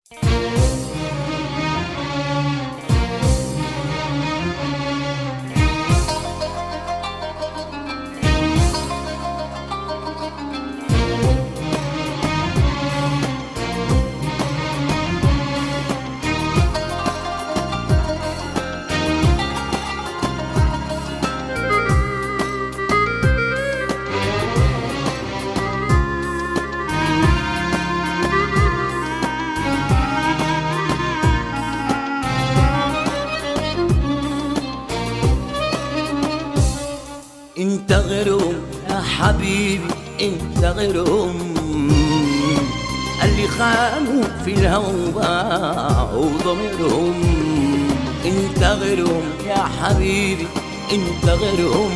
انت غيرهم يا حبيبي انت غيرهم اللي خانوا في الهوى باعوا ضميرهم انت غيرهم يا حبيبي انت غيرهم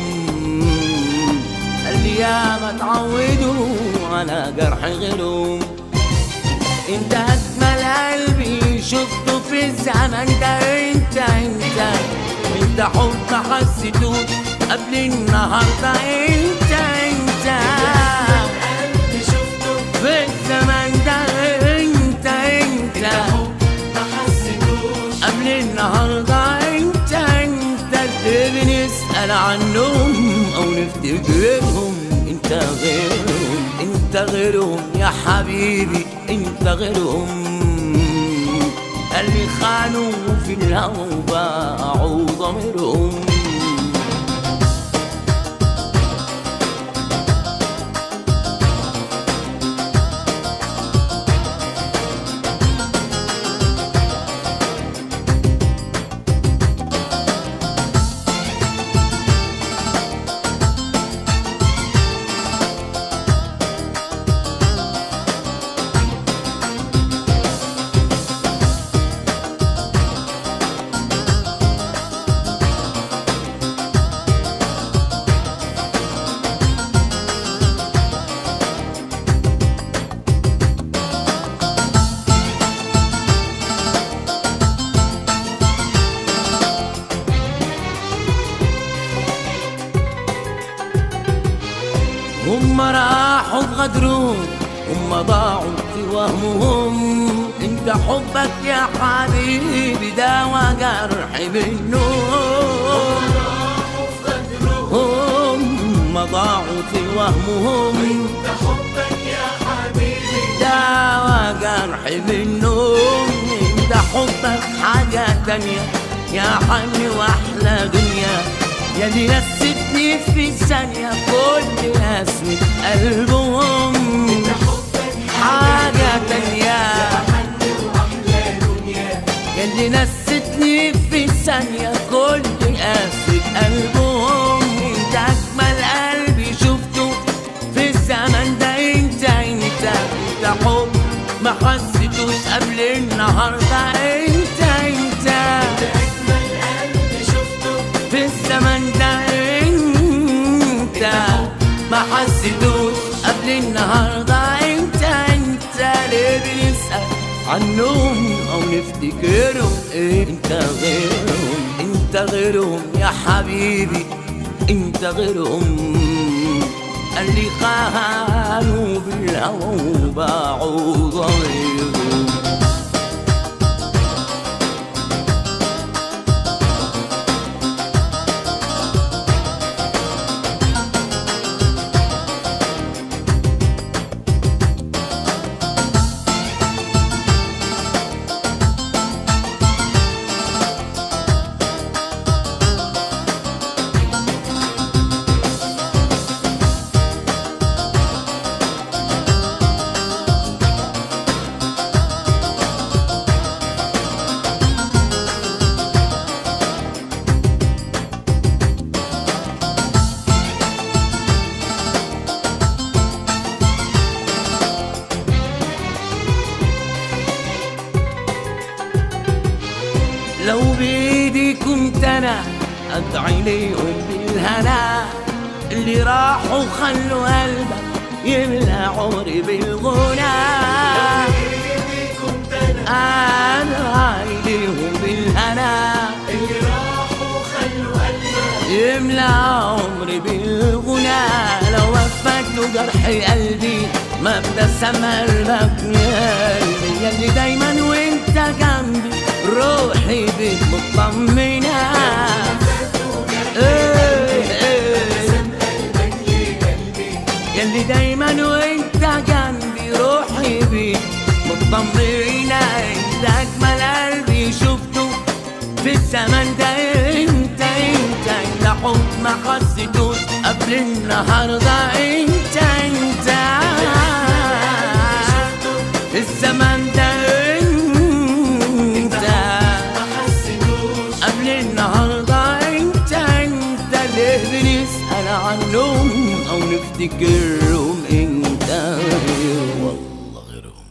اللي ياما تعودوا على جرح غيرهم انت اجمل قلبي شفته في الزمن ده انت انت انت حب حسيته قبل النهارده انت انت قلبي شفته في الزمن ده انت انت ما حسيتوش قبل النهارده انت انت اللي بنسأل عنهم او نفتكرهم انت غيرهم انت غيرهم يا حبيبي انت غيرهم اللي خانوا في الهوى وباعوا ضميرهم هم راحوا بغدرهم هم ضاعوا في وهمهم انت حبك يا حبيبي داوى جرح بالنوم هم ضاعوا في وهمهم انت حبك يا حبيبي داوى جرح بالنوم انت حبك حاجة تانية يا حني واحلى دنيا يا اللي نستني في ثانية كل اسمة قلبهم حبك حاجة تانية حني واحلى دنيا يا اللي نستني في ثانية كل قاسة قلبهم انت اجمل قلبي شفته في الزمن ده انت انت انت حب ما حسيتوش قبل النهارده انت انت اجمل قلبي شفته في الزمن ده انت ما حسيتوش قبل النهارده انت انت ليه بنسأل عنهم او نفتكرهم إيه انت غيرهم انت غيرهم يا حبيبي انت غيرهم اللي خانوا بالهوى وباعوا ضميرهم لو بإيدي كنت أنا أدعي ليهم بالهنا اللي راحوا خلوا قلبك يملى عمري بالغنى ايدي كنت انا أدعي ليهم بالهنا اللي راحوا خلوا قلبك يملى عمري بالغنى لو وفت جرح قلبي ما ابتسم قلبك يا قلبي يا اللي دايما وين مطمنة إيه إيه يلي دايما وانت جنبي روحي بيك مطمنة انت اجمل قلبي شفته في الزمن ده انت انت انت حب ما حسيتوش قبل النهارده انت انت في الزمن ده انت ما حسيتوش قبل النهارده انت انت ليه بنسأل عنهم او نفتكرهم انت والله غيرهم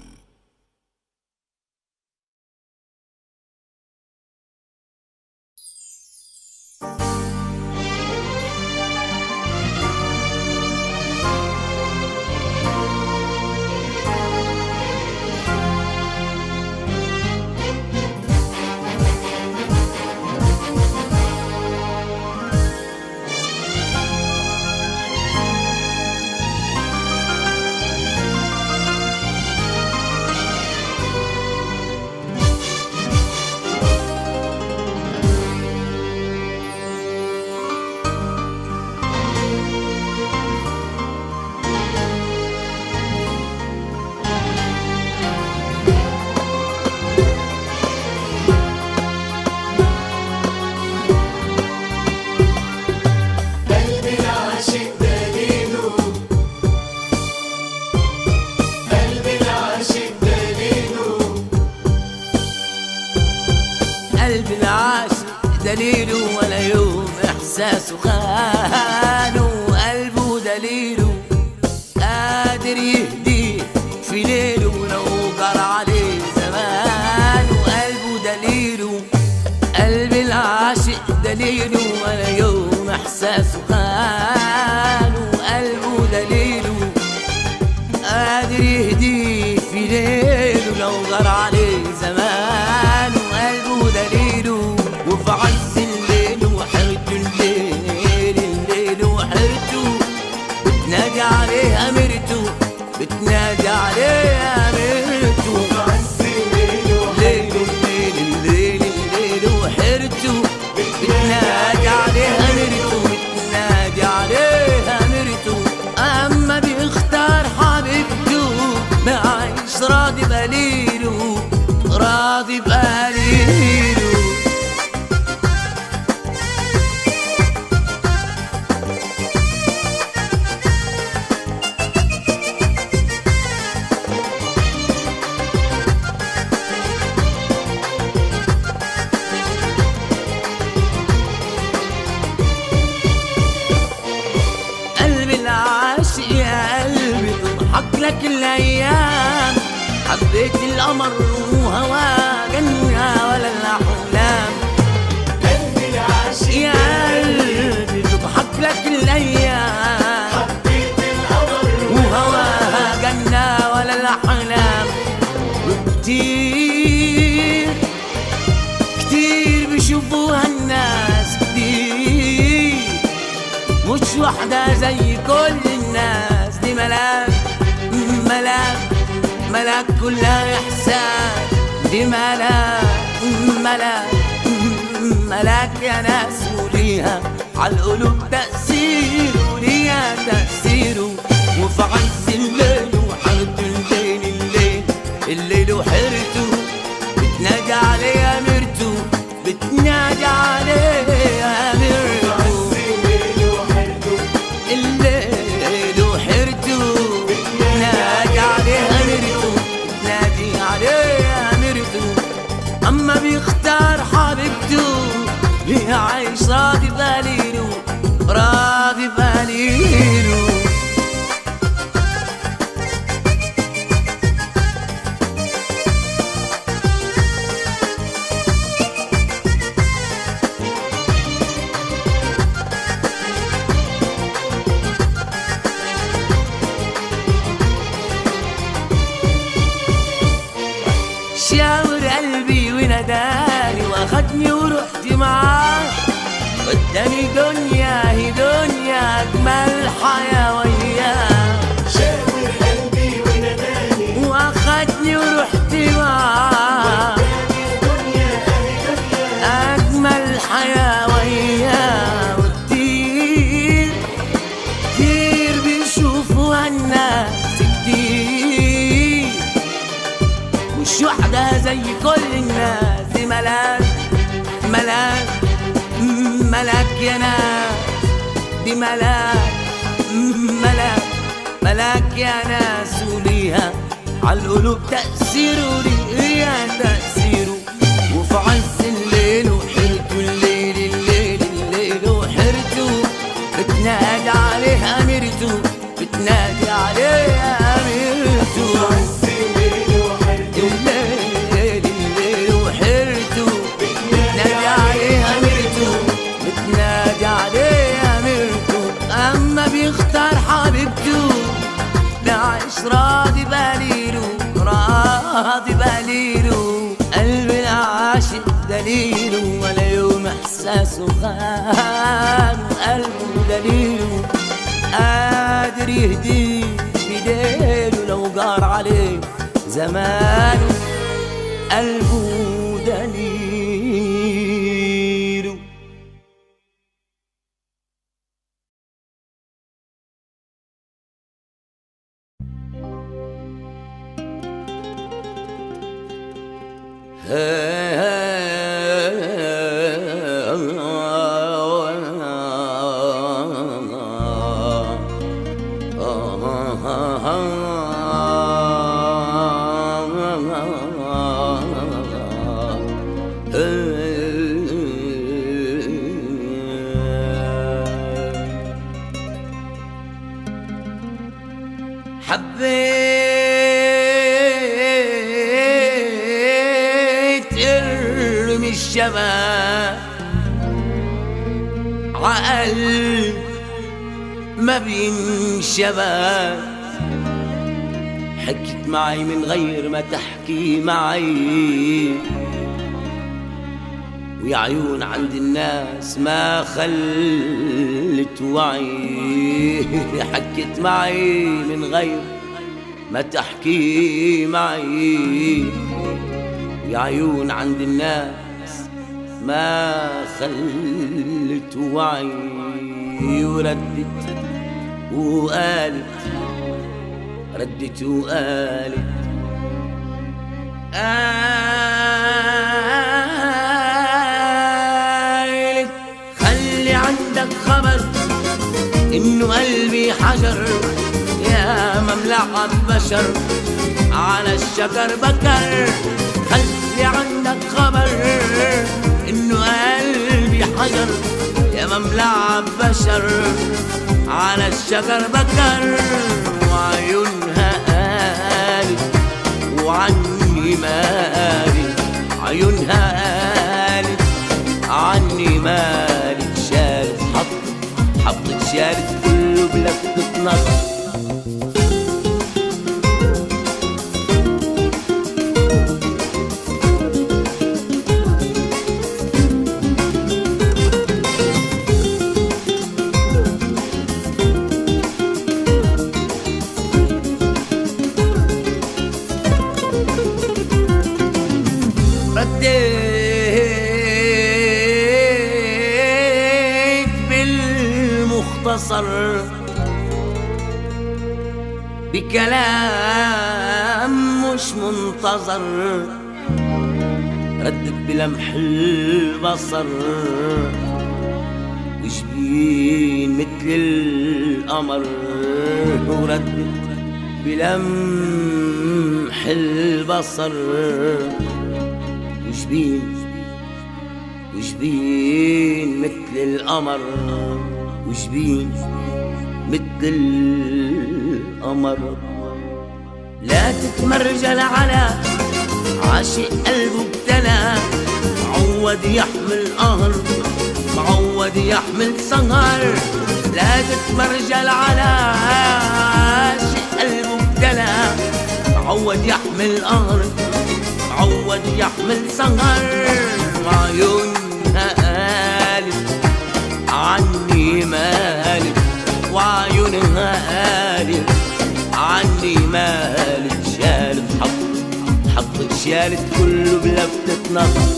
قلبي العاشق دليله قلبي العاشق دليله قلب العاشق دليله ولا يوم احساسه خانه قلبه دليله قادر يهديه في ليله لو جرى عليه زمان وقلبه دليله قلب العاشق دليله ولا يوم احساسه خانه قلبه دليله قادر يهديه في ليله لو غار عليه زمان وقلبه دليله وفي عز الليل وحرته الليل الليل وحرته بتنادي عليه أميرته بتنادي عليه أميرته عز الليل الليل الليل الليل الليل وحرته بتنادي عليه أميرته بتنادي عليه أميرته أما بيختار حبيبته بعيش راضي بقليله راضي بقليله قلبي العاشق يا قلبي تضحك لك الايام حبيت القمر وهواه جنة ولا الاحلام قلبي العاشق يا قلبي تضحك لك الايام حبيت القمر وهواها جنة ولا الأحلام وكتير كتير بيشوفوها الناس كتير مش واحدة زي كل الناس دي ملاك ملاك ملاك كلها إحساس دي ملاك ملاك ملاك يا ناس وليها عالقلوب تأثير وليها تأثير وفي عز الليل وحرته الليل الليل الليل وحرته بتنادي عليه أميرته بتنادي عليه أميرته الليل وحرته الليل وحرته نادي عليه أميرته نادي عليه أميرته أما بيختار حبيبته بيعيش راضي بقليله راضي بقليله شاور قلبي وناداني واخدني ورحت معاه قدامي دنيا هي دنيا اجمل حياه وياه شاور قلبي وناداني واخدني ورحت معاه الدنيا اهي دنيا اجمل مش واحدة زي كل الناس دي ملاك ملاك ملاك يا ناس دي ملاك ملاك ملاك يا ناس وليها عالقلوب تأثيره ليها تأثيره وفي عز الليل وحرته الليل الليل الليل وحرته بتنادي عليه أميرته بتنادي عليه أميرته عز الليل وحرته الليل الليل وحرته بتنادي عليها ميرته بتنادي عليها ميرته اما بيختار حبيبته بعيش راضي باليله راضي باليله قلبي العاشق دليله ولا يوم احساسه خان قلبه دليله قادر يهديه بديله لو جار عليه زمانه قلبه دليله حبيت ارمي الشباب عقل ما بينشباب حكيت معي من غير ما تحكي معي ويا عيون عند الناس ما خلت وعي حكيت معي من غير ما تحكي معي يا عيون عند الناس ما خلت وعي وردت وقالت ردت وقالت قالت خلي عندك خبر انه قلبي حجر يا مملعة بشر على الشجر بكر خلي عندك خبر انه قلبي حجر يا مملعة بشر على الشجر بكر وعيونها قالت وعني مالي عيونها قالت عني مالي شالت حطت حطت شالت كله بلفتة نظر رديت بالمختصر بكلام مش منتظر ردت بلمح البصر وجبين مثل القمر وردت بلمح البصر وجبين وجبين مثل القمر وجبين مثل القمر لا تتمرجل على عاشق قلبه ابتلى معود يحمل قهر معود يحمل سهر لا تتمرجل على عاشق قلبه ابتلى معود يحمل قهر معود يحمل سهر وعيونها قالت عني مالك وعيونها قالت عني مالك شالت حط حطت شالت كله بلفتة نظر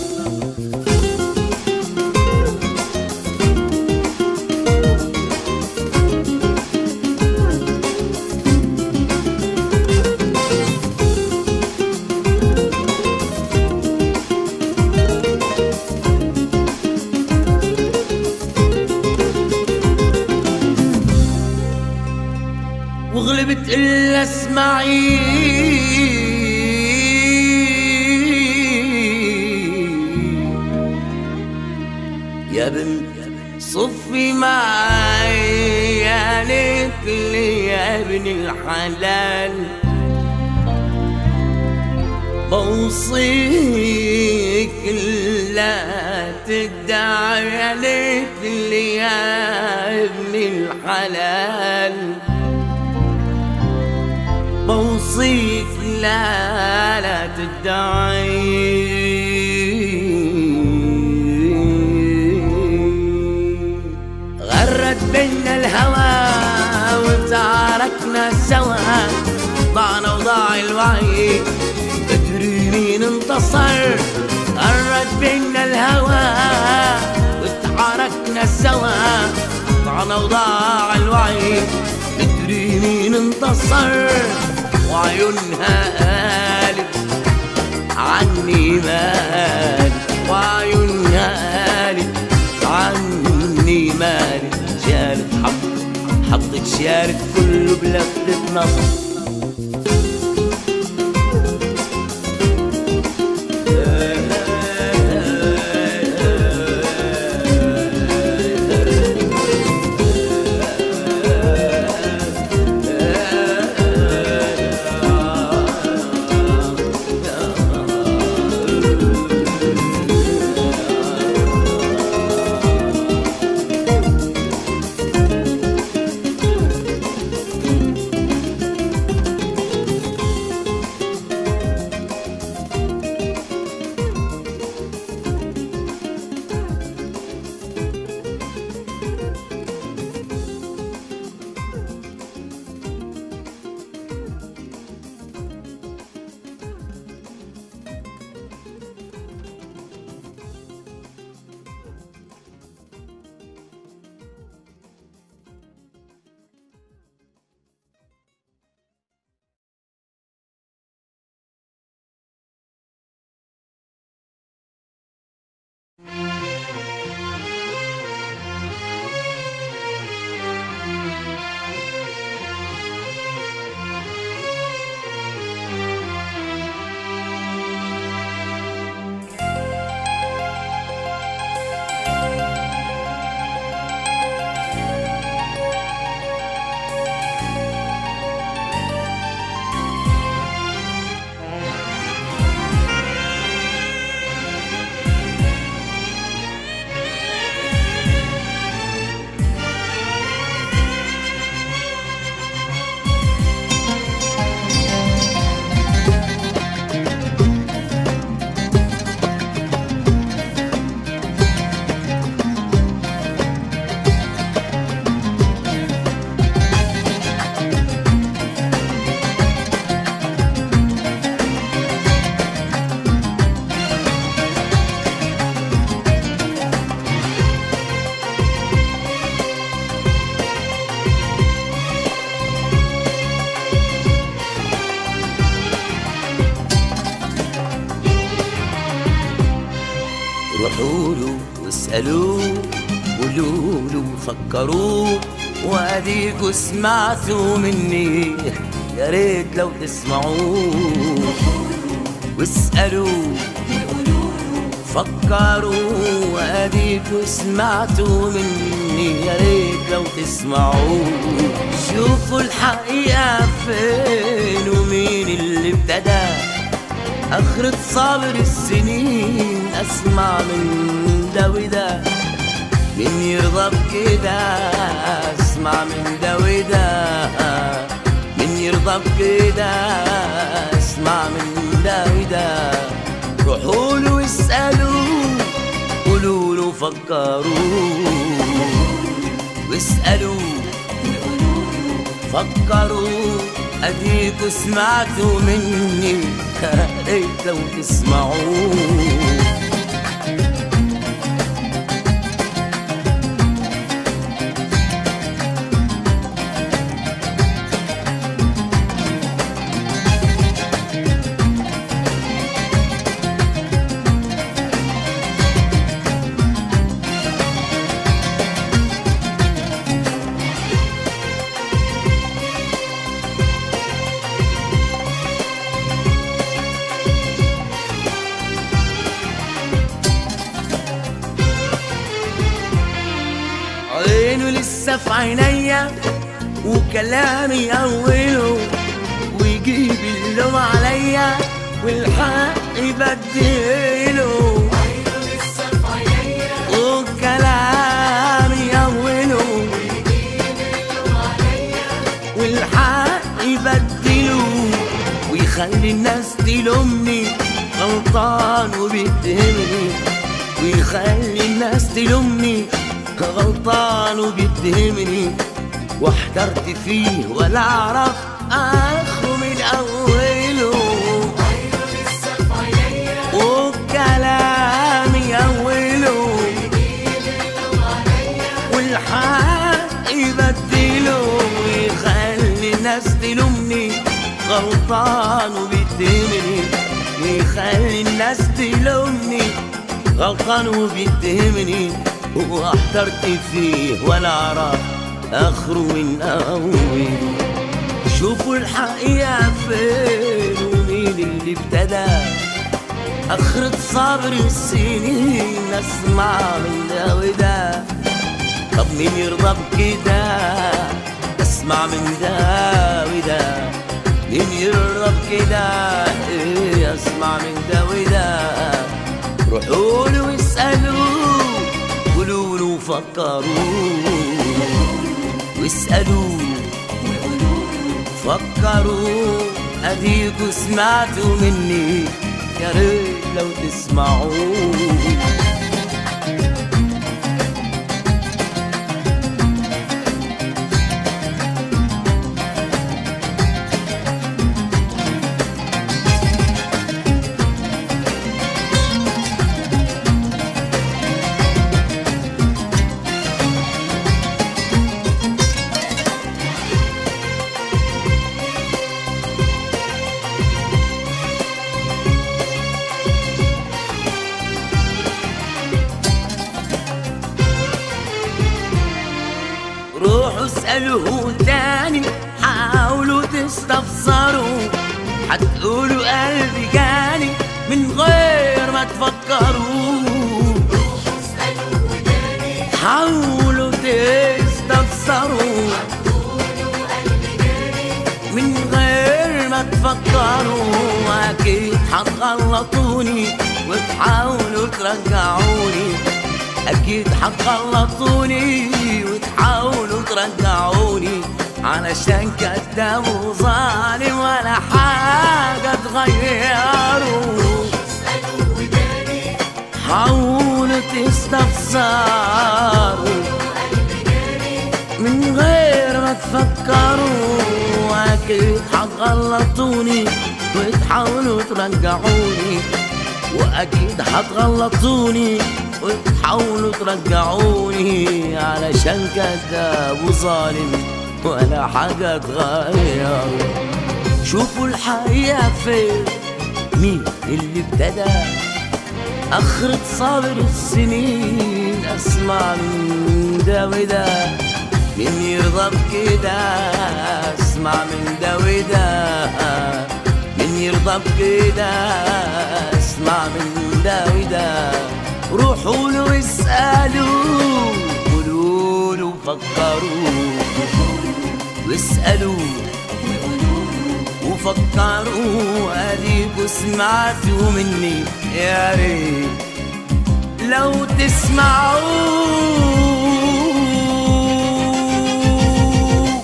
يا بنت صفي معي يا ليت لي يا ابن الحلال بوصيك لا تدعي يا ليت لي يا ابن الحلال بوصيك لا لا تدعي غرت بينا الهوى وتعاركنا سوا ضعنا وضاع الوعي ادري مين انتصر غرت بينا الهوى وتعاركنا سوا ضعنا وضاع الوعي ادري مين انتصر وعيونها قالت عني مالي وعيونها قالت عني مالي شالت حط حطت شالت كله بلفتة نظر روحوا له واسألوه قولوا له فكروه واديكوا سمعتوا مني يا ريت لو تسمعوه واسألوه فكروا واديكوا سمعتوا مني يا ريت لو تسمعوه شوفوا الحقيقة فين ومين اللي ابتدى آخرة صابر السنين أسمع من ده وده مين يرضى بكده أسمع من ده وده مين يرضى بكده أسمع من ده وده روحوا له واسألوه قولوا له فكروا واسألوه فكروا اديكوا سمعتوا مني يا ريت لو تسمعوه لسه في عينيا وكلامي أوله ويجيب اللوم عليا والحق يبدله عينه لسه في عينيا وكلامي أوله والحق يبدله ويخلي الناس تلومني غلطان وبيتهمني ويخلي الناس تلومني غلطان وبيتهمني واحترت فيه ولا اعرف اخره من اوله عينه لسه في عينيا وكلامي اوله والحق يبدله ويخلي الناس تلومني غلطان وبيتهمني ويخلي الناس تلومني غلطان وبيتهمني واحترت فيه ولا اعرف اخره من اوله شوفوا الحقيقة فين ومين اللي ابتدى أخرة صبر السنين أسمع من ده وده طب مين يرضى بكده أسمع من ده وده مين يرضى بكده إيه أسمع من ده وده روحوا له واسألوه قولوا له فكروا واسألوه فكروا اديكوا سمعتوا مني يا ريت لو تسمعوا روحوا اسألوه تاني حاولوا تستفسروا هتقولوا قلبي جاني من غير ما تفكروا حاولوا تستفسروا من غير ما تفكروا اكيد هتغلطوني وتحاولوا ترجعوني اكيد هتغلطوني وتحاولوا ترجعوني علشان كداب وظالم ولا حاجة تغيروا حاولوا تستفسروا من غير ما تفكروا اكيد هتغلطوني وتحاولوا ترجعوني واكيد هتغلطوني وتحاولوا ترجعوني علشان كذاب وظالم ولا حاجة تغير شوفوا الحقيقة فين مين اللي ابتدى أخرة صابر السنين أسمع من ده وده مين يرضى بكده أسمع من ده وده مين يرضى بكده أسمع من ده وده روحوا له اسألوا قولوا له فكروا واسألوا وفكروا اديكوا سمعتوا مني يا ريت لو تسمعوا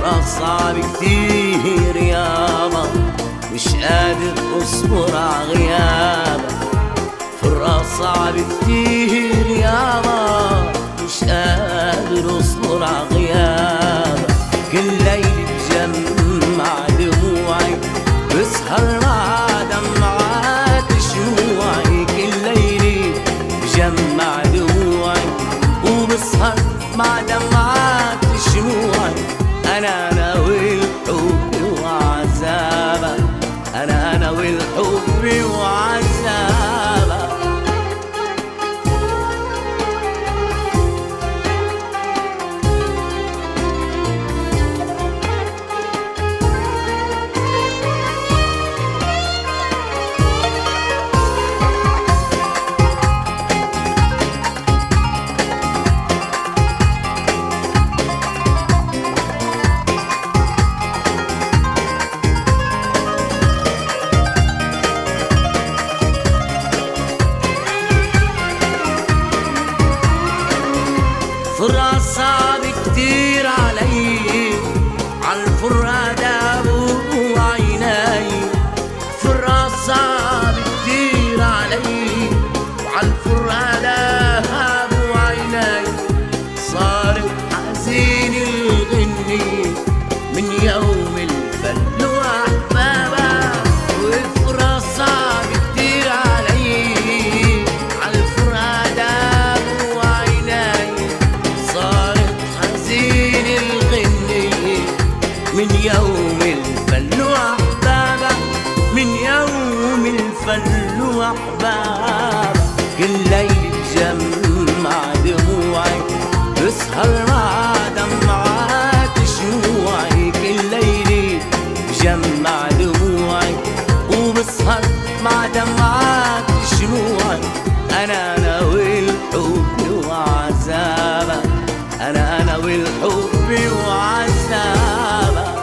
صعب كتير يابا مش قادر اصبر عغيابك فرقة صعب كتير يابا مش قادر اصبر عغيابك كل ليل بجمع دموعي بسهر مع دمعات شموعي كل ليلي بجمع دموعي وبسهر مع دمعات شموعي انا ناوي الحب وعذابك انا ناوي الحب وعذابك فرقة صعب كتير علي عالفرقة دابوا عيناي فرقة صعب كتير علي وعالفرقة دابوا عيناي صار حزين الغني من يوم الفن واحبابه وفرقة صعب كتير علي عالفرقة دابوا عيناي صارت حزين الغني من يوم الفل واحبابه من يوم الفل واحبابه كل ليل بجمع دموعي بسهر مع دمعات شموعي كل ليلي بجمع دموعي وبسهر مع دمعات شموعي انا ناوي الحب وعذابك انا ناوي الحب وعذابك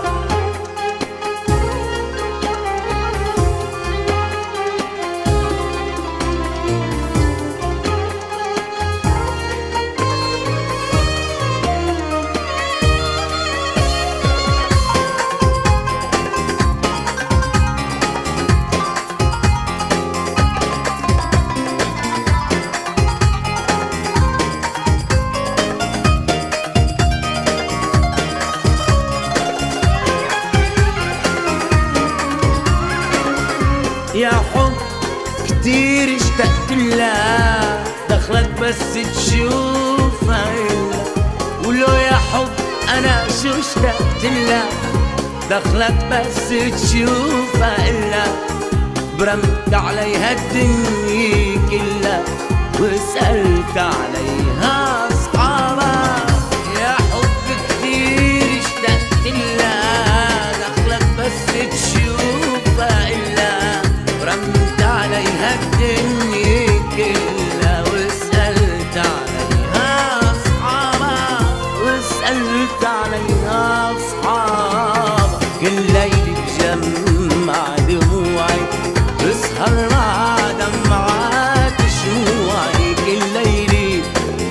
يا حب كتير اشتقت لها دخلك بس تشوفها إلا ولو يا حب انا شو اشتقت لها دخلك بس تشوفها إلا برمت عليها الدنيا كلها وسألت عليها أصحابها يا حب كتير اشتقت لها دخلك بس تشوفها إلا رمت عليها الدنيا كلها وسألت عليها أصحابها وسألت عليها أصحابها كل ليل بجمع دموعي بسهر مع دمعات شموعي كل ليلي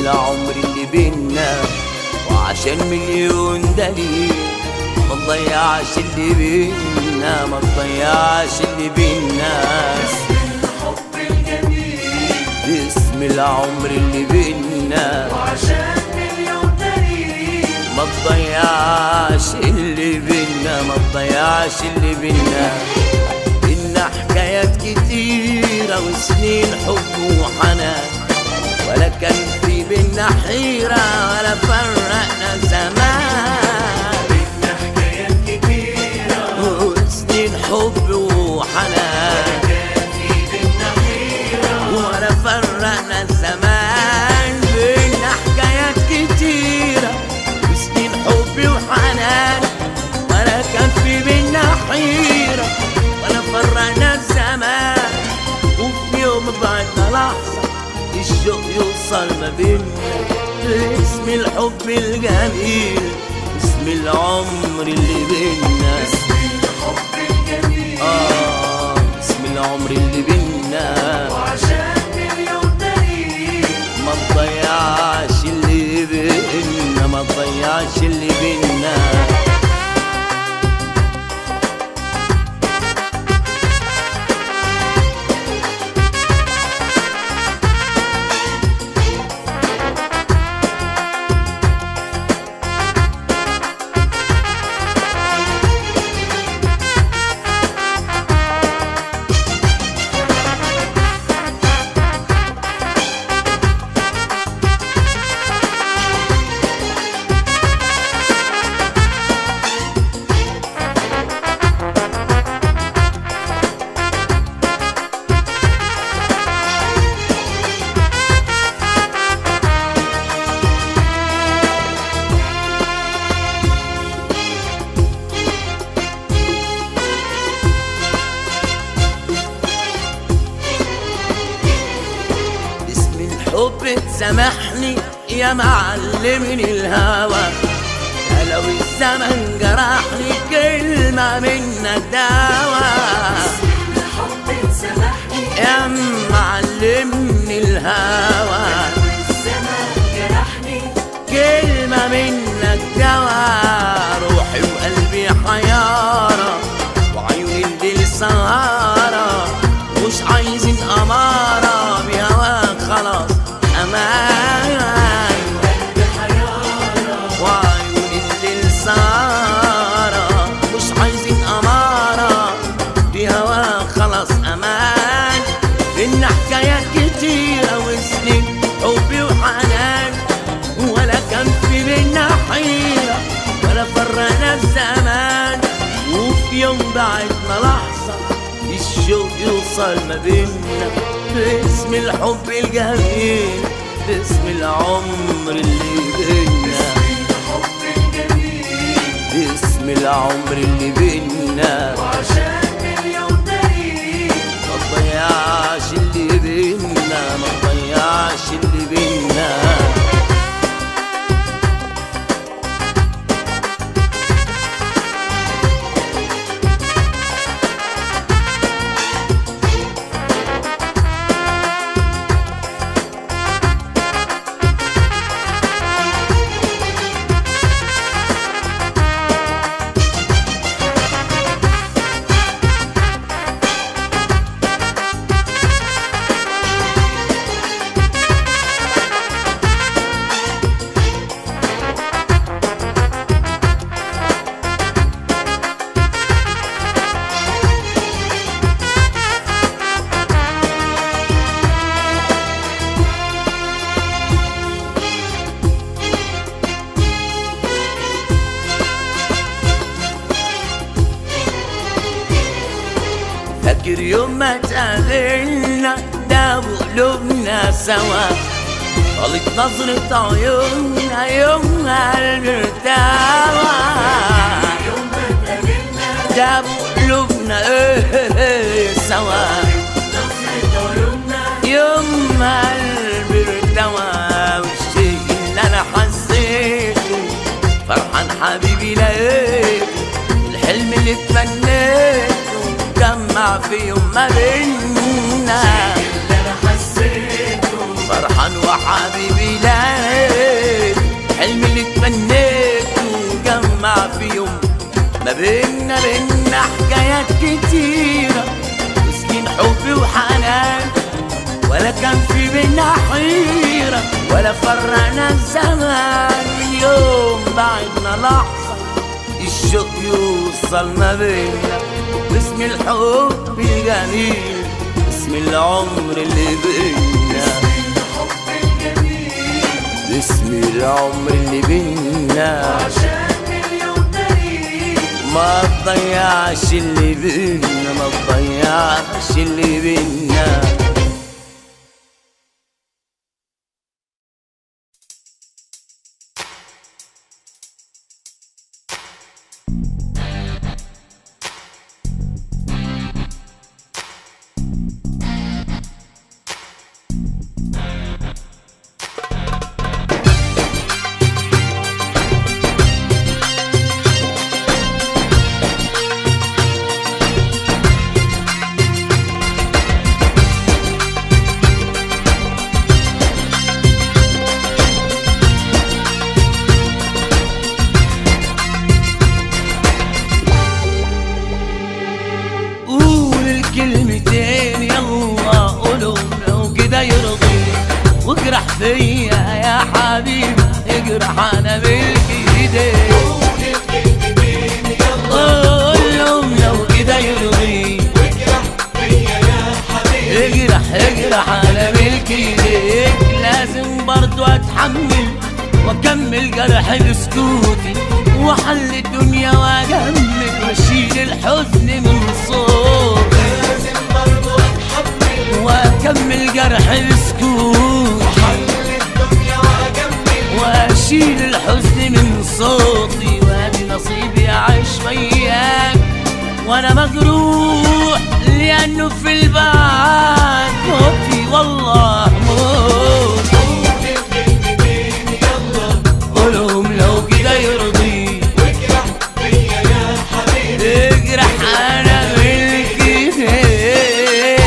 العمر اللي بينا وعشان مليون دليل ما تضيعش اللي بينا ما تضيعش اللي بينا الحب الجميل باسم العمر اللي بينا وعشان مليون دليل ما تضيعش اللي بينا ما تضيعش اللي بينا إنا حكايات كتيرة وسنين حب وحنان ولا كان في بينا حيرة ولا فرقنا زمان بينا حكايات كتيرة وسنين حب وحنان كان في بينا حيرة ولا فرقنا زمان بينا حكايات كتيرة وسنين حب وحنان ولا كان في بينا حيرة ولا فرقنا الزمان وفي يوم بعدنا لحظة الشوق يوصل ما بينا اسم الحب الجميل اسم العمر اللي بينا اسم الحب الجميل آه اسم العمر اللي بينا وعشان مليون دليل ما تضيعش اللي بينا ما تضيعش اللي بينا اسم الحب تسامحني يا معلمني الهوى يا لو الزمن جرحني كلمة منك دواء الحب تسامحني يا معلمني الهوى والزمان جرحني كلمة منك دواء روحي وقلبي حيارة وعيوني الليل سهارة مش عايزين أمارة بهواك خلاص أمان قلبي حيارة وعيوني الليل سهارة مش عايزين أمارة بهواك خلاص أمان إن حكايات كتيرة وسنين حبي وحنان ولا كان في بينا حيرة ولا فرقنا الزمان وفي يوم بعدنا لحظة الشوق يوصل ما بينا باسم الحب الجميل باسم العمر اللي بينا الحب الجميل باسم العمر اللي بينا وعشان مليون دليل ما تضيعش اللي بينا ما تضيعش اللي بينا فاكر يوم ما تقابلنا ده قلوبنا سوا طالت نظرة عيوننا يوم قلبي ارتوى يوم ما اتقابلنا ده قلوبنا ايه سوا نظرة عيوننا يوم ما قلبي ارتوى والشيء اللي انا حسيته فرحان حبيبي لقيته الحلم اللي اتمنيته جمع في يوم ما بينا اللي انا حسيته فرحان وحبيبي لقيته بينا بينا حكايات كتيرة مسكين حب وحنان ولا كان في بينا حيرة ولا فرقنا الزمان من يوم بعدنا لحظة الشوق يوصل ما بينا باسم الحب الجميل باسم العمر اللي بينا الحب الجميل باسم العمر اللي بينا عشان مليون دليل ما تضيعش اللي بينا ما تضيعش اللي بينا قول الكلمتين يلا قولهم لو كده يرضي واجرح فيا يا حبيبي اجرح انا بالايدين قول الكلمتين يلا قولهم لو كده يرضي واجرح فيا يا حبيبي اجرح اجرح على ملك ايديك لازم برضو اتحمل واكمل جرح بسكوتي واحل الدنيا واجمل واشيل الحزن من صوتي لازم برضو اتحمل واكمل جرح بسكوتي حل الدنيا واجمل واشيل الحزن من صوتي وادي نصيبي اعيش وياك وانا مجروح لانه في البعد موتي والله موتي قول الكلمتين يلا قولهم لو كده يرضي واجرح فيا يا حبيبي اجرح انا ملك ايديك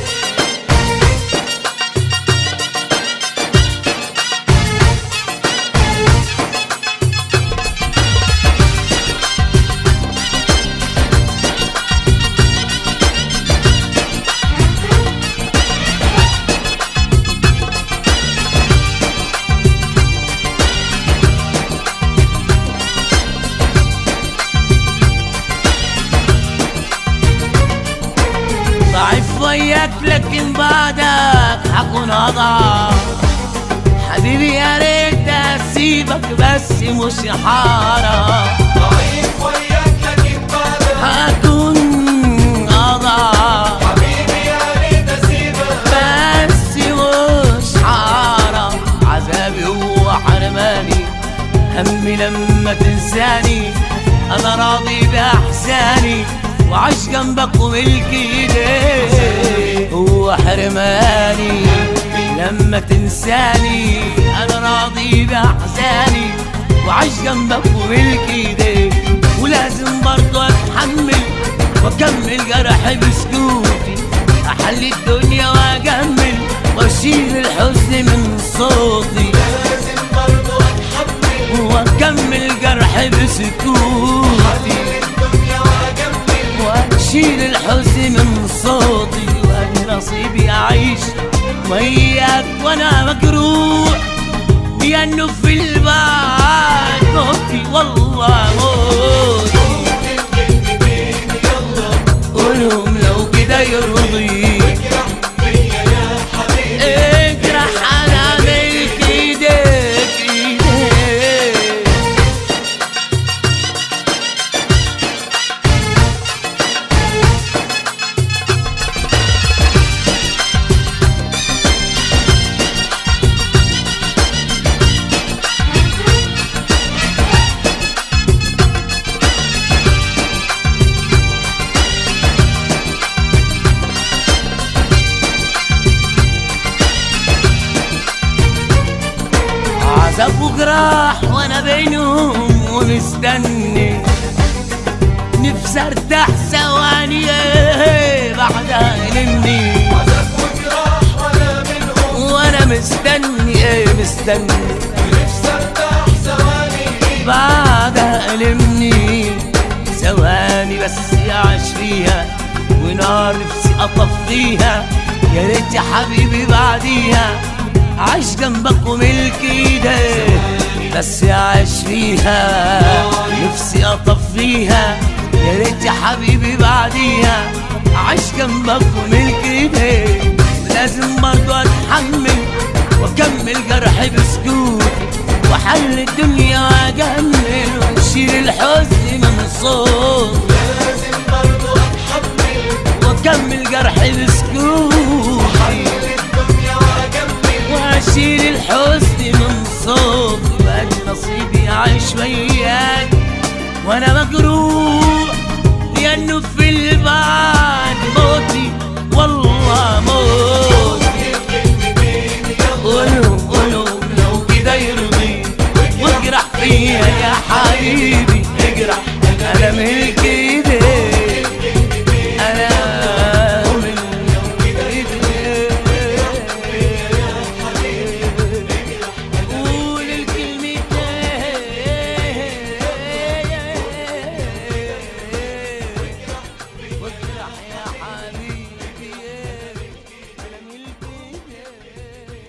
ضعيف وياك لكن بعدك حكون اضعف حبيبي يا ريت اسيبك بس مش حارة ضعيف وياك لكن بعدك هكون اضعف حبيبي يا ريت اسيبك بس مش حارة عذابي هو حرماني همي لما تنساني انا راضي باحساني وعايش جنبك وملك ايديك هو حرماني لما تنساني انا راضي باحساني وعايش جنبك وملك ايديك ولازم برضه اتحمل واكمل جرحي بسكوتي احل الدنيا واجمل واشيل الحزن من صوتي لازم برضو اتحمل واكمل جرحي بسكوتي حل الدنيا واجمل واشيل الحزن من صوتي وادي نصيبي اعيش وياك وانا مجروح لانه في البعد موتي والله موتي قول الكلمتين يلا قولهم لو كده يرضي واجرح فيا يا حبيبي اجرح على ملك ايديك ايديك عذاب وجراح وانا بينهم ومستني نفسي ارتاح ثواني بعدها يلمني عذاب وجراح وانا منهم وانا مستني ايه مستني نفسي ارتاح ثواني بعدها يلمني ثواني فيها ونار نفسي اطفيها يا ريت يا حبيبي بعديها عايش جنبك وملك ايدك بس عايش فيها نفسي اطفيها يا ريت يا حبيبي بعديها عايش جنبك وملك ايدك لازم برضه اتحمل واكمل جرحي بسكوت وحل الدنيا واجمل واشيل الحزن من صوت لازم برضو اتحمل واكمل جرحي بسكوت حل الدنيا واجمل واشيل الحزن من صوت بقى نصيبي عايش وياك وانا مجروح لانه في البعد موتي والله موت الكلمتين يلا قولوا قولوا لو كده يرضي واجرح فيا يا حبيبي اجرح انا ملك ايديك انا ملك ايديك قول الكلمتين واجرح يا حبيبي انا ملك ايديك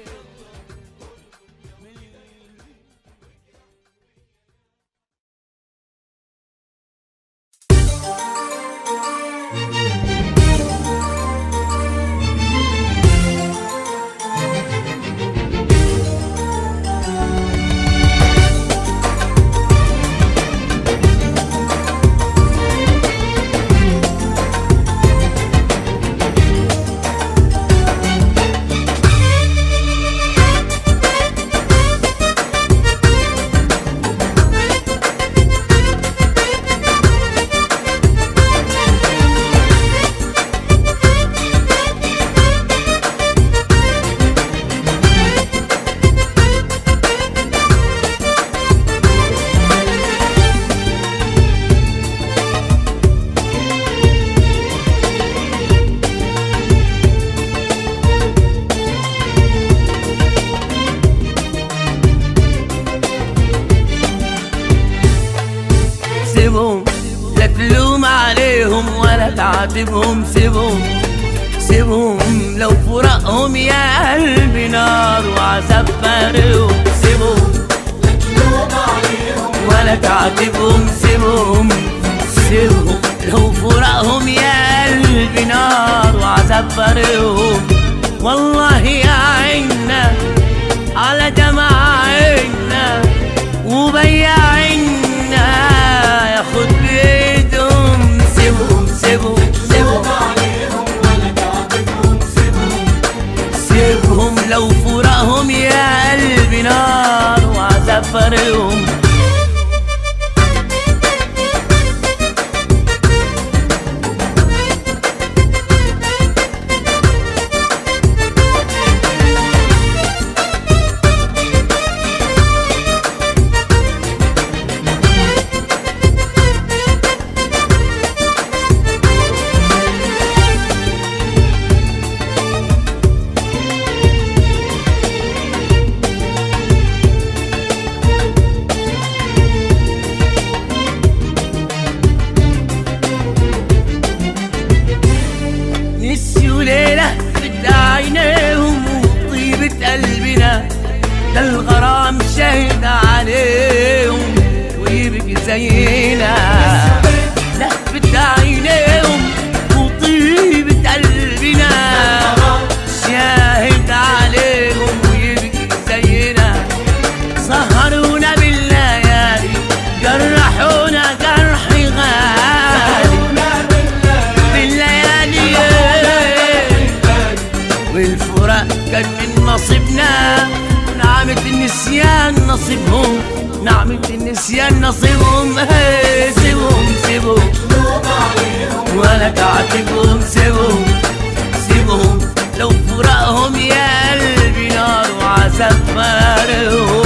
سيبهم لا تلوم عليهم ولا تعاتبهم سيبهم سيبهم لو فراقهم يا قلبي نار وعذاب فارقهم سيبهم لوم عليهم ولا تعاتبهم سيبهم سيبهم لو فراقهم يا قلبي نار وعذاب فارقهم والله يا عنا على دمع عنا وبيع عنا ياخد بايدهم سيبهم سيبهم سيبهم عليهم ولا تعاتبهم سيبهم سيبهم لو فراقهم يا قلبي نار وعذاب فارقهم نسيوا ليلة في عينيهم وطيبة قلبنا ده الغرام شهد عليهم ويبقى زينا لفت عينيهم وطيبة قلبنا شاهد عليهم ويبقى زينا سهرونا بالليالي جرحونا جرح غالي بالليالي والفراق كان من نصيبنا نعمة النسيان نصيبهم نعمة النسيان نصيبهم إيه، سيبهم سيبهم ولا تعاتبهم سيبهم سيبهم لو فراقهم يا قلبي نار وعذاب فارقهم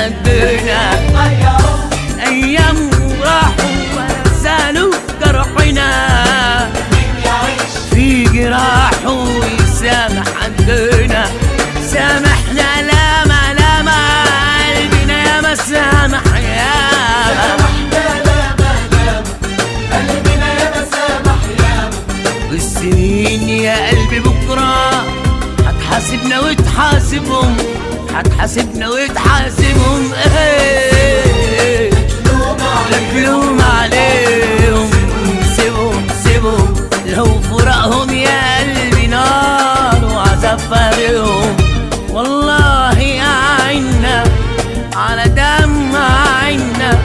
قدنا غيروا ايام راحوا ولا زالوا جرحنا مين يعيش في جراح ويسامح عندنا سامحنا لا ما لا ما قلبنا يا ما سامح يا سامحنا لا ملام قلبنا يا مسامح يا والسنين يا قلبي بكرة هتحاسبنا وتحاسبهم هتحاسبنا وتحاسبهم ايه لوم عليك لك لوم عليهم سيبهم سيبهم لو فراقهم يا قلبي نار وعذاب فارقهم والله يا عنا على دم عنا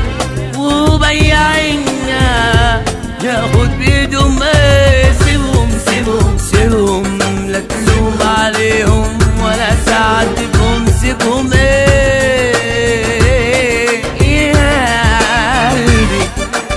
وبيعنا ياخد بيدهم ايه سيبهم سيبهم سيبهم لا تلوم عليهم ولا تعاتبهم سيبهم ايه يا قلبي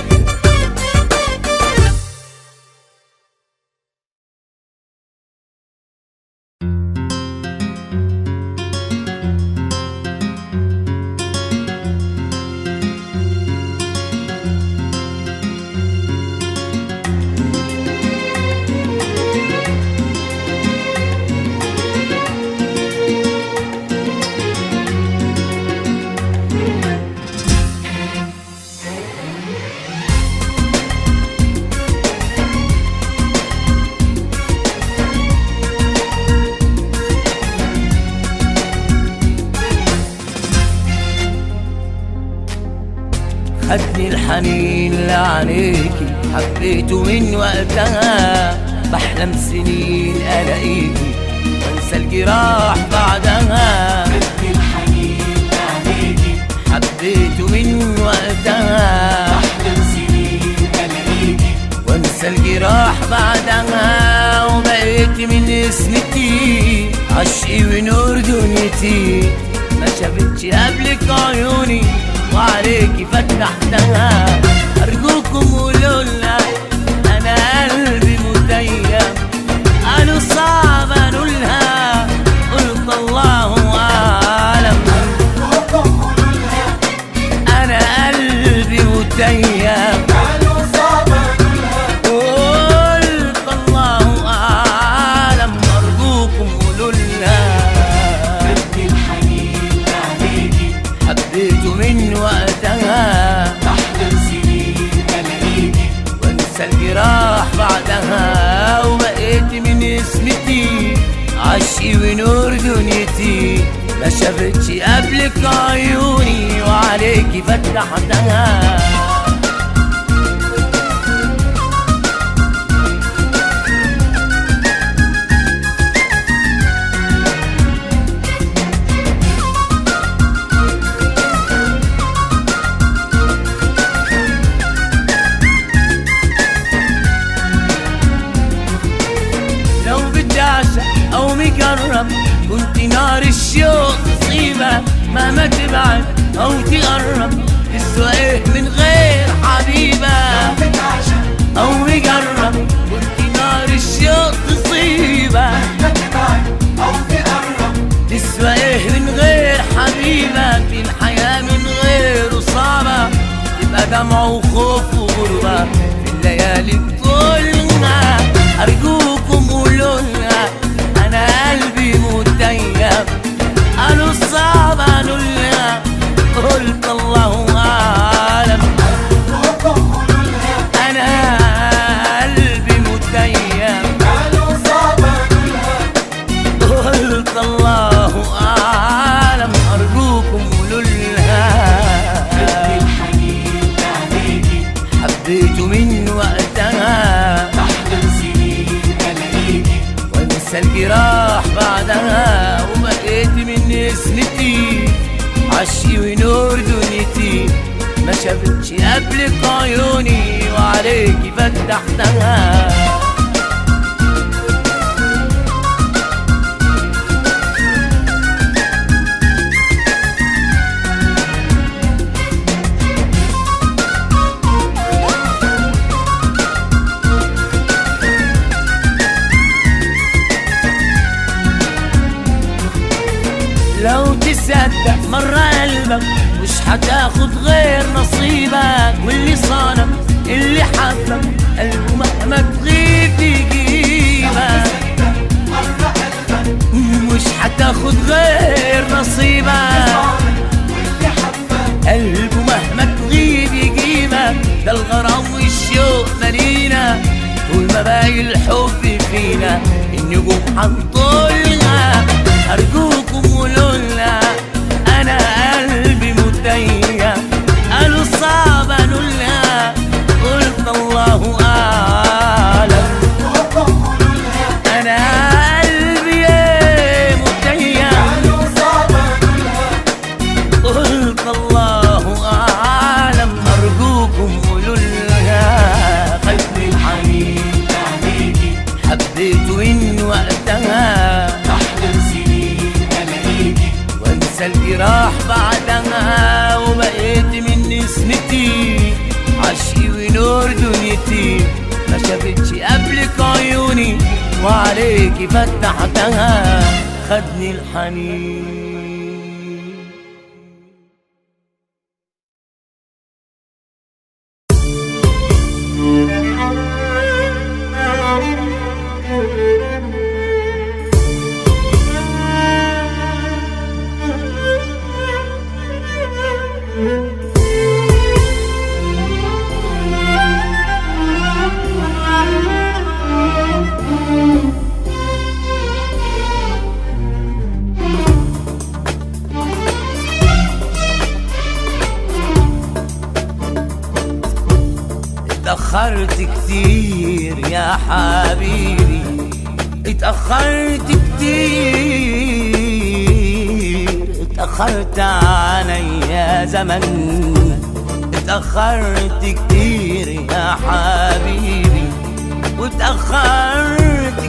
خدني الحنين لعليكي حبيته من وقتها بحلم سنين الاقيكي وانسى الجراح بعدها خدني الحنين عليكي حبيته من وقتها احلم سنين الاقيكي وانسى الجراح بعدها وبقيت من اسمتي عشقي ونور دنيتي ما شافتش قبلك عيوني وعليكي فتحتها ارجوكم قولوا لها انا قلبي متيم قالوا صعب انولها قلت الله اعلم انا قلبي متيم قالوا صعب نقولها قلت الله اعلم ارجوكم قولوا لها خدني الحنين عليكي حبيته من وقتها احلم سنين الاقيكي وانسى الجراح بعدها وبقيت من اسمتي عشقي ونور دنيتي ما شافتش قبلك عيوني وعليكي فتحتها لو بدي اعشق او مجرب كنت نار الشوق تصيبة مهما تبعد او تقرب تسوى ايه من غير حبيبة بتعشق او مجرب كنت نار الشوق تصيبة تبعد او تقرب تسوى ايه من غير حبيبة في الحياة من غير صعبة تبقى دمع وخوف وغربة في الليالي كلها أرجوكم قولوا لها أنا قلبي متيم قالوا صعب قالوا لها قلت الله أعلم قولوا لها أنا قلبي متيم قالوا صعب نقولها قلت الله أعلم أرجوكم قولوا لها خدني الحنين عليكي حبيته من وقتها احلم سنين الاقيكي وانسى الجراح بعدها وبقيت من اسمتي عشقي ونور دنيتي ما شافتش قبلك عيوني وعليكي فتحتها لو تصدق مرة قلبك مش هتاخد غير نصيبك واللي صانك اللي حبك قلبه مهما تغيب يجيبك مرة قلبك مش هتاخد غير نصيبك واللي حبك قلبه مهما تغيب يجيبك ده الغرام والشوق مالينا طول ما باقي الحب فينا النجوم هنطولها أرجوكم قولولنا أنا قلبي متيم قالوا صعب أنولها قلت الله أعلم وحبكم قولوا لها أنا قلبي متيم قالوا صعب أقولها قلت الله أعلم أرجوكم قولوا لها خدني حنين عليكي حبيت وإن وقتها أحلم سنين ألاقيكي وانسى الجراح بعدها وبقيت من نسمتي عشقي ونور دنيتي ما شافتش قبلك عيوني وعليكي فتحتها خدني الحنين اتأخرت كتير يا حبيبي اتأخرت كتير اتأخرت عليا زمن اتأخرت كتير يا حبيبي واتأخرت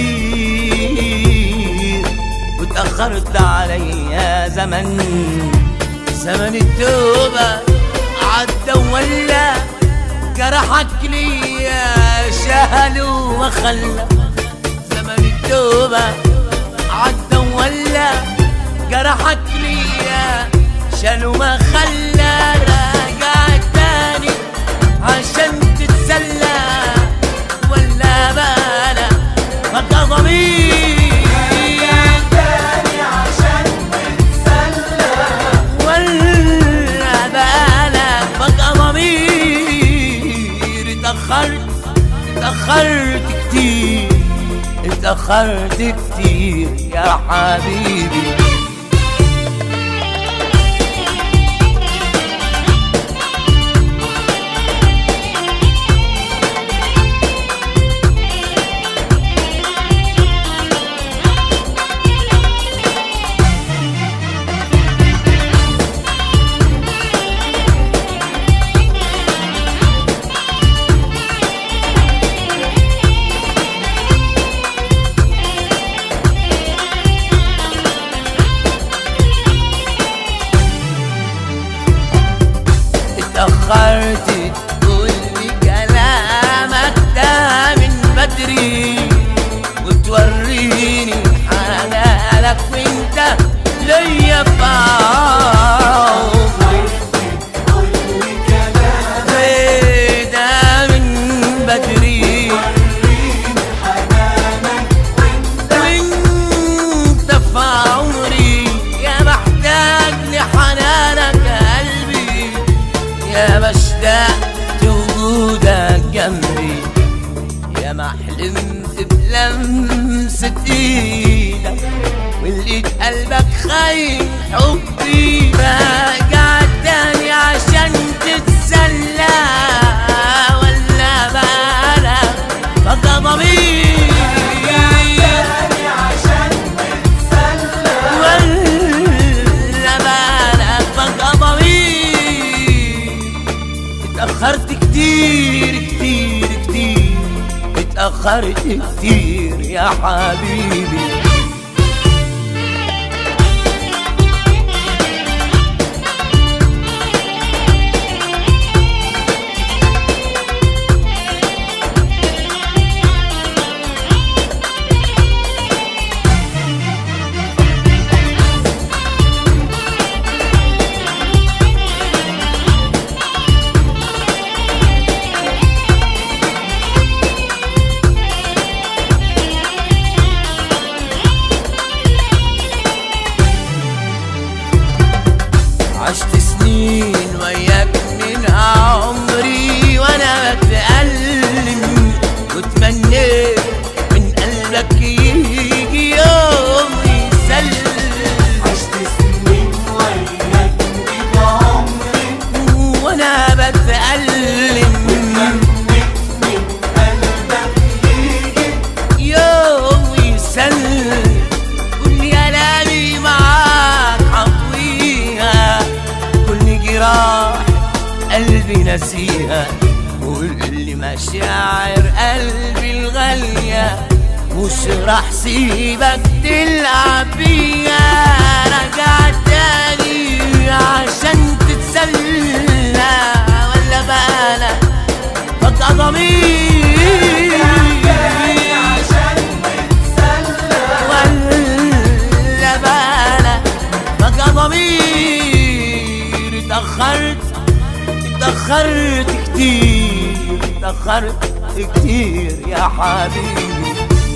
كتير واتأخرت عليا زمن زمن التوبة عدى ولا جرحك ليا شهل وخلى زمن التوبة عدى ولا جرحك ليا شال وما خلى راجع تاني عشان تتسلى ولا بلا بقى ضمير تاني عشان تتسلى ولا بالك بقى ضمير اتأخرت اتأخرت كتير اتأخرت كتير يا حبيبي اتأخرت تقول لي كلامك ده من بدري وتوريني حلالك وانت ليا في عمري كل كلام ايه ده من بدري وريني حنانك وانت وانت في عمري يا محتاج لحنانك يا قلبي يا مشتاق وجودك جنبي يا ما حلمت بلمسة ايدك ولقيت قلبك خاين حبي راجع تاني عشان تتسلى ولا بالك بقى ضمير تاني عشان تتسلى ولا بالك بقى ضمير اتأخرت كتير كتير كتير اتأخرت كتير يا حبيبي عشت سنين وياك من عمري وانا بتألم وتمنيت من قلبك يجي يوم يسلم عشت سنين وياك من عمري وانا بتألم منك من قلبك يجي يوم يسلم كل كلامي معاك حطويها كل جراح قلبي نسيها كل مشاعر قلبي الغالية مش راح سيبك تلعب بيها رجعت تاني عشان تتسلى ولا بالك بقى ضمير عشان نتسلى ولا بالك بقى ضمير اتأخرت اتأخرت كتير اتأخرت كتير يا حبيبي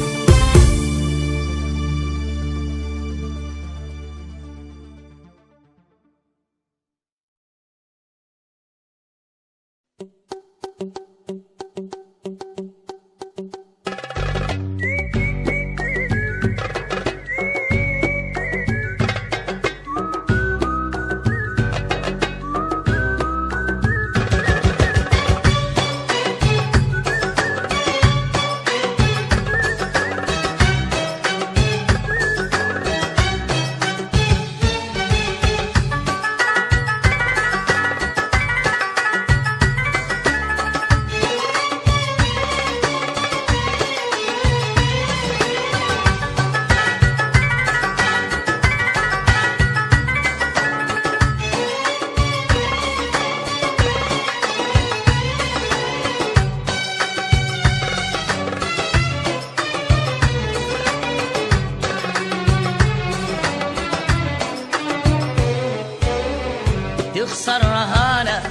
تخسر رهانة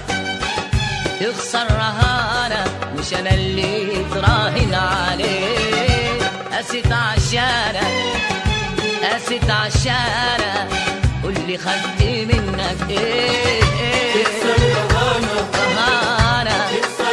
تخسر رهانة مش أنا اللي تراهن عليه قست عشانك قست عشانك قول لي خدت منك ايه ايه رهانة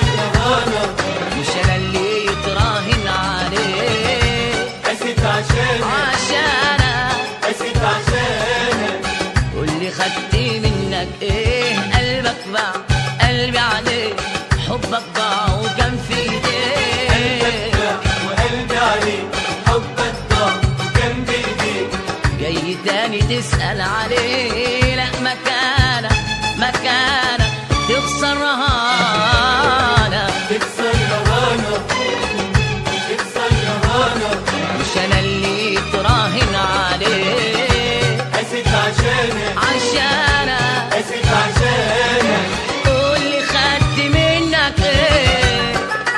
مش أنا اللي تراهن عليه قست عشانك عشانك قست عشانك واللي خدت منك ايه قلبك باع قلبي عليه حبك ضاع وكان في ايديه وقلبي عليك حبك ضاع وكان بايديك جاي تاني تسأل عليه لا مكانك مكانك تخسر رهانة تكسر رهانة تكسر رهانة مش انا اللي تراهن عليه قست عشانك عشانك قست عشانك قول لي خدت منك ايه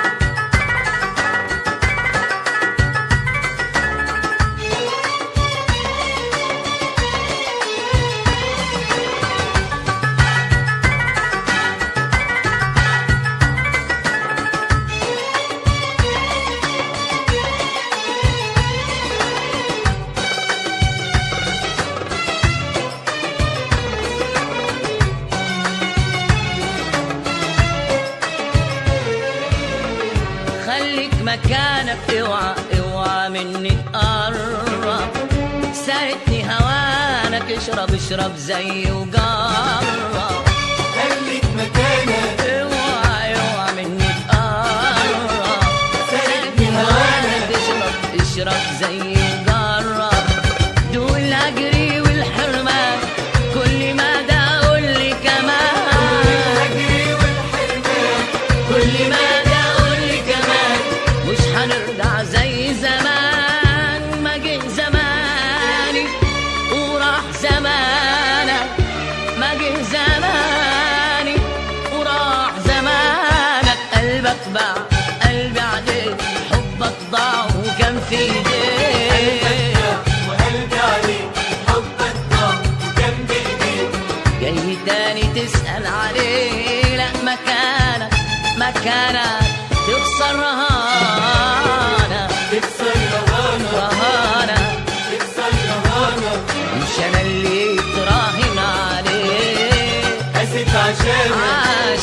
خليك مكانك اوعى اوعى مني تقرب سارتني هوانك اشرب اشرب زي وجرب خليك مكانك اوعى اوعى مني تقرب سارتني هوانك اشرب اشرب زي وجرب دول اجري والحرمان كل ما ده اقول لي كمان الهجري والحرمان كل ما ده اقول لي كمان مش هنرجع زي زمان ما جه زماني وراح زمانك ما جه زماني وراح زمانك قلبك باع قلبي عليك حبك ضاع وكان في ايديك وقلبي عليك حبك ضاع وكان بايديك جاي تاني تسأل عليه لا مكانك مكانك تخسر رهانة تكسر رهانة رهانة تكسر رهانة مش أنا اللي تراهن عليه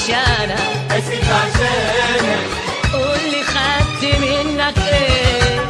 عشانك اسف عشانك قول لي خدت منك ايه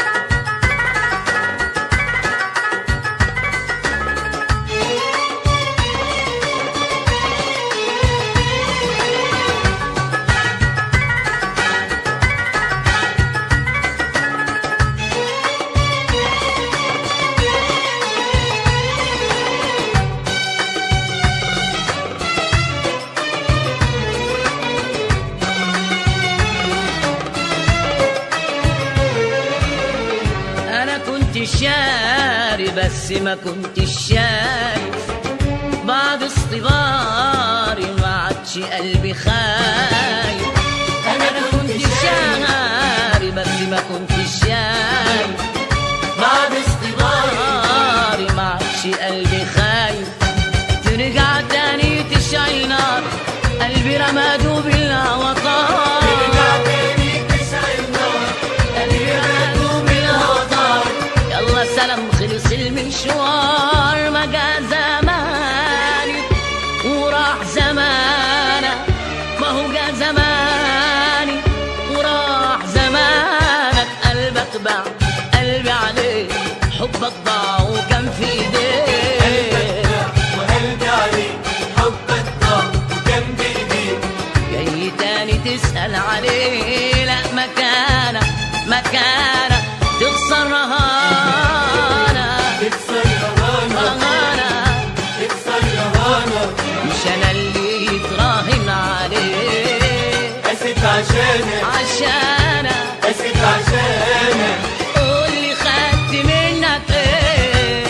انا كنت شاري بس ما كنت شايف بعد اصطباري ما عادش قلبي خايف انا كنت شاري بس ما كنت شايف بعد اصطباري ما عادش قلبي خايف ترجع تاني تشعل نار قلبي رماده بالهوى طار ترجع تاني تشعل نار قلبي رماده بالهوى طار يلا سلام خلص المشوار ما جا زماني وراح زمانك ما هو جا زماني وراح زمانك قلبك باع قلبي عليك حبك ضاع وكان في ايديك وقلبي عليك حبك ضاع وكان بايديك جاي تاني تسأل عليه لا مكانك مكانك تخسر رهانة تكسر رهانك رهانة تكسر رهانك مش أنا اللي يتراهن عليه اسف عشانك عشانك اسف عشانك قول لي خدت منك ايه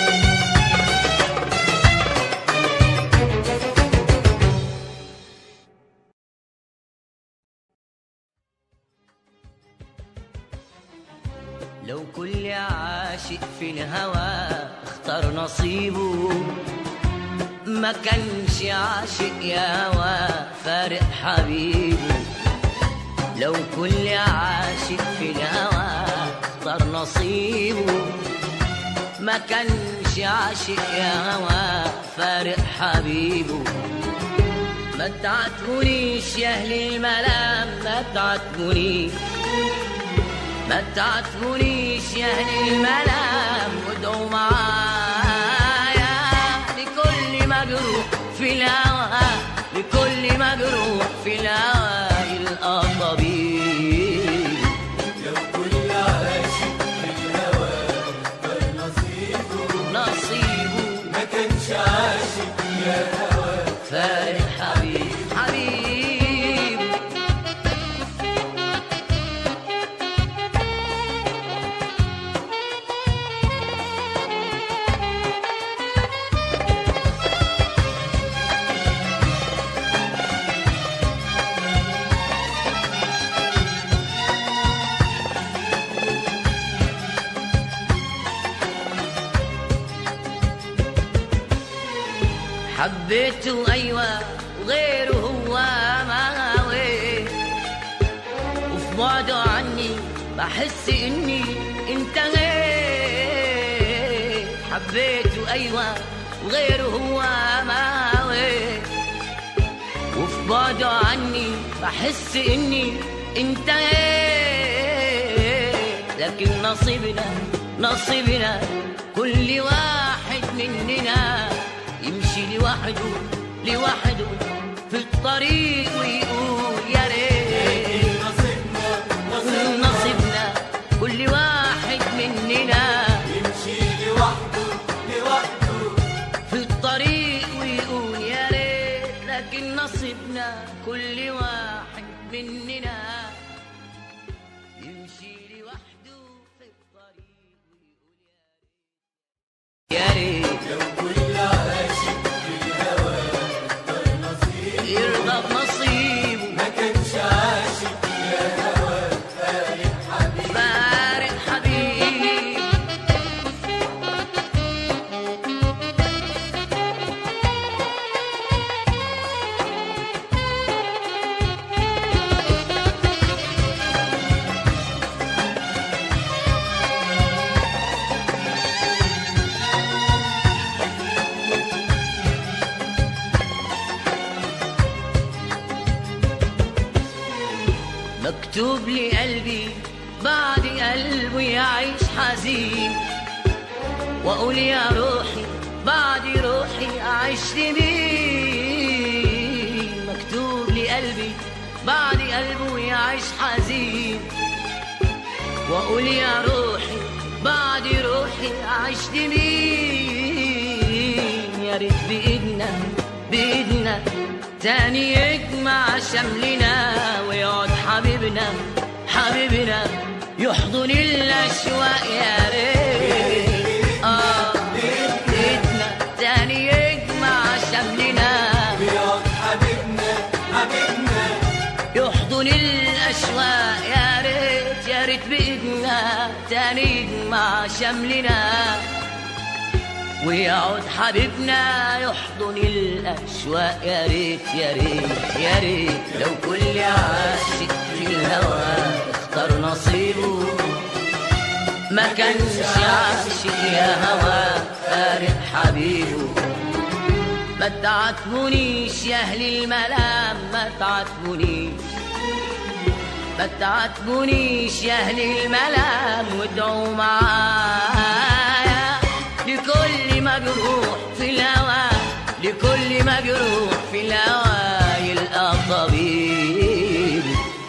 لو كل عاشق في الهوى اختار نصيبه ما كانش عاشق يا هوى فارق حبيبه لو كل عاشق في الهوى اختار نصيبه ما كانش عاشق يا هوى فارق حبيبه ما تعاتبونيش يا اهل الملام ما تعاتبونيش ما تعاتبونيش يا اهل الملام وادعوا معايا لكل مجروح في الهوى لكل مجروح في الهوى يلقى طبيب لو كل عاشق في الهوى اختار نصيبه نصيبه ما كانش عاشق يا هوى فارق حبيب حبيب حبيته أيوة وغيره هو ما هويت وفي بعده عني بحس إني انتهيت حبيته أيوة وغيره هو ما هويت وفي بعده عني بحس إني انتهيت لكن نصيبنا نصيبنا كل واحد مننا يمشي لوحده لوحده في الطريق ويقول يا ريت نصيبنا نصيبنا نصيبنا كل واحد مننا يمشي لوحده لوحده في الطريق ويقول يا ريت لكن نصيبنا كل واحد مننا يمشي لوحده في الطريق ويقول يا ريت لو كل عاشق في الهوى اختار نصيبه يرضى بنصيبه ما كانش عاشق يا هوى فارق حبيب فارق حبيب مكتوب لي قلبي بعد قلبه يعيش حزين واقول يا روحي بعد روحي اعيش لمين مكتوب لي قلبي بعد قلبه يعيش حزين واقول يا روحي بعد روحي اعيش لمين يا ريت بايدنا بايدنا تاني يجمع شملنا ويقعد حبيبنا حبيبنا يحضن الاشواق يا ريت اه بايدنا تاني يجمع شملنا بيقعد حبيبنا حبيبنا يحضن الاشواق يا ريت يا ريت بايدنا تاني يجمع شملنا ويقعد حبيبنا يحضن الاشواق يا ريت يا ريت يا ريت لو كل عاشق في الهوى اختار نصيبه ما كانش عاشق يا هوى فارق حبيبه ما تعاتبونيش يا اهل الملام ما تعاتبونيش ما تعاتبونيش يا اهل الملام وادعوا معايا لكل مجروح في الهوى لكل مجروح في الهوى يلقى طبيب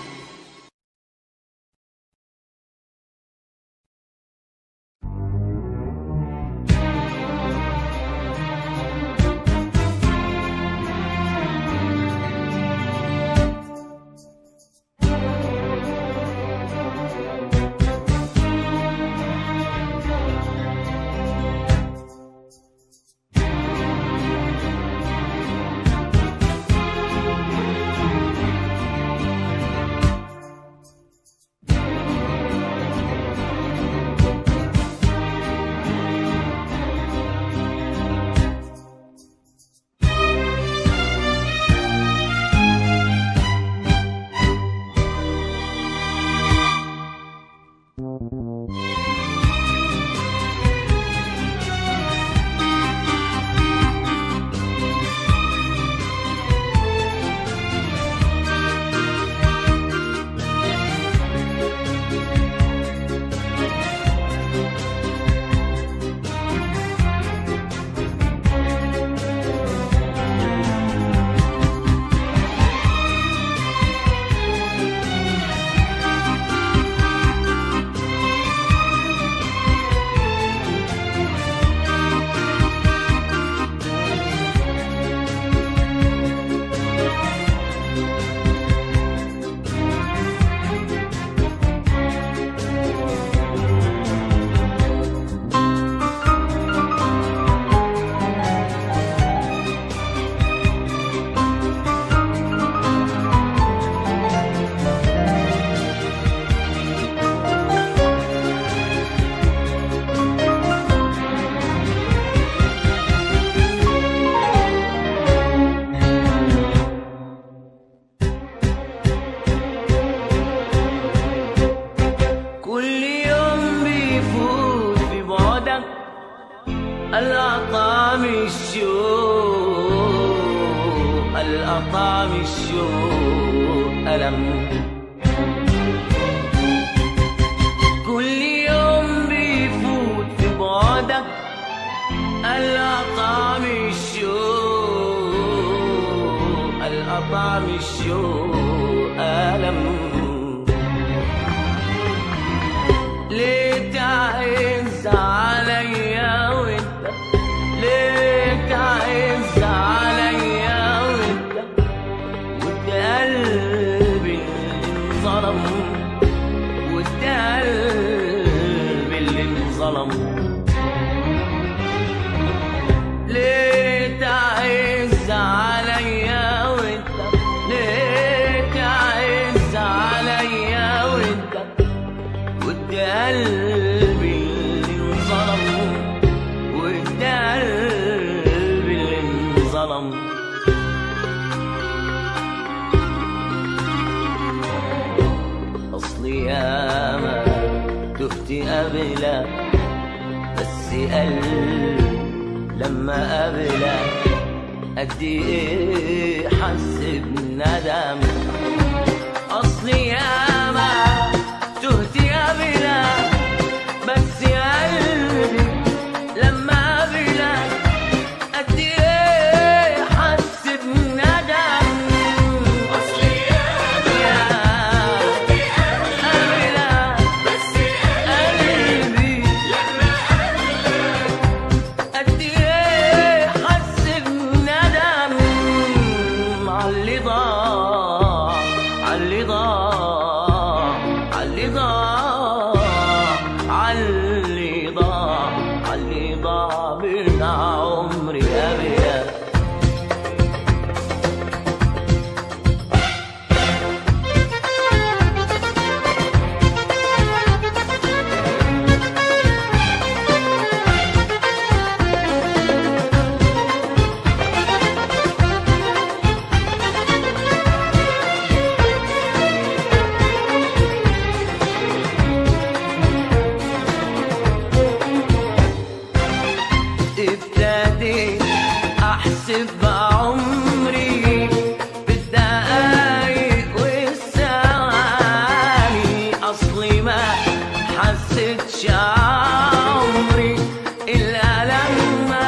كل يوم بيفوت ببعدك الأطعم الشوق الأطعم الشوق ألم كل يوم بيفوت ببعدك الأطعم الشوق الأطعم الشوق ألم ليه تعز عليا وانت ليه تعز عليا وانت وانت قلبي اللي انظلم وانت قلبي اللي انظلم ليه تعز عليا وانت ليه تعز عليا وانت وانت قلبي اللي انظلم وانت قلبي اللي انظلم اصلي ياما تهت قبلك بس قلبي لما قبلك قد ايه حس بندم اصلي ياما حسيت بعمري بالدقايق والثواني أصلي ما حسيتش عمري إلا لما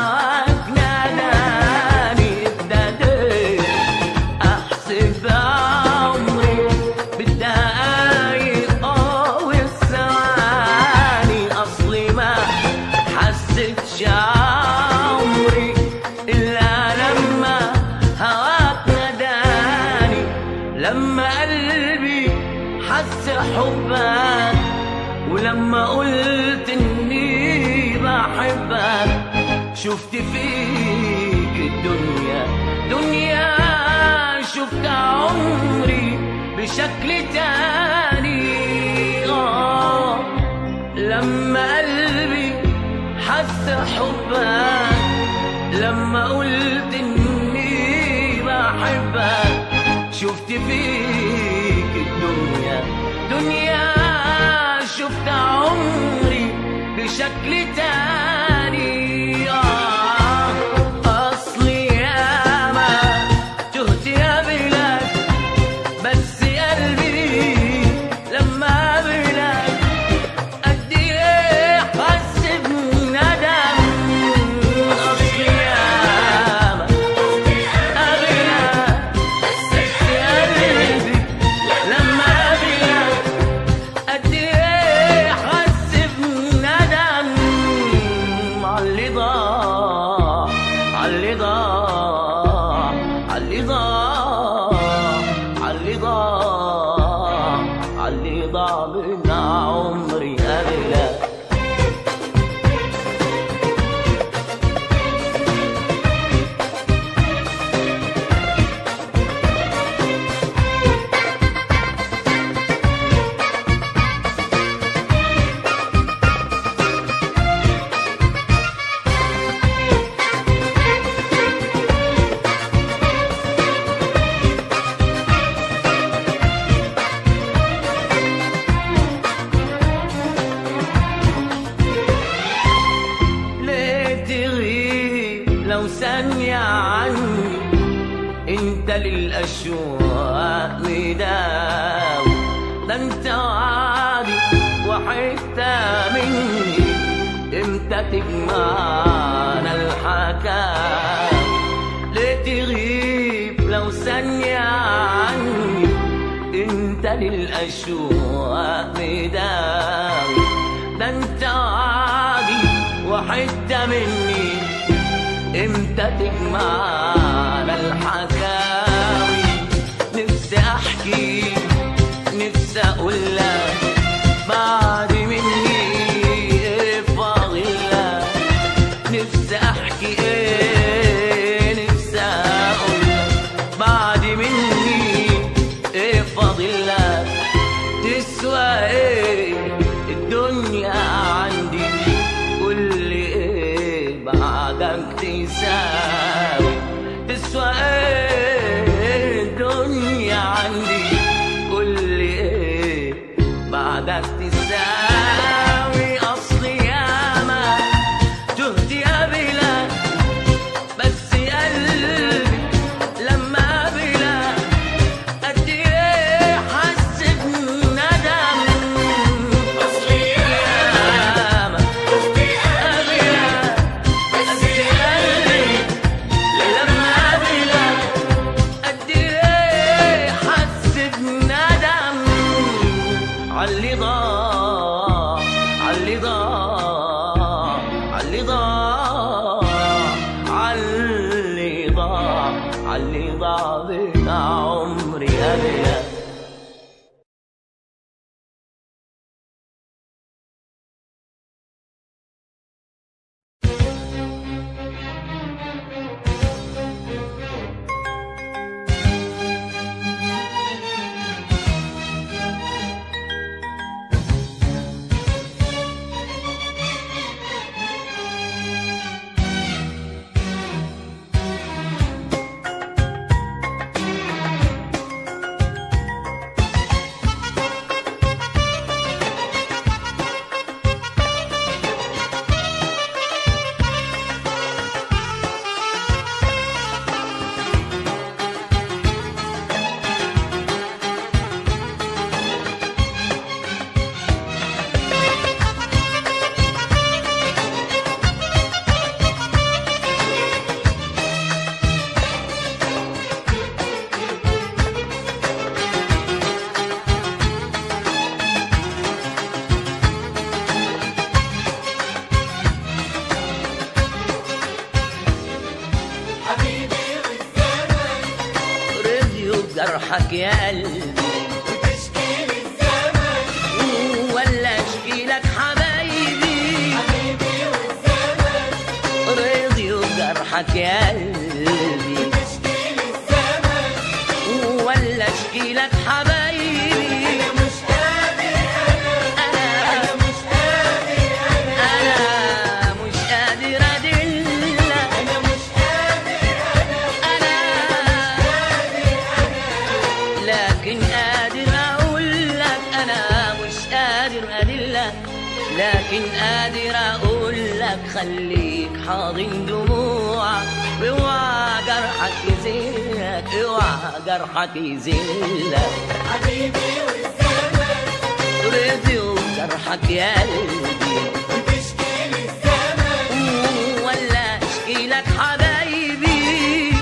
ناداني ابتديت أحسب بعمري بالدقايق آه والثواني أصلي ما حسيتش عمري إلا لما هواك ناداني لما قلبي حس حبك ولما قلت إني بحبك شفت فيك الدنيا دنيا شفت عمري بشكل تاني آه لما قلبي حس حبك لما قلت اني بحبك شفت فيك الدنيا دنيا شفت عمري بشكل تاني آه أصلي ياما تهت يا بلاد بس قلبي لما قابلك قد ايه حس بندم اصلي ياما قابلك بس قلبي لما قابلك قد ايه حس بندم عاللي ضاع عاللي ضاع عاللي ضاع عاللي ضاع عاللي ضاع من عمري قبلك ليه تغيب لو ثانية عني انت للأشواق مداوي ده انت وعدي وحتة مني امتى تجمعنا الحكاوي ليه تغيب لو ثانية عني انت للأشواق مداوي ده انت وعدي وحتة مني امتى تجمعنا الحكاوي نفسي احكي نفسي اقول لك بعد مني ايه فاضل لك نفسي احكي ايه نفسي اقول لك بعد مني ايه فاضل لك تسوى ايه الدنيا عندي قول لي ايه بعدك تساوي تسوى ايه الدنيا عندي قول لي ايه بعدك تساوي اصلي ياما تهت يا بلاد بس قلبي لما قابلك قد ايه حس بندم أصلي ياما قابلك بس قلبي لما قابلك قد ايه حس بندم عاللي ضاع عاللي ضاع عاللي ضاع عاللي ضاع عاللي ضاع بين عمري قبلك وجرحك يا قلبي وتشكي لي الزمن ولا اشكي لك حبايبي حبيبي والزمن رضي وجرحك يا قلبي وتشكي لي الزمن ولا اشكي لك حبايبي أنا مش قادر أنا انا أنا مش قادر أنا انا مش قادر ادلك أنا مش قادر انا لكن قادر اقول لك انا مش قادر ادلك لكن قادر اقول لك خليك حاضن دموعك اوعى جرحك يزلك اوعى جرحك يزلك حبيبي والزمن رضي وجرحك يا قلبي وتشكي لي الزمن ولا اشكي لك حبايبي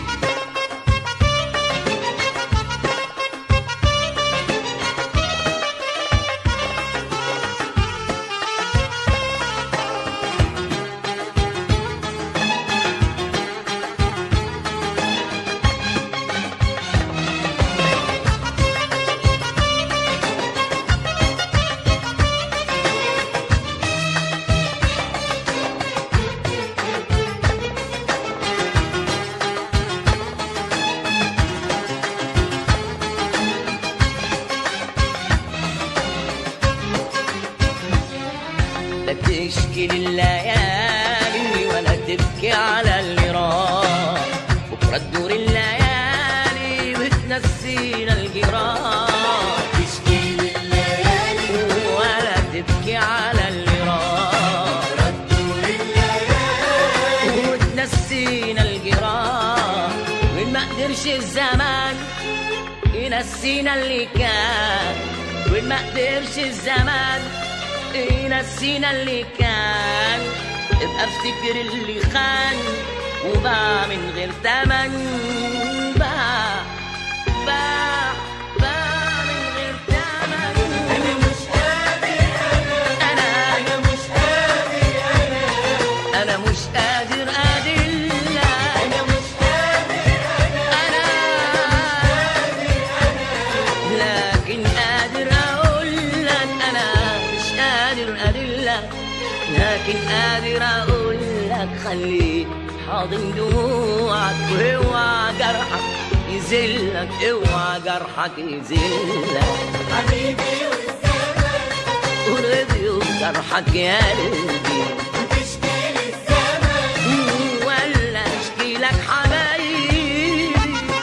لا تشكي لليالي ولا تبكي على اللي راح بكرة تدور الليالي وتنسينا الجراح تشكي لي الليالي ولا تبكي على اللي راح ردوا الليالي وتنسينا الجراح وين ما قدرش الزمان ينسينا اللي كان وين ما قدرش الزمان ينسينا اللي كان ابقى افتكر اللي خان وباع من غير تمن باع باع باع من غير تمن أنا مش قادر انا أنا مش قادر أنا انا مش قادر ادلك أنا مش قادر انا لكن قادر اقول لك انا مش قادر ادلك لكن قادر اقول لك خليك حاضن دموعك واوعى جرحك يذلك اوعى جرحك يذلك حبيبي والزمن ورضي وجرحك يا قلبي وتشكي لي الزمن ولا اشكي لك حبايبي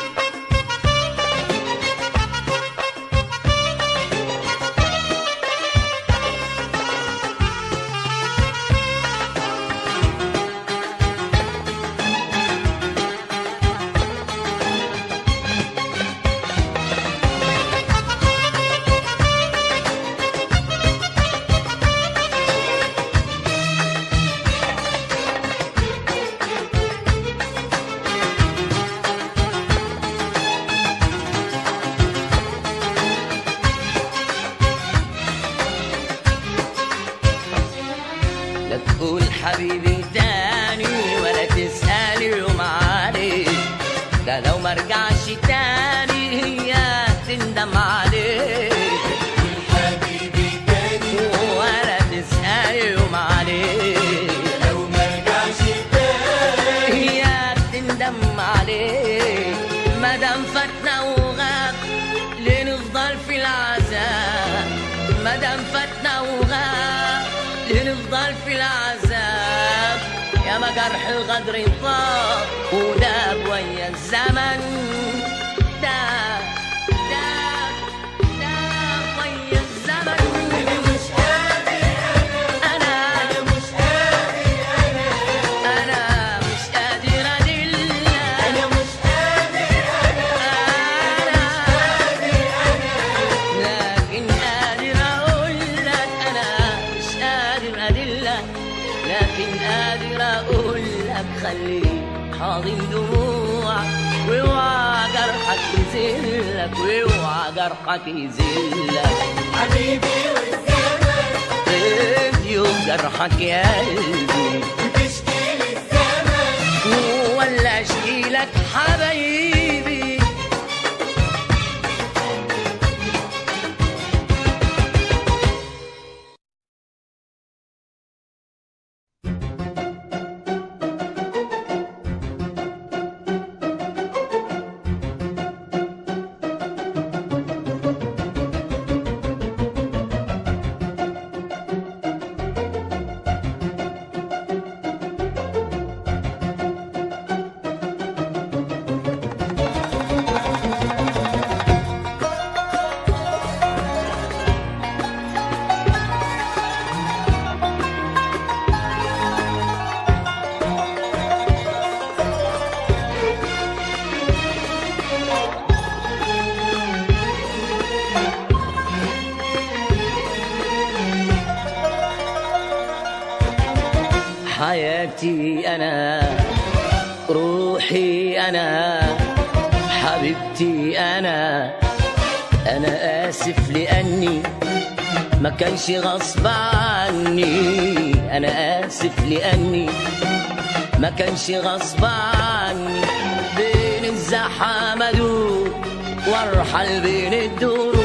لا تقول حبيبي تاني ولا تسأل يوم عليك ده لو ما رجعش تاني هي تندم عليك حبيبي تاني ولا تسأل يوم عليك لو ما رجعش تاني هي تندم عليك مادام فاتنا وغاب ليه نفضل في العذاب مادام فاتنا وغاب ليه نفضل في العذاب يا ما جرح الغدر طاب وداب ويا الزمن داب داب داب ويا الزمن أنا مش قادر انا أنا مش قادر أنا انا مش قادر ادلك أنا مش قادر لكن قادر اقول لك انا مش قادر ادلك لكن قادر اقول لك خليك حاضن دموعك واوعى جرحك يذلك واوعى جرحك يذلك حبيبي والزمن راديو جرحك يا قلبي وتشكي لي الزمن ولا اشكي لك حبايبي حياتي أنا روحي أنا حبيبتي أنا أنا آسف لأني ما كانش غصب عني أنا آسف لأني ما كانش غصب عني بين الزحام أدوب وارحل بين الدروب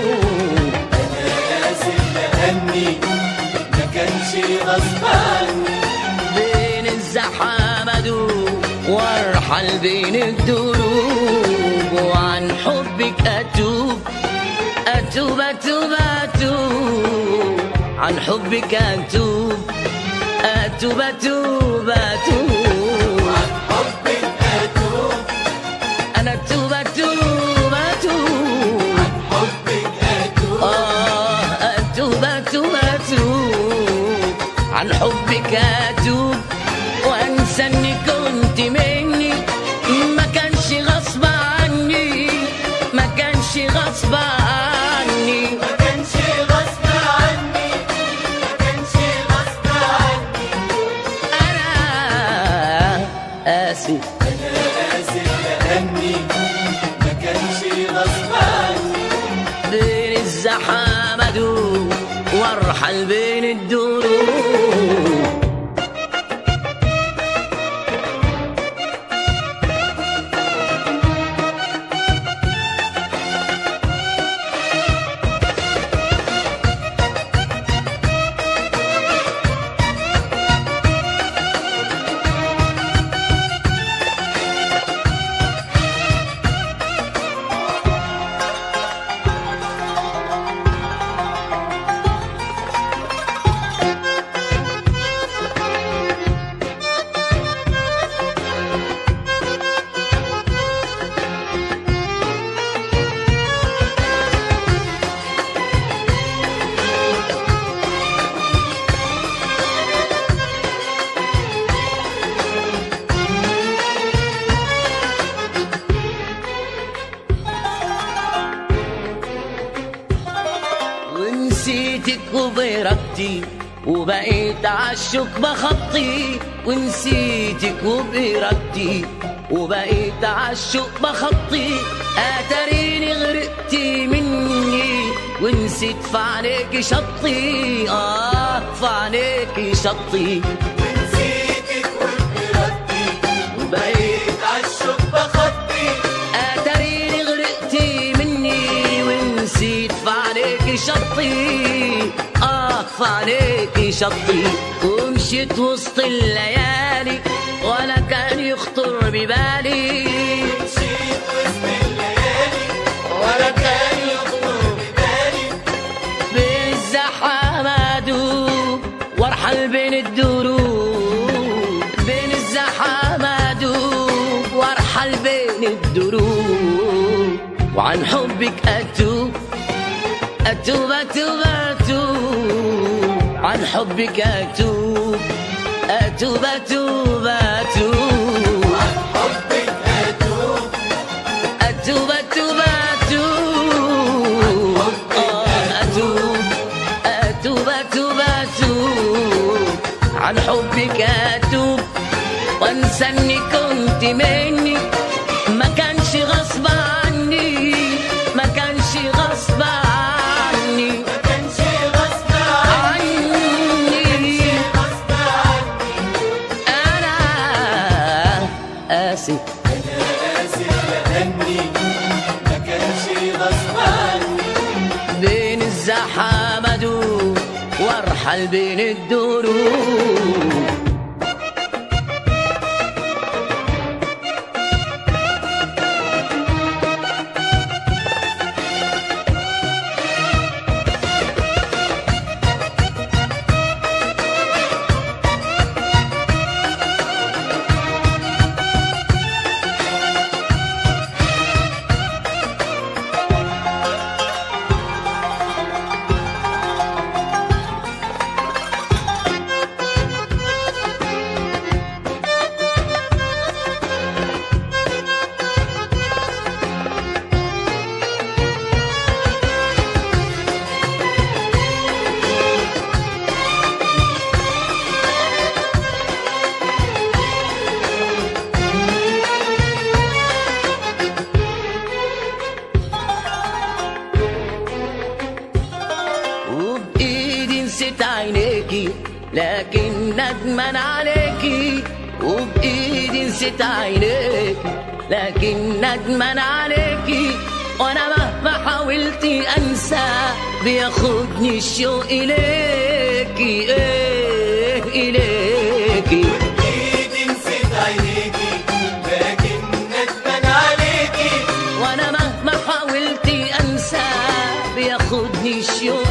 آسف لأني ما كانش غصب عني بين الزحام أدوب وارحل بين الدروب وعن حبك أتوب أتوب أتوب أتوب عن حبك أتوب أتوب أتوب أتوب حبك أتوب أنا أتوب أتوب أتوب حبك أتوب آه أتوب أتوب أتوب عن حبك أتوب وأنسى إني كنت مني ما كانش غصب عني ما كانش غصب عني ما كانش غصب عني ما كانش غصب عني أنا آسف آسف لأني ما كانش غصب عني بين الزحام أدوب وارحل بين الدروب ونسيتك وبإرادتي وبقيت عالشوك بخطي ونسيتك وبإرادتي وبقيت عالشوك بخطي اتريني غرقتي مني ونسيت في عينيكي شطي اه في عينيكي شطي ونسيتك وبإرادتي وبقيت عالشوق بخطي اتريني غرقتي مني ونسيت في عليكي شطي اه في عليكي شطي ومشيت وسط الليالي ولا كان يخطر ببالي مشيت وسط الليالي ولا كان يخطر ببالي بين الزحام ادوب وارحل بين الدروب بين الزحام ادوب وارحل بين الدروب وعن حبك اتوب اتوب اتوب اتوب عن حبك اتوب اتوب اتوب اتوب حبك أتوب أتوب أتوب أتوب آه، أتوب أتوب أتوب أتوب عن حبك أتوب وأنسى إني كنت مني ما كانش غصب عني ما كانش غصب عني ما كانش غصب عني عني غصب عني أنا آسف آسف لأني ما كانش غصب عني بين الزحام ادوب وارحل بين الدروب لكن ندمان عليكي وبإيدي نسيت عينيكي لكن ندمان عليكي وانا مهما حاولت انسى بياخدني الشوق اليكي ايه اليكي ايدي نسيت عينيكي لكن ندمان عليكي وانا مهما حاولت انسى بياخدني الشوق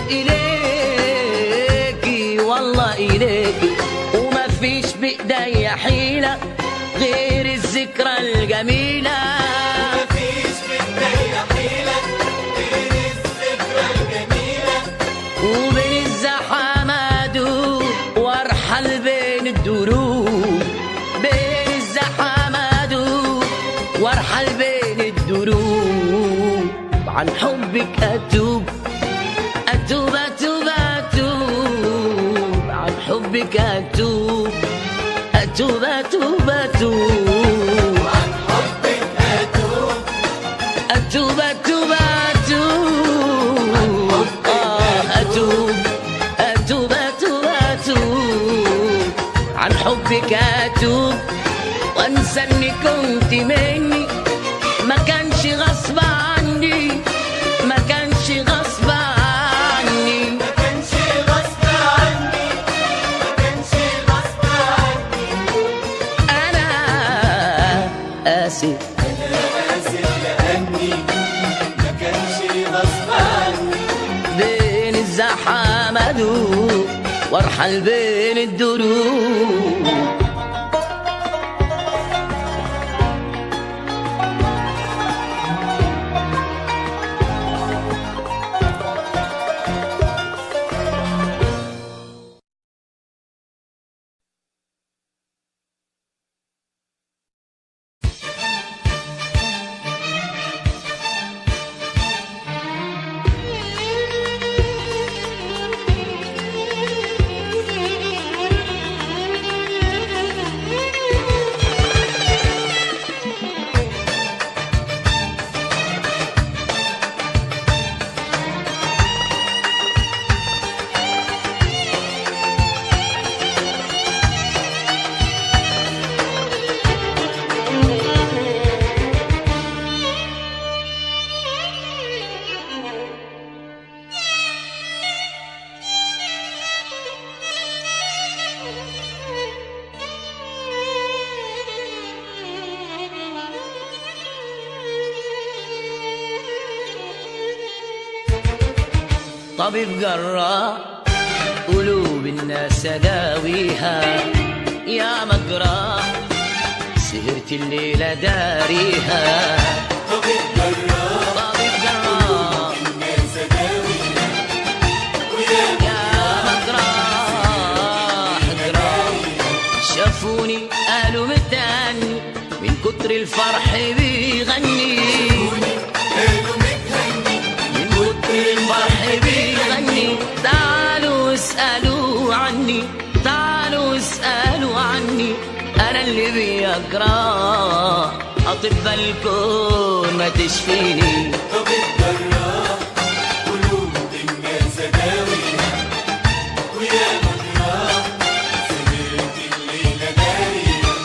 اليكي والله اليكي وما فيش بايديا حيله غير الذكرى الجميله مفيش في الدنيا حيلة غير الذكرى الجميلة وبين الزحمة ادوب وارحل بين الدروب بين الزحمة ادوب وارحل بين الدروب عن حبك اتوب اتوب اتوب اتوب عن حبك اتوب اتوب اتوب اتوب عن حبك أتوب أتوب أتوب أتوب آه أتوب أتوب أتوب أتوب عن حبك أتوب وأنسى إني كنت مني ما كانش غصب عني ما كانش غصب عني ما كانش غصب عني ما كانش غصب عني أنا آسف آسف لأني ما كانش غصب عني بين الزحمة دوب وارحل بين الدروب طبيب جراح قلوب الناس داويها يا مجراح سهرت الليلة داريها طبيب جراح طبيب جراح الناس داويها ويا يا مجراح جراح شافوني قالوا متهني من كتر الفرح بيغني قالوا متهني من كتر الفرح بيغني تعالوا اسألوا عني تعالوا اسألوا عني أنا اللي بيجرى أطباء الكون ما تشفيني طبيب جراح قلوب الناس داويها ويا مجراح سهرت الليلة داريها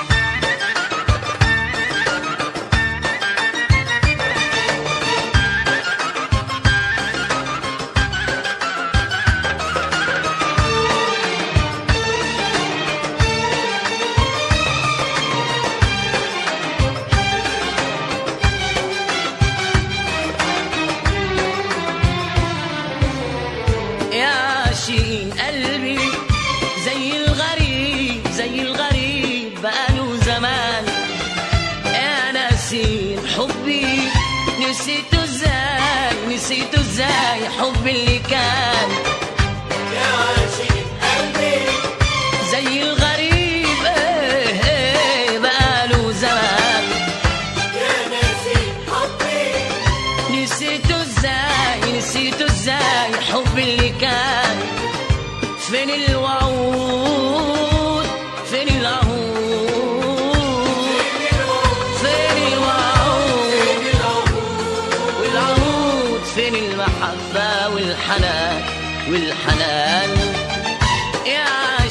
يا شين قلبي زي الغريب زي الغريب بقاله زمان يا ناسين حبي نسيته ازاي نسيته ازاي حبي اللي كان يا عاشق قلبي زي الغريب ايه ايه بقاله زمان يا ناسي حبي نسيته ازاي نسيته ازاي حبي اللي كان فين الوعود فين العهود فين الوعود والعهود فين المحبة والحنان والحنان يا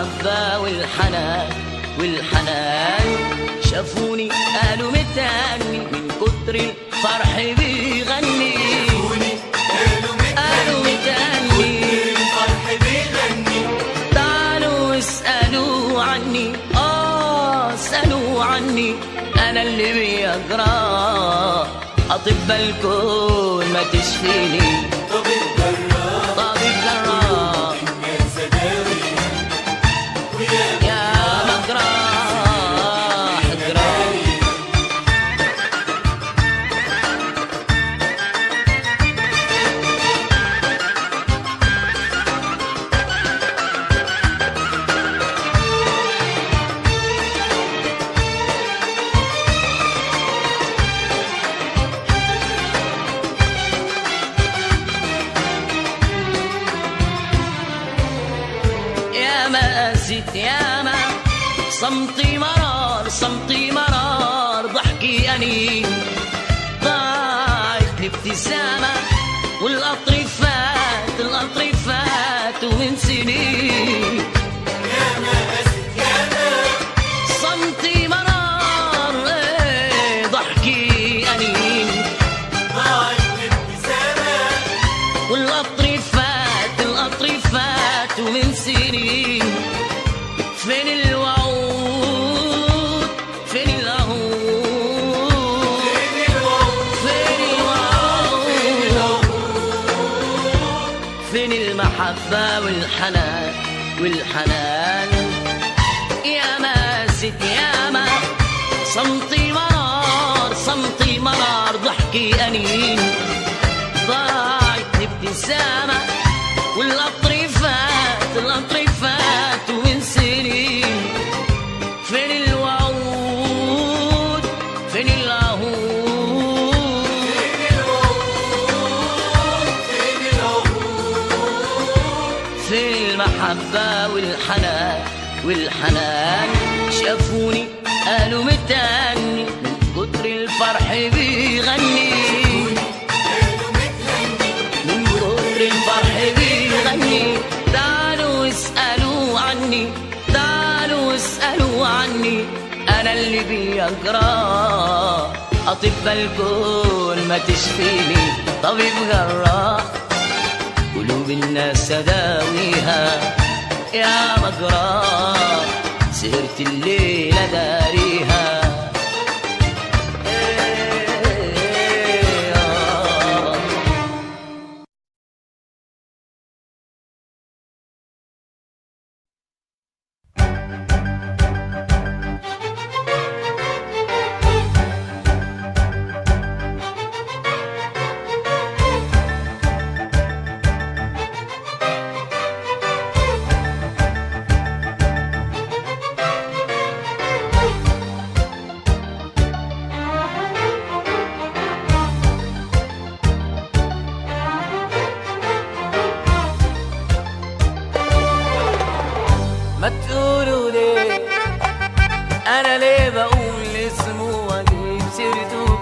المحبة والحنان والحنان شافوني قالوا متاني من كتر الفرح بيغني قالوا متاني الفرح بيغني تعالوا اسألوا عني آه اسألوا عني أنا اللي بيجرى أطباء الكون ما تشفيني طبيب جراح طبيب جراح الناس داوي ويا يا مجراح جراح يا ما قاسيت يا ما صمتي مرار صمتي مرار ضحكي أنين ضاعت الابتسامة والقطر فات القطر فات ومن سنين صمتي مرار إيه، ضحكي أنين ضاعت الابتسامة والقطر فات القطر فات ومن سنين فين الوعود فين العهود فين الوعود فين المحبة والحنان والحنان يا ما ست يا ما صمتي مرار صمتي مرار ضحكي أنين ضاعت ابتسامة والقطر فات القطر فات ومن سنين فين الوعود فين العهود فين المحبة والحنان والحنان شافوني قالوا متاني من كتر الفرح بيغني من كتر الفرح بيغني تعالوا اسألوا عني تعالوا اسألوا عني أنا اللي بيجرى أطباء الكون ما تشفيني طبيب جراح قلوب الناس أداويها يا مجرى سهرت الليلة داريها إيه آه. ما تقولوا ليه انا ليه بقول اسمه واجيب سيرته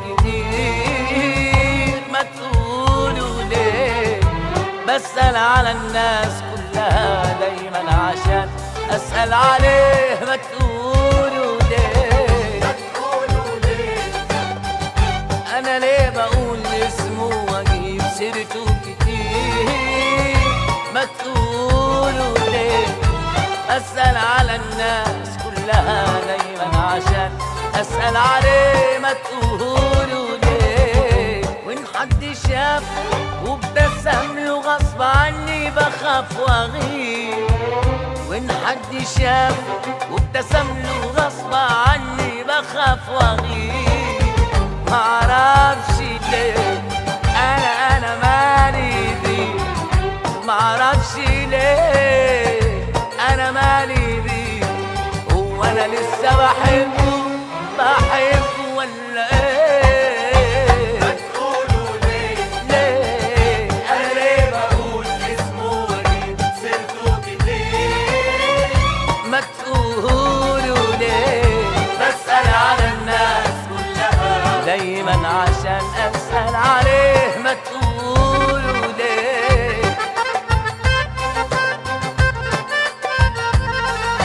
كتير ما تقولوا ليه بسأل على الناس كلها دايما عشان اسأل عليه ما تقولوا ليه تقولوا ليه انا ليه بقول اسمه واجيب سيرته كتير ما تقولوا ليه اسال على الناس كلها دايما عشان اسال عليه ما تقولوا ليه وان حد شاف وابتسم له غصب عني بخاف واغير وان حد شاف وابتسم له غصب عني بخاف واغير معرفش ليه انا انا مالي بيه معرفش ليه انا مالي بيه هو انا لسه بحبه بحبه ولا ايه تقولوا ليه ليه انا ليه بقول اسمه واجيب سيرته كتير ما تقولوا ليه بسأل على الناس كلها دايما عشان اسال عليه ما تقولوا ليه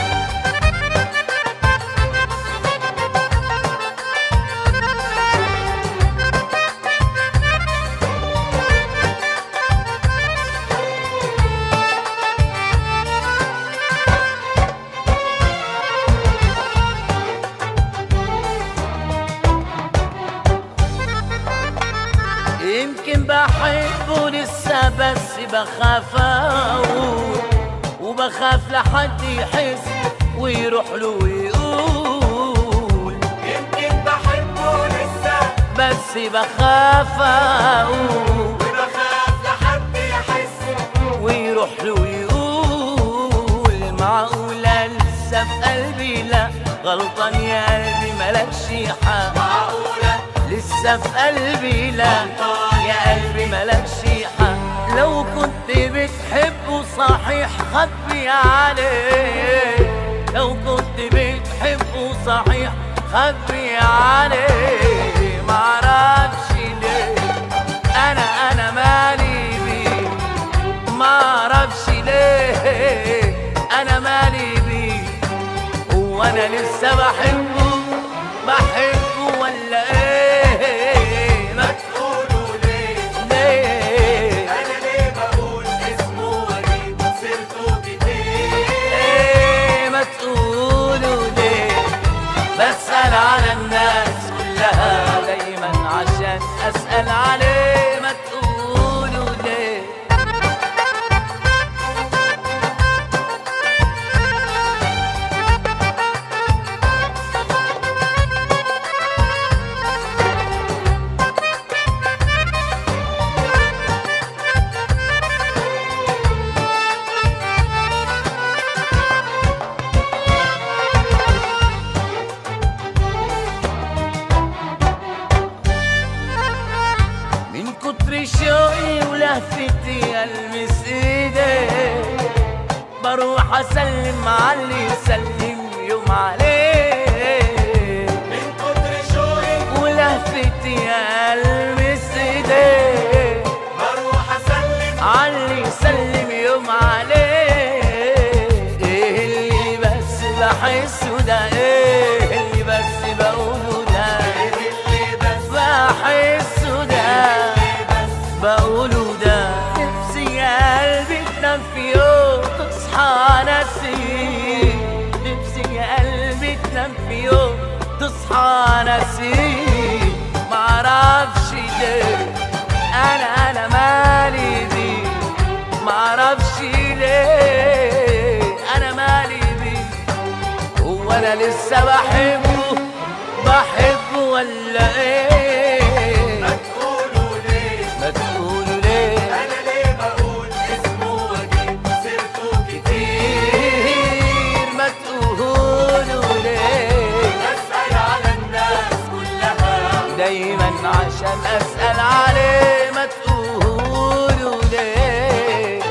بحبه لسه بس بخاف اقول وبخاف لحد يحس ويروح له ويقول يمكن بحبه لسه بس بخاف اقول وبخاف لحد يحس ويروح له ويقول معقولة لسه في قلبي لا غلطان يا قلبي ملكش حق معقولة لسه في قلبي لا يا قلبي ملكش حق لو كنت بتحبه صحيح خبي عليه لو كنت بتحبه صحيح خبي عليه معرفش ليه انا انا مالي بيه معرفش ليه انا مالي بيه هو انا لسه بحبه بحبه ولا ايه ما تقولوا ليه ليه أنا ليه بقول اسمه وأجيب سيرته كتير ايه ما تقولوا ليه بسأل على الناس كلها دايما عشان اسأل عليه ما تقولوا ليه من كتر شوقي ولهفتي المس ايديك بروح اسلم على اللي يسلم يوم عليك من كتر شوقي ولهفتي المس ايديك بروح أسلم على اللي يسلم يوم عليك ايه اللي بس بحسه ده ايه اللي بس بقوله ده اللي بس بحسه ده اللي بس بقوله ده نفسي يا قلبي تنام في يوم تصحى نسيم نفسي يا قلبي تنام في يوم تصحى نسيم معرفش ليه انا انا مالي بيه معرفش ليه انا مالي بيه هو انا لسه بحبه بحبه ولا ايه ما تقولوا ليه ما تقولوا ليه أنا ليه بقول اسمه وأجيب سيرته كتير كتير ما تقولوا ليه أسأل على الناس كلها دايما عشان اسال عليه ما تقولوا ليه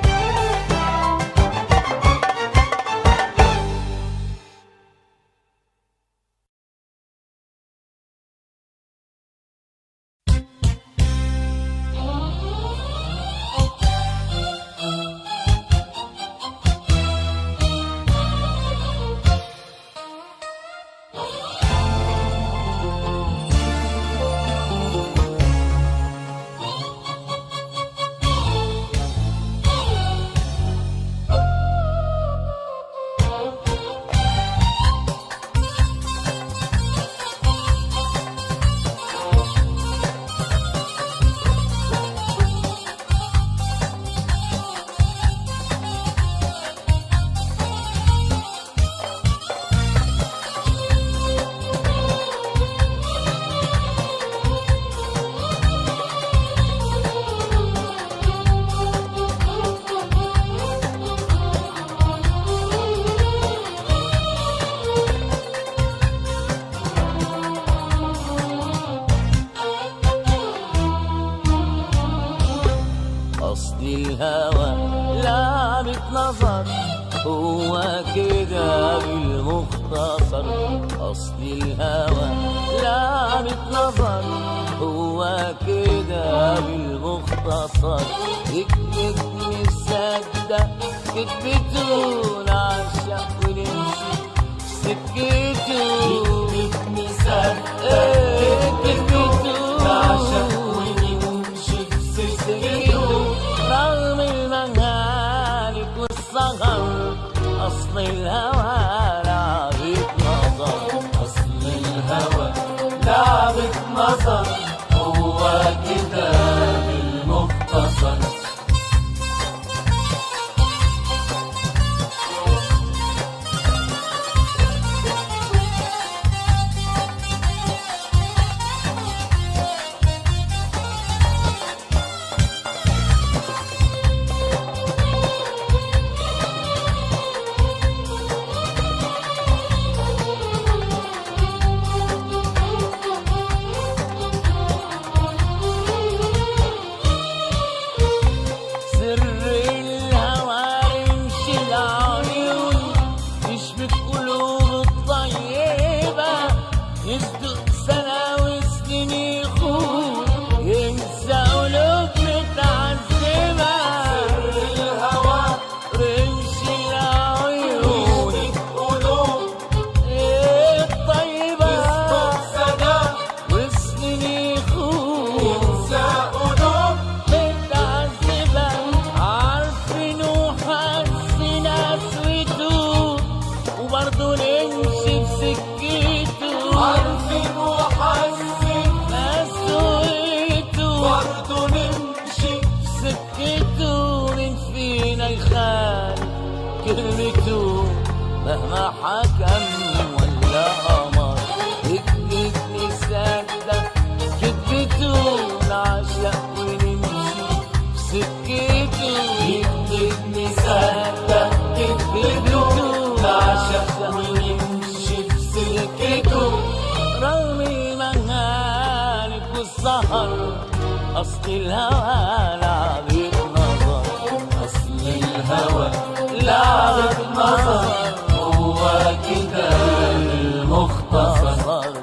قصدي الهوى لعبة نظر هو كده بالمختصر قصدي الهوى لعبة نظر هو كده بالمختصر اكتبني السدة كتبته نعشق ونمشي سكته اكتبني السدة كتبته نعشق ونمشي سكته رغم المهالك والسهر أصل الهوى لعبة نظر أصل الهوى لعبة نظر هو كده كلمته مهما حكم ولا أمر يكذبني صدق كذبته نعشق ونمشي بسكته يكذبني صدق كذبته نعشق ونمشي بسكته رغم المهانك والسهر أصل الهوى لعبة نظر أصل الهوى لعبة نظر هو كده المختصر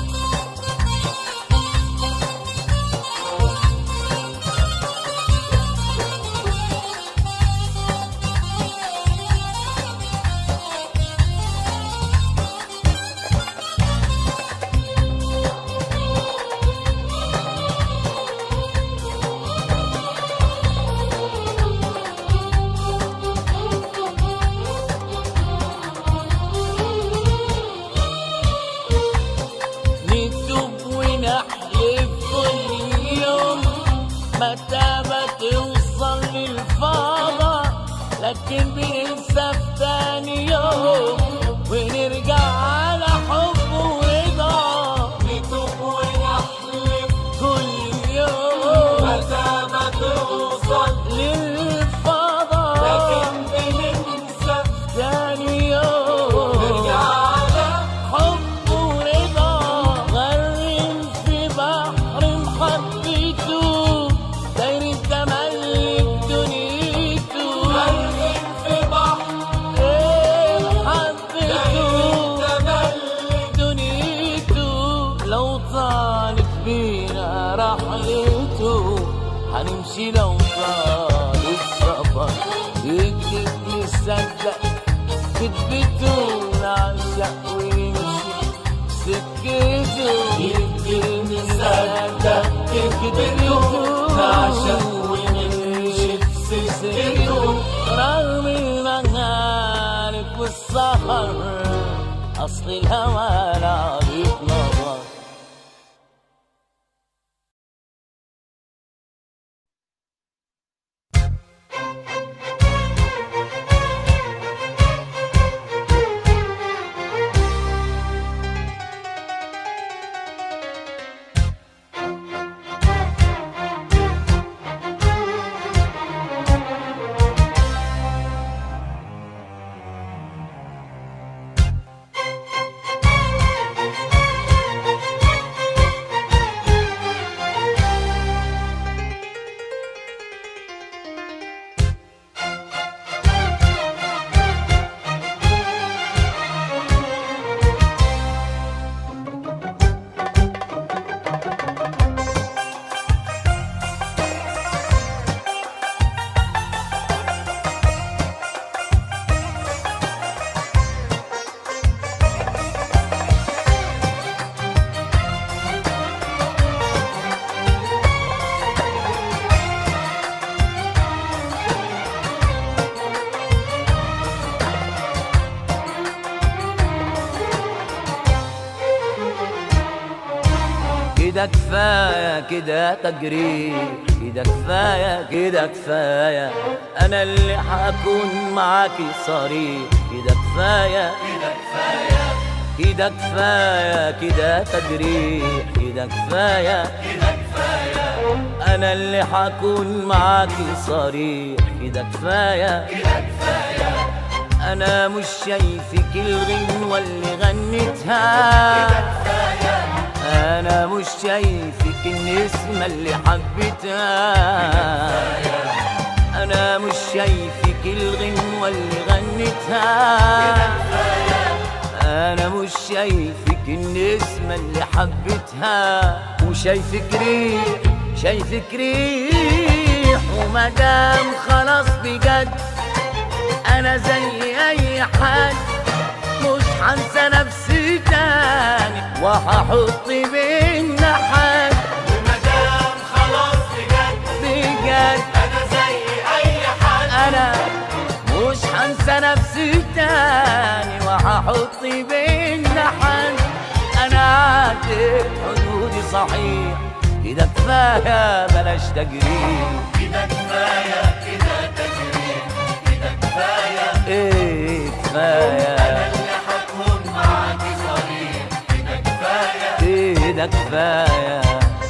نكتب ونحلف كل يوم متى ما توصل للفضاء لكن بننسى في تاني يوم ونرجع على حب ورضا نكتب ونحلف كل يوم متى ما توصل للفضاء لكن بننسى في تاني يوم نرجع على حب ورضا غرم في بحر محبته داير تملك دنيته غرم في بحر محبته تملك دنيته لو طالت بينا رحلته هنمشي لو طال السفر يكذب نصدق كذبته نعشق ونمشي سكته يمكن نصدق كذبته نعشق ونمشي سكته رغم المهانك والسهر أصل الهوى لعبة نظر كده كفاية كده تجريح كده كفاية كده كفاية أنا اللي هكون معاكي صريح كده كفاية كده كفاية كده كفاية كده تجريح كده كفاية كده كفاية أنا اللي هكون معاكي صريح كده كفاية كده كفاية أنا مش شايفك الغنوة اللي غنتها انا مش شايفك النسمة اللي حبيتها انا مش شايفك الغنوة اللي غنيتها انا مش شايفك النسمة اللي حبيتها وشايفك ريح شايفك ريح ومدام خلاص بجد انا زي اي حد مش هنسى نفسي تاني وهحط بينا حد ومدام خلاص بجد بجد انا زي اي حد انا مش هنسى نفسي تاني وهحط بينا حد انا عاتب حدودي صحيح كده كفايه بلاش تجريح كده كفايه كده تجريح كده كفايه ايه كفاية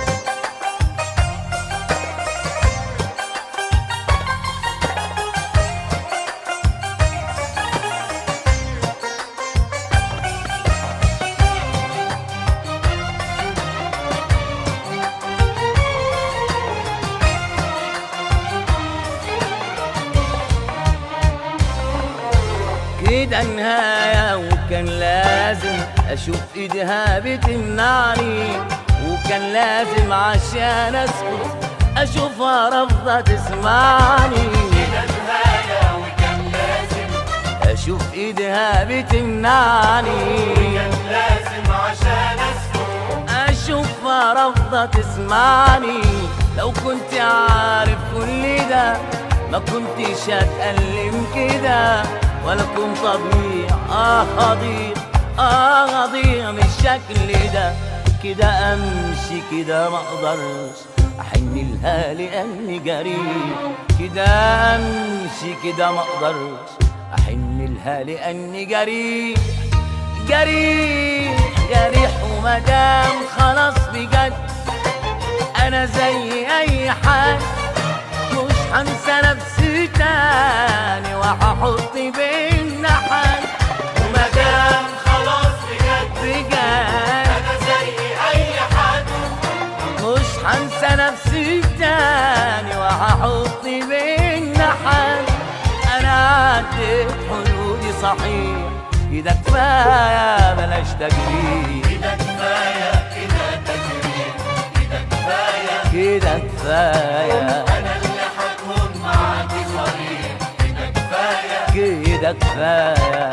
كده نهاية وكان لازم أشوف إيدها بتمنعني وكان لازم عشان أسكت أشوفها رافضة تسمعني كده نهاية وكان لازم أشوف إيدها بتمنعني كان لازم عشان اسكت أشوفها رافضة تسمعني لو كنت عارف كل ده ما كنتش هتألم كده ولا كنت أضيع آه أضيع آه أضيع من الشكل ده كده أمشي كده ما أقدرش أحن لها لأني جريء كده أمشي كده ما أقدرش أحن لها لأني جريء جريح جريح ومدام خلاص بجد انا زي اي حد مش هنسى نفسي تاني وهحط بينا حد ومدام خلاص بجد بجد انا زي اي حد مش هنسى نفسي تاني وهحط بينا حد انا عديت حدودي صحيح كده كفايه بلاش تجريح كده كفاية كده تجريح كده كفاية كده كفايه انا اللي هكون معاكي صريح كده كفاية كده كفايه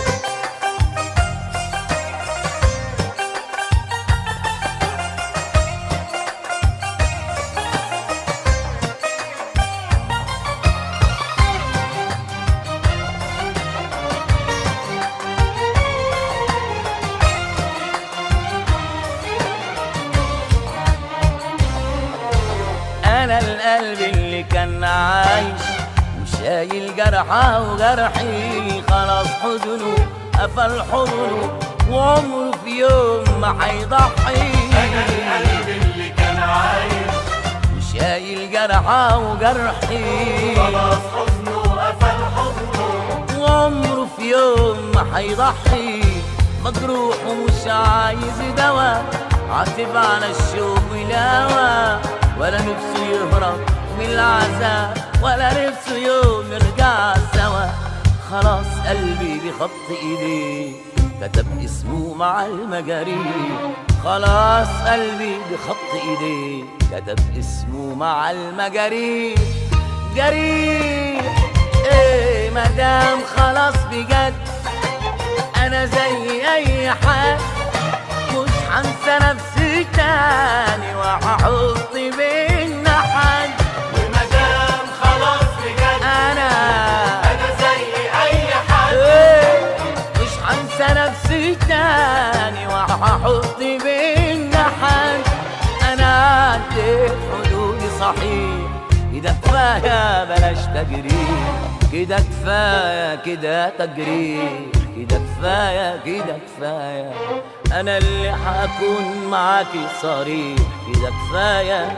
انا القلب اللي كان عايش وشايل جرحه وجرحي خلاص حزنه قفل حضنه وعمره في يوم ما هيضحي انا القلب اللي كان عايش وشايل جرحه وجرحي خلاص حزنه قفل حضنه وعمره في يوم ما هيضحي مجروح ومش عايز دوا عاتب على الشوق والهوى ولا نفسه يهرب من العذاب ولا نفسه يوم يرجع سوا خلاص قلبي بخط ايديه كتب اسمه مع المجاريح خلاص قلبي بخط ايديه كتب اسمه مع المجاريح جريح ايه مدام خلاص بجد انا زي اي حد مش هنسى نفسي تاني وهحط بينا حد ومدام خلاص بجد انا انا زي اي حد ايه مش هنسى نفسي تاني وهحط بينا حد انا عديت حدودي صحيح كده كفايه بلاش تجريح كده كفايه كده تجريح كده كفايه كده كفايه انا اللي هكون معاكي صريح كده كفايه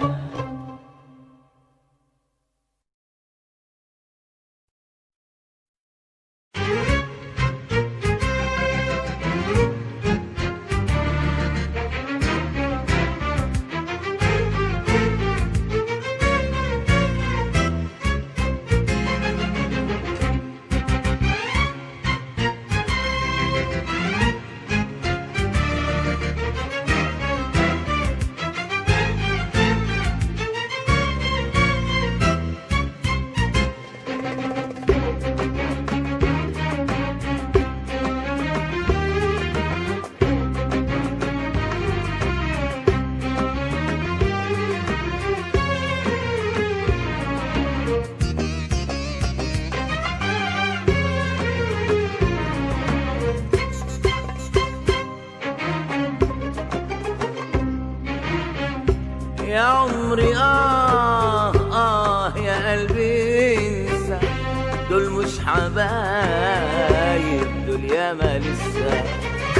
يا عمري آه آه يا قلبي انسى دول مش حبايب دول ياما لسه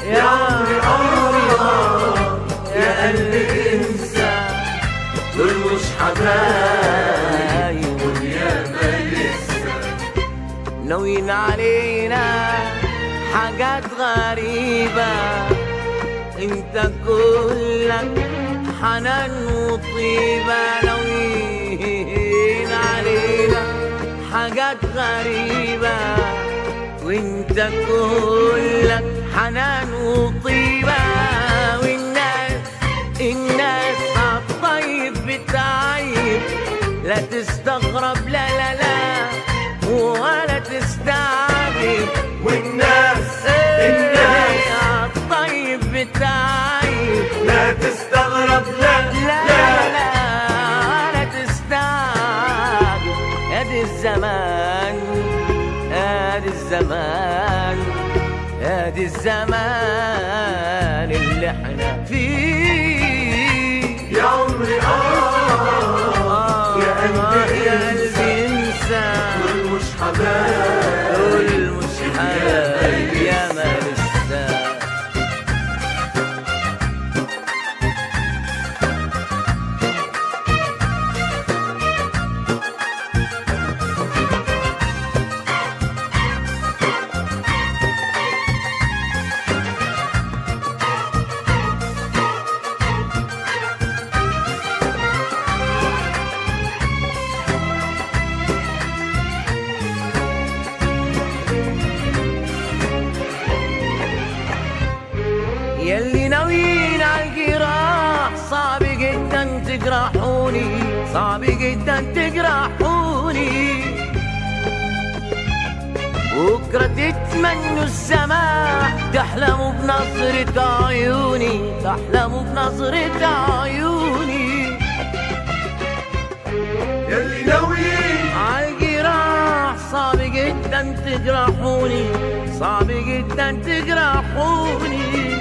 يا عمري عمري آه يا قلبي انسى دول مش حبايب والياما لسه ناويين علينا حاجات غريبة انت كلك حنان وطيبة ناويين علينا حاجات غريبة وانت كلك حنان وطيبة والناس الناس عالطيب بتعيب لا تستغرب لا لا لا ولا تستعجب والناس الناس عالطيب بتعيب لا تستغرب لا لا لا لا لا تستعجب ادي الزمان ادي الزمان ادي الزمان اللي احنا فيه يا عمري آه يا قلبي يا قلبي انسى دول مش حبايب دول مش حبايب يا ما لسه يلي ناويين عالجراح صعب جدا تجرحوني صعب جدا تجرحوني بكرة تتمنوا السماح تحلموا بنظرة عيوني تحلموا بنظرة عيوني يلي ناويين عالجراح صعب جدا تجرحوني صعب جدا تجرحوني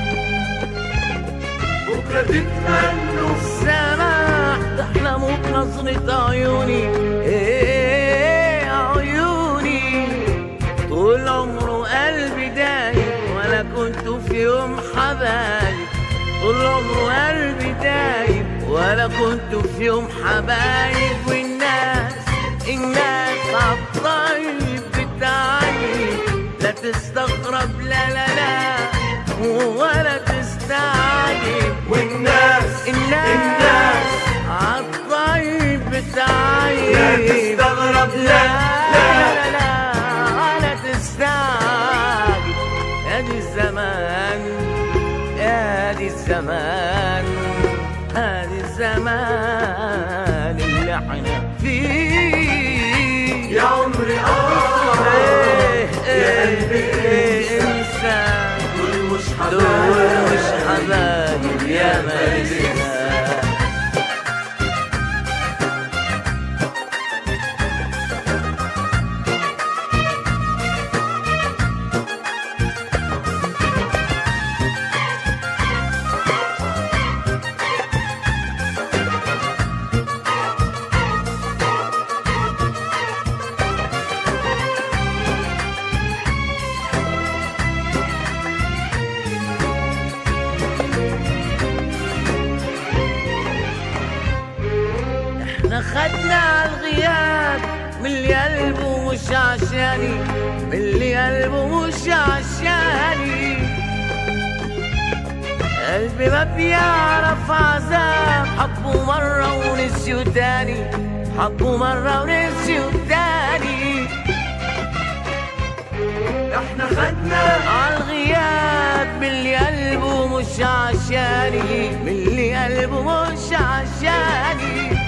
بكرة تتمنوا السماح تحلموا بنظرة عيوني ايه عيوني طول عمره قلبي دايب ولا كنت في يوم حبايب طول عمره قلبي دايب ولا كنت في يوم حبايب والناس الناس عالطيب بتعيب لا تستغرب لا لا لا ولا تستعجب والناس الناس عالطيب بتعيب لا تستغرب لا لا لا لا لا لا تستعجب ادي الزمان ادي الزمان ادي الزمان اللي احنا فيه يا عمري آه إيه يا إيه قلبي إيه انسى دول مش دول حبايب مش حبايب يا ما لسه احنا خدنا الغياب من اللي قلبه مش عشاني من اللي قلبه مش عشاني قلبي ما بيعرف عذاب حبه مرة ونسيه تاني حبه مرة ونسيه تاني احنا خدنا عالغياب من اللي قلبه مش عشاني من اللي قلبه مش عشاني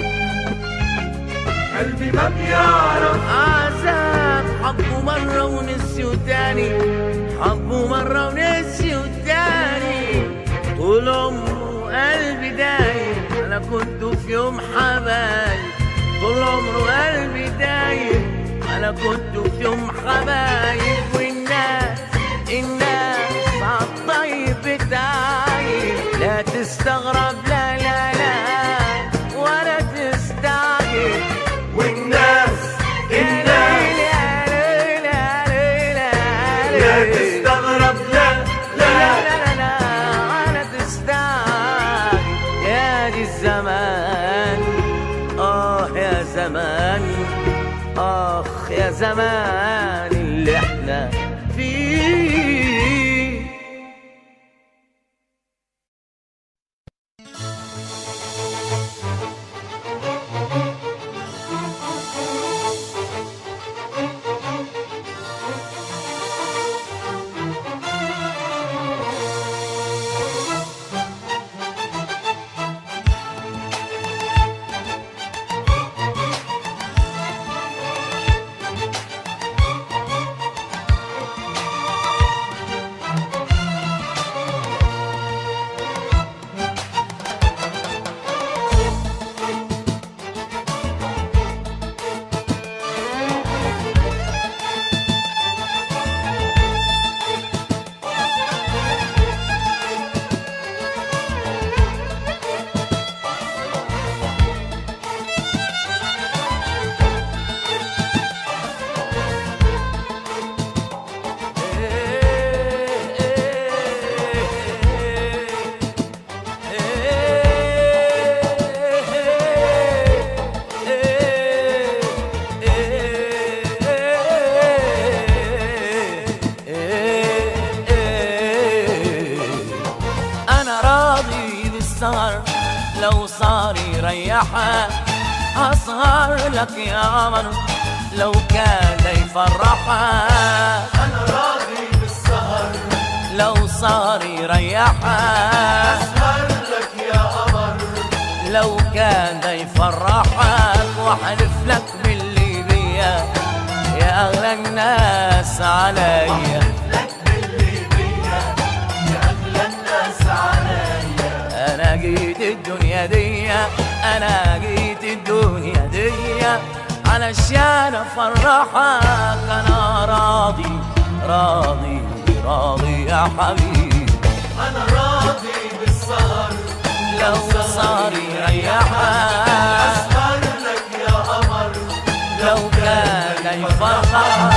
قلبي ما بيعرف عذاب حبه مرة ونسيه تاني حبه مرة ونسيه تاني طول عمره قلبي دايب أنا كنت في يوم حبايب طول عمره قلبي دايب أنا كنت في يوم حبايب والناس الناس عالطيب بتاعي لا تستغرب لا لا لا ولا تستعجب والناس الناس لا تستغرب لا زمان اخ يا زمان اللي احنا فيه أنا راضي بالسهر لو صار يريحك أسهر لك يا قمر لو كان يفرحك أنا راضي بالسهر لو صار يريحك أسهر لك يا قمر لو كان يفرحك واحلف لك باللي بيا يا اغلى الناس عليا لك باللي بيا يا أغلى الناس عليا انا جيت الدنيا دي انا جيت الدنيا دي علشان افرحك انا راضي راضي راضي يا حبيبي أنا راضي بالسهر لو صار يريحك أسهر لك يا قمر لو كان يفرحك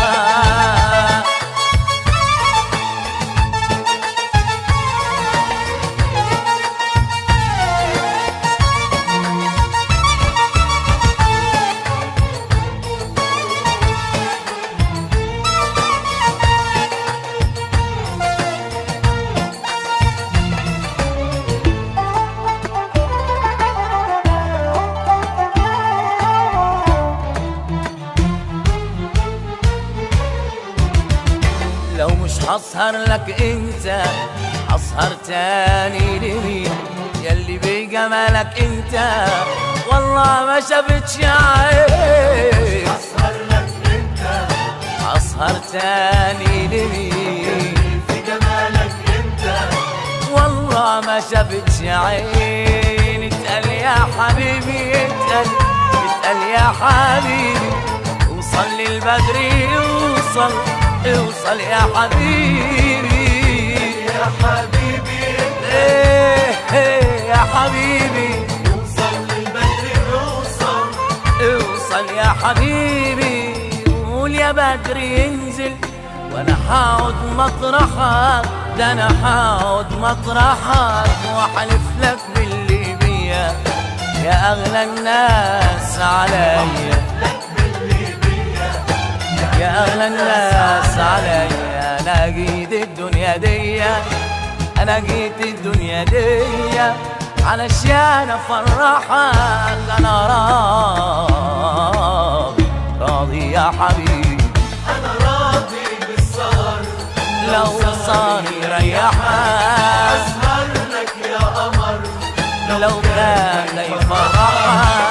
لو مش هسهر لك انت هسهر تاني لمين يلي بجمالك انت والله ما شفتش عين أسهر لك أنت هسهر تاني لمين في جمالك أنت والله ما شفتش عين اتقل يا حبيبي اتقل اتقل يا حبيبي وصل للبدر اوصل اوصل يا حبيبي يا حبيبي ايه ايه يا حبيبي وصل للبدر نوصل اوصل يا حبيبي قول يا بدر ينزل وانا هقعد مطرحك ده انا هقعد مطرحك واحلف لك باللي بيا يا اغلى الناس عليا يا اغلى الناس عليا انا جيت الدنيا دي انا جيت الدنيا دي علشان افرحك انا راضي راضي يا حبيبي أنا راضي بالسهر لو صار يريحك أسهر لك يا قمر لو كان يفرحك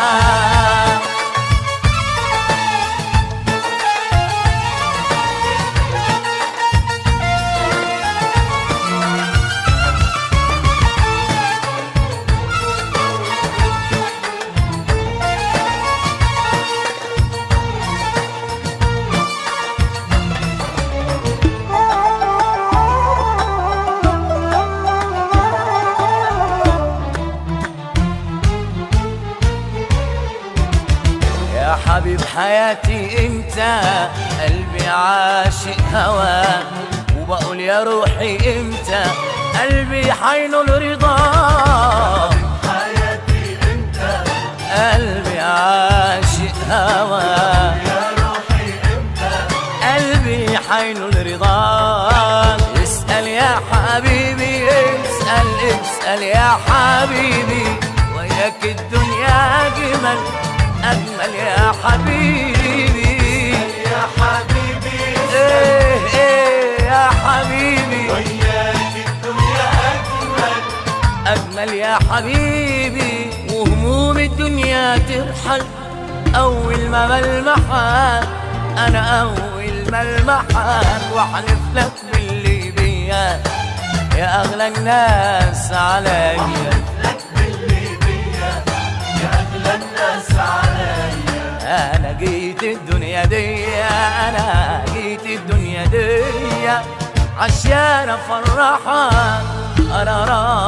يا حبيب حياتي انت قلبي عاشق هواك وبقول يا روحي انت قلبي حينول رضاك حياتي أنت قلبي عاشق الهوى يا روحي امتى قلبي حين الرضا اسأل يا حبيبي اسأل اسأل يا حبيبي وياك الدنيا أجمل أجمل يا حبيبي يا حبيبي إيه إيه يا حبيبي وياك الدنيا اجمل أجمل يا حبيبي وهموم الدنيا ترحل أول ما ملمحك أنا أول ما ملمحك وأحلف لك باللي بيا يا أغلى الناس عليا لك باللي بيا يا اغلى الناس عليا أنا جيت الدنيا دي أنا جيت الدنيا دي عشان أفرحك أنا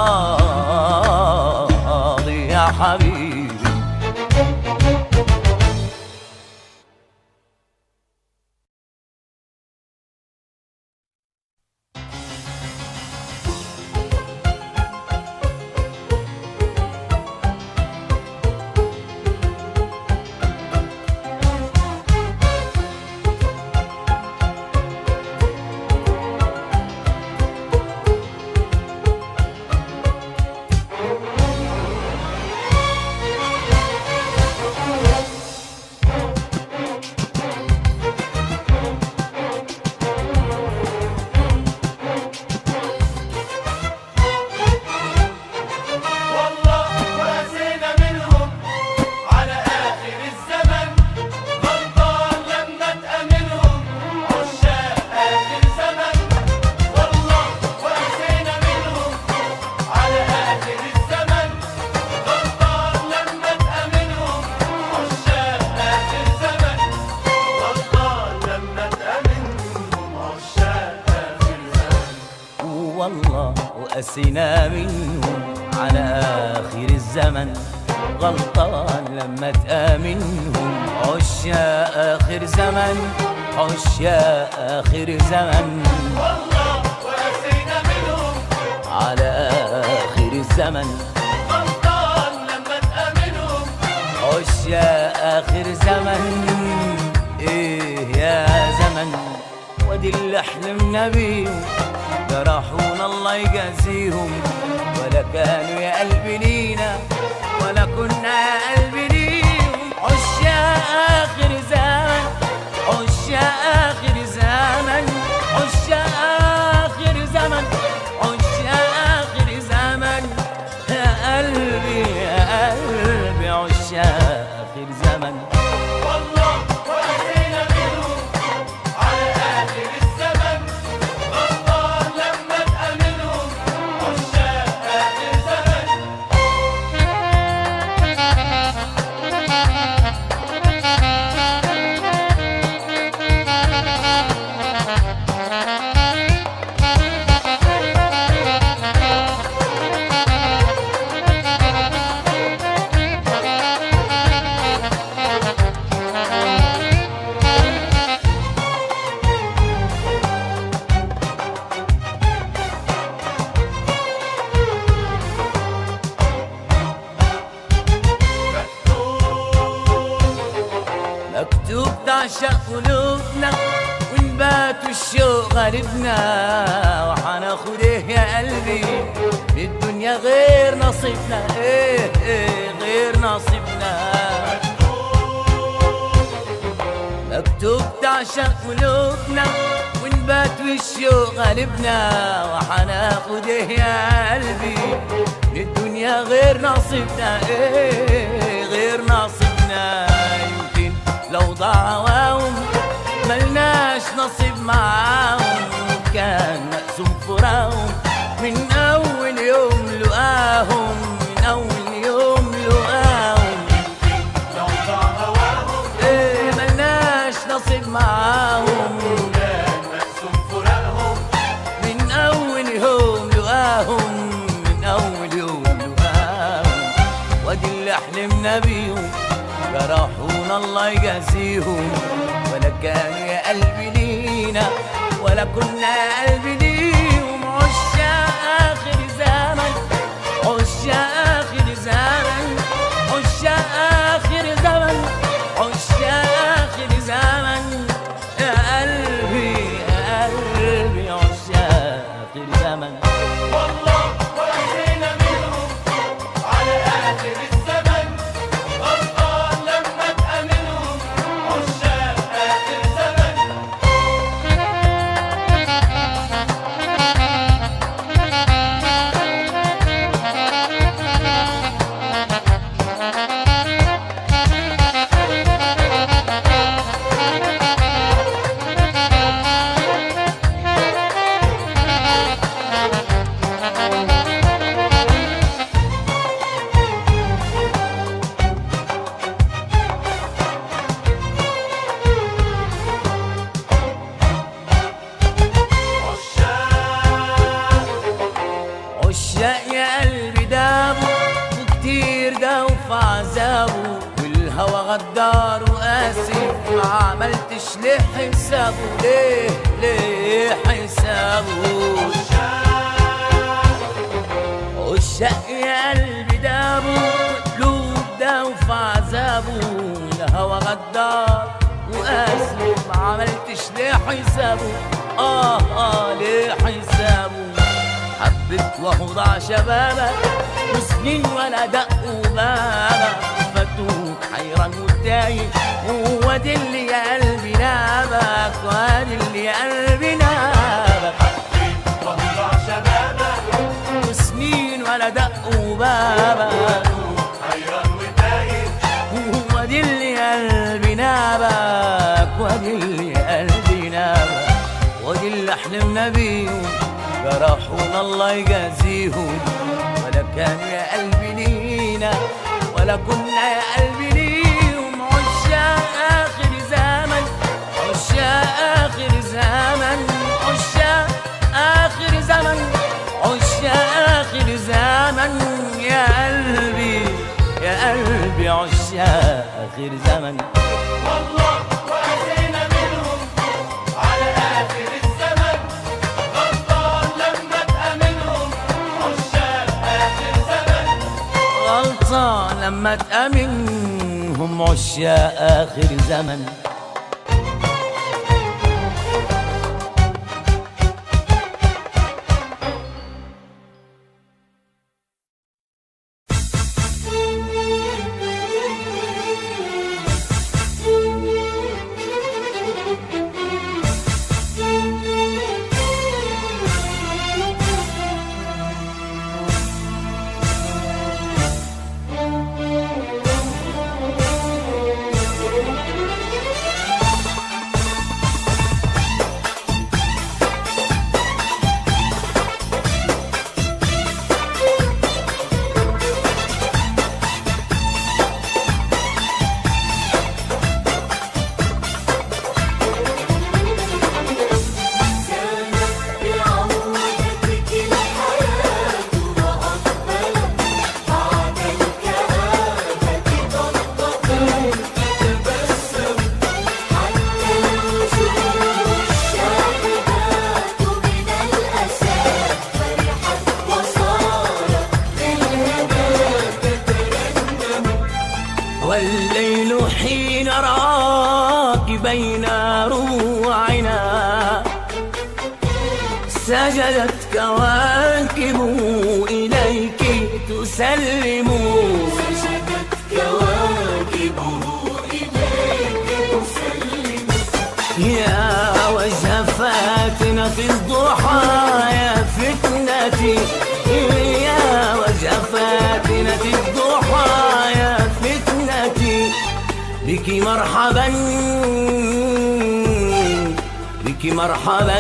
راضي يا حبيبي والله واسينا منهم على اخر الزمن غلطان لما تأمنهم عشاق اخر زمن والله واسينا منهم على اخر الزمن غلطان لما تأمنهم عشاق اخر زمن غلطان لما تأمنهم عشاق اخر زمن والله وأسينا منهم على آخر الزمن غلطان لما تآمنهم عشاق آخر زمن عشاق آخر زمن والله واسينا منهم على آخر الزمن غلطان لما تأمنهم عشاق آخر زمن إيه يا زمن ودي اللي حلمنا بيهم جرحونا الله يجازيهم ولا كانوا يا قلبي لينا ولا كنا يا قلبي ليهم عشاق آخر زمن عشاق آخر زمن عشاق آخر زمن عشاق آخر زمن يا قلبي يا قلبي عشاق آخر زمن والله واسينا منهم على آخر الزمن غلطان لما تأمنهم عشاق آخر زمن مكتوب تعشق قلوبنا ونبات الشوق غالبنا وحناخد ايه يا قلبي في الدنيا غير نصيبنا ايه ايه غير نصيبنا مكتوب تعشق قلوبنا ونبات والشوق غالبنا وحناخد ايه يا قلبي من الدنيا غير نصيبنا ايه غير نصيبنا يمكن لو ضاع هواهم ملناش نصيب معاهم كان مقسوم فراهم من اول يوم لقاهم من اول يوم لقاهم لو ضاع هواهم ايه ملناش نصيب معاهم كان مقسوم فراقهم من اول يوم لقاهم من اول يوم لقاهم وادي اللي حلمنا بيهم جرحونا الله يجازيهم ولا كانوا يا قلبي لينا ولا كنا يا قلبي ليهم عشاق اخر زمن عشاق اخر زمن عشاق اخر زمن عشاق غدار وقاسي ما عملتش ليه حسابه ليه ليه حسابه عشاق يا قلبي دابوا قلوب داو في عذابه الهوى غدار وقاسي ما عملتش ليه حسابه اه اه ليه حسابه حبيت وهو ضاع شبابك وسنين ولا دقوا بابك فتوك حيران وتايه هو دي اللي يا قلبي نابك وادي اللي يا قلبي نابك وضع شبابك وسنين ولا دقوا بابك حيران وتايه هو دي اللي قلبي نابك ودي اللي قلبي نابك ودي اللي حلمنا بيهم جرحونا الله يجازيهم ولا كانوا يا قلبي لينا ولا كنا يا قلبي ليهم عشاق آخر زمن عشاق آخر زمن عشاق آخر زمن عشاق آخر زمن يا قلبي يا قلبي عشاق آخر زمن والله وقسينا منهم على آخر الزمن غلطان لما تأمنهم عشاق آخر زمن غلطان لما تأمنهم عشاق آخر زمن بعودتك الحياة وأقبلت بعد الكآبة تنطفئ تتبسم حتى الوجوه الشاهدات من الأسى فرحت وصارت بالهنا تترنم والليل حين راك بين روعنا سجدت كواكب إليك تسلم سجدت كواكبه إليك تسلم يا وجه فاتنة الضحى يا فتنتي يا وجه فاتنة الضحى يا فتنتي بك مرحبا بك مرحبا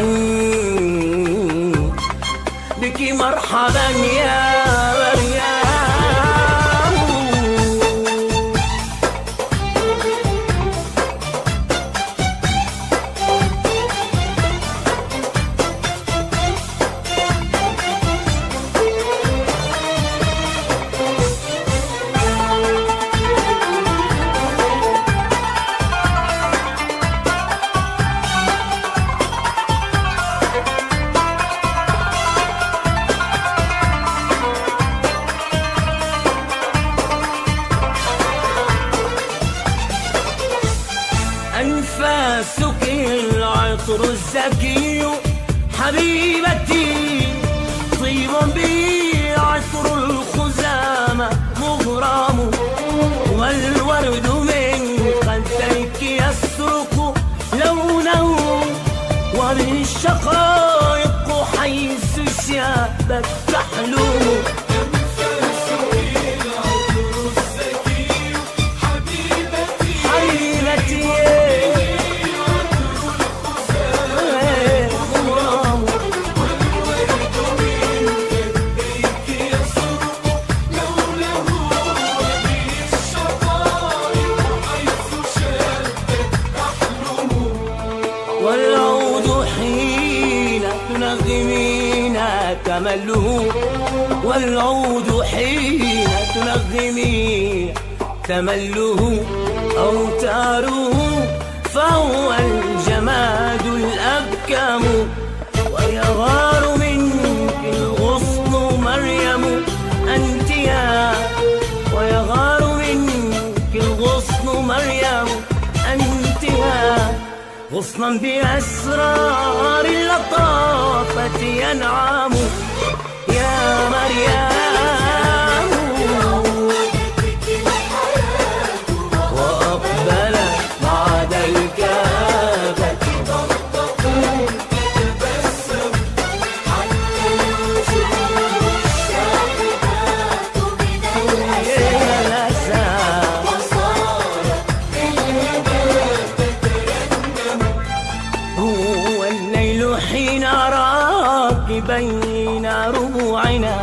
بك مرحبا يا مريم أنفاسك العطر الزكي حبيبتي طيب بي عطر الخزامة مغرم والورد من خديك يسرق لونه وبالشقائق حيث شابت تحلو حبيبتي غرام والعود حين تنغمين تمله والعود حين تنغمين تمله أوتاره فهو الجماد الأبكم ويغار منك الغصن مريم أنت يا ويغار منك الغصن مريم أنت يا غصنا بأسرار اللطافة ينعم يا مريم وأقبل بعد الكافة يا الأسى هو الليل حين أراك بين ربوعنا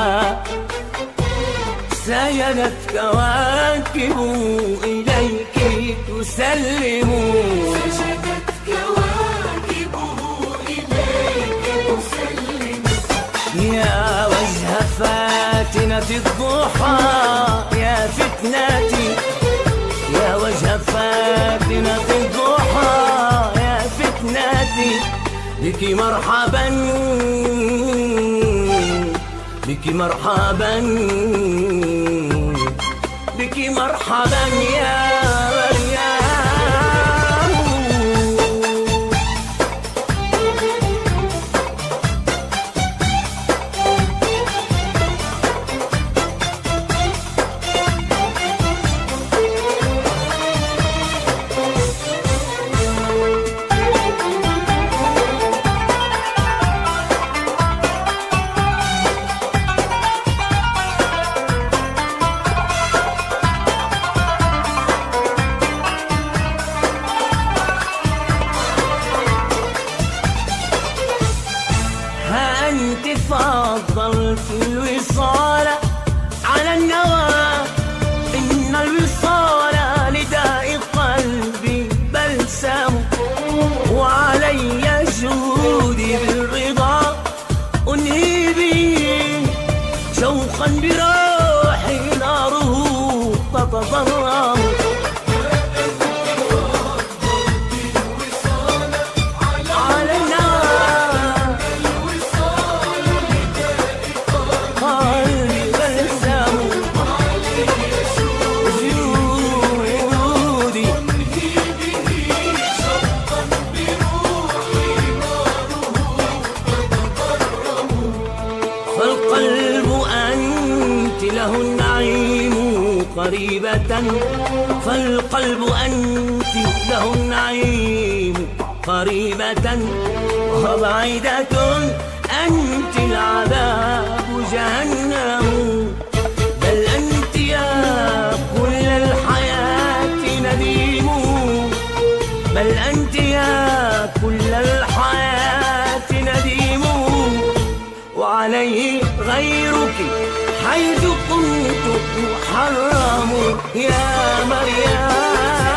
سجدت كواكب إليك تسلم سجدت كواكبه إليك تسلم يا وجه فاتنة الضحى يا فتنتي يا وجه فاتنة الضحى يا فتنتي بك مرحبا بك مرحبا بك مرحبا يا مريم ها أنت فضلت الوصال على النوى إن الوصال لداء قلبي بلسم وعلي جهودي بالرضا أنهي به شوقا بروحي ناره تتضرم على النار قلبي بلسم جودي فالقلب أنت له النعيم قريبة فالقلب أنت له النعيم قريبة وبعيدة أنت العذاب جهنم بل أنت يا كل الحياة نديم بل أنت يا كل الحياة نديم وعليه غيرك حيث كنت محرم يا مريم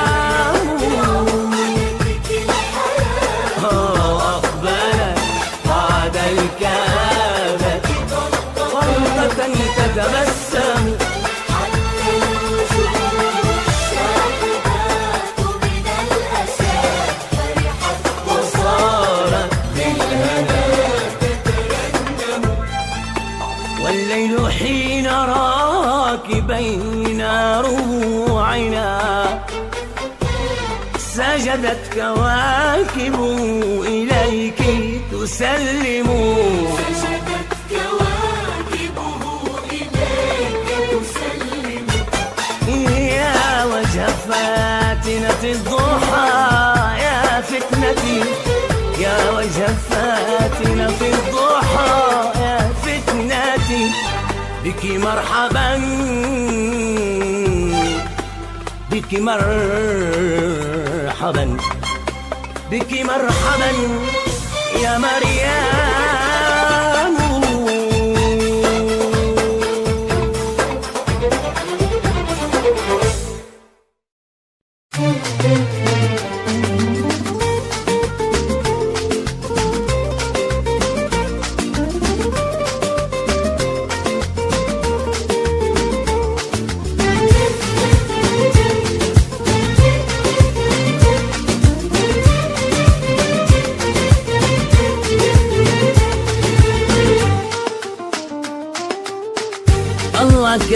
أقبل بعد الكافة غلطة تتبسم وصارت بالهنا والليل حين راك بين روعنا سجدت كواكب إليك تسلم سجدت كواكبه إليك تسلم يا وجه فاتنة الضحى يا فتنتي يا وجه فاتنة الضحى يا فتنتي بك مرحبا بك مرحبا بك مرحبا يا مريم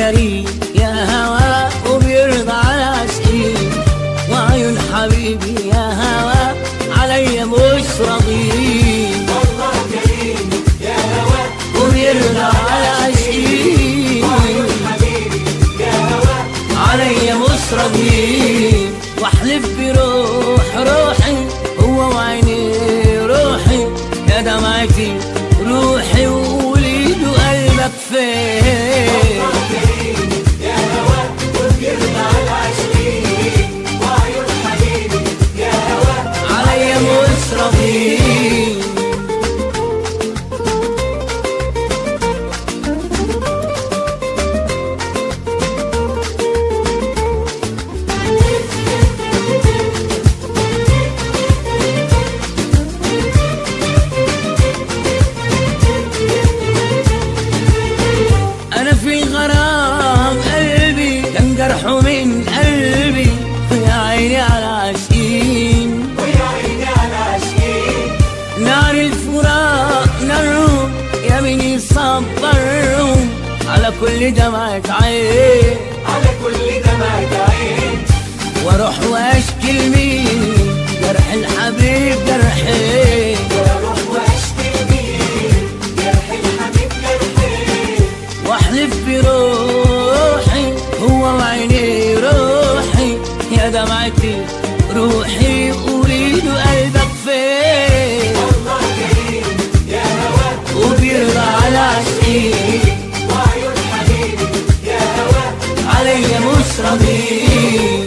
كريم يا هوا وبيرضى على عشقي وعيون حبيبي يا هوا عليا مش راضيين والله كريم يا هوا وبيرضى على عشقي وعيون حبيبي يا هوا عليا مش راضيين واحلف بروح روحي هو وعيني روحي يا دمعتي روحي ووليد قلبك فين كريم يا هوا وبيرضى على عشقي وعيون حبيبي يا هوا عليا مش راضيين انا في الغرام قلبي كان جرحه من قلبي ويا عيني على عشقين ويا عيني على عشقي نار الفراق نارهم يا من يصبرهم على كل دمعة عين على كل دمعة عين واروح واشكي لمين جرح الحبيب جرحي واروح واشكي لمين جرح الحبيب جرحي واحلف بروحي هو وعيني روحي يا دمعتي روحي اريد قلبك فين والله كريم يا هوا وبيرضى على عشقي وعيون حبيبي يا هوا عليا مش راضيين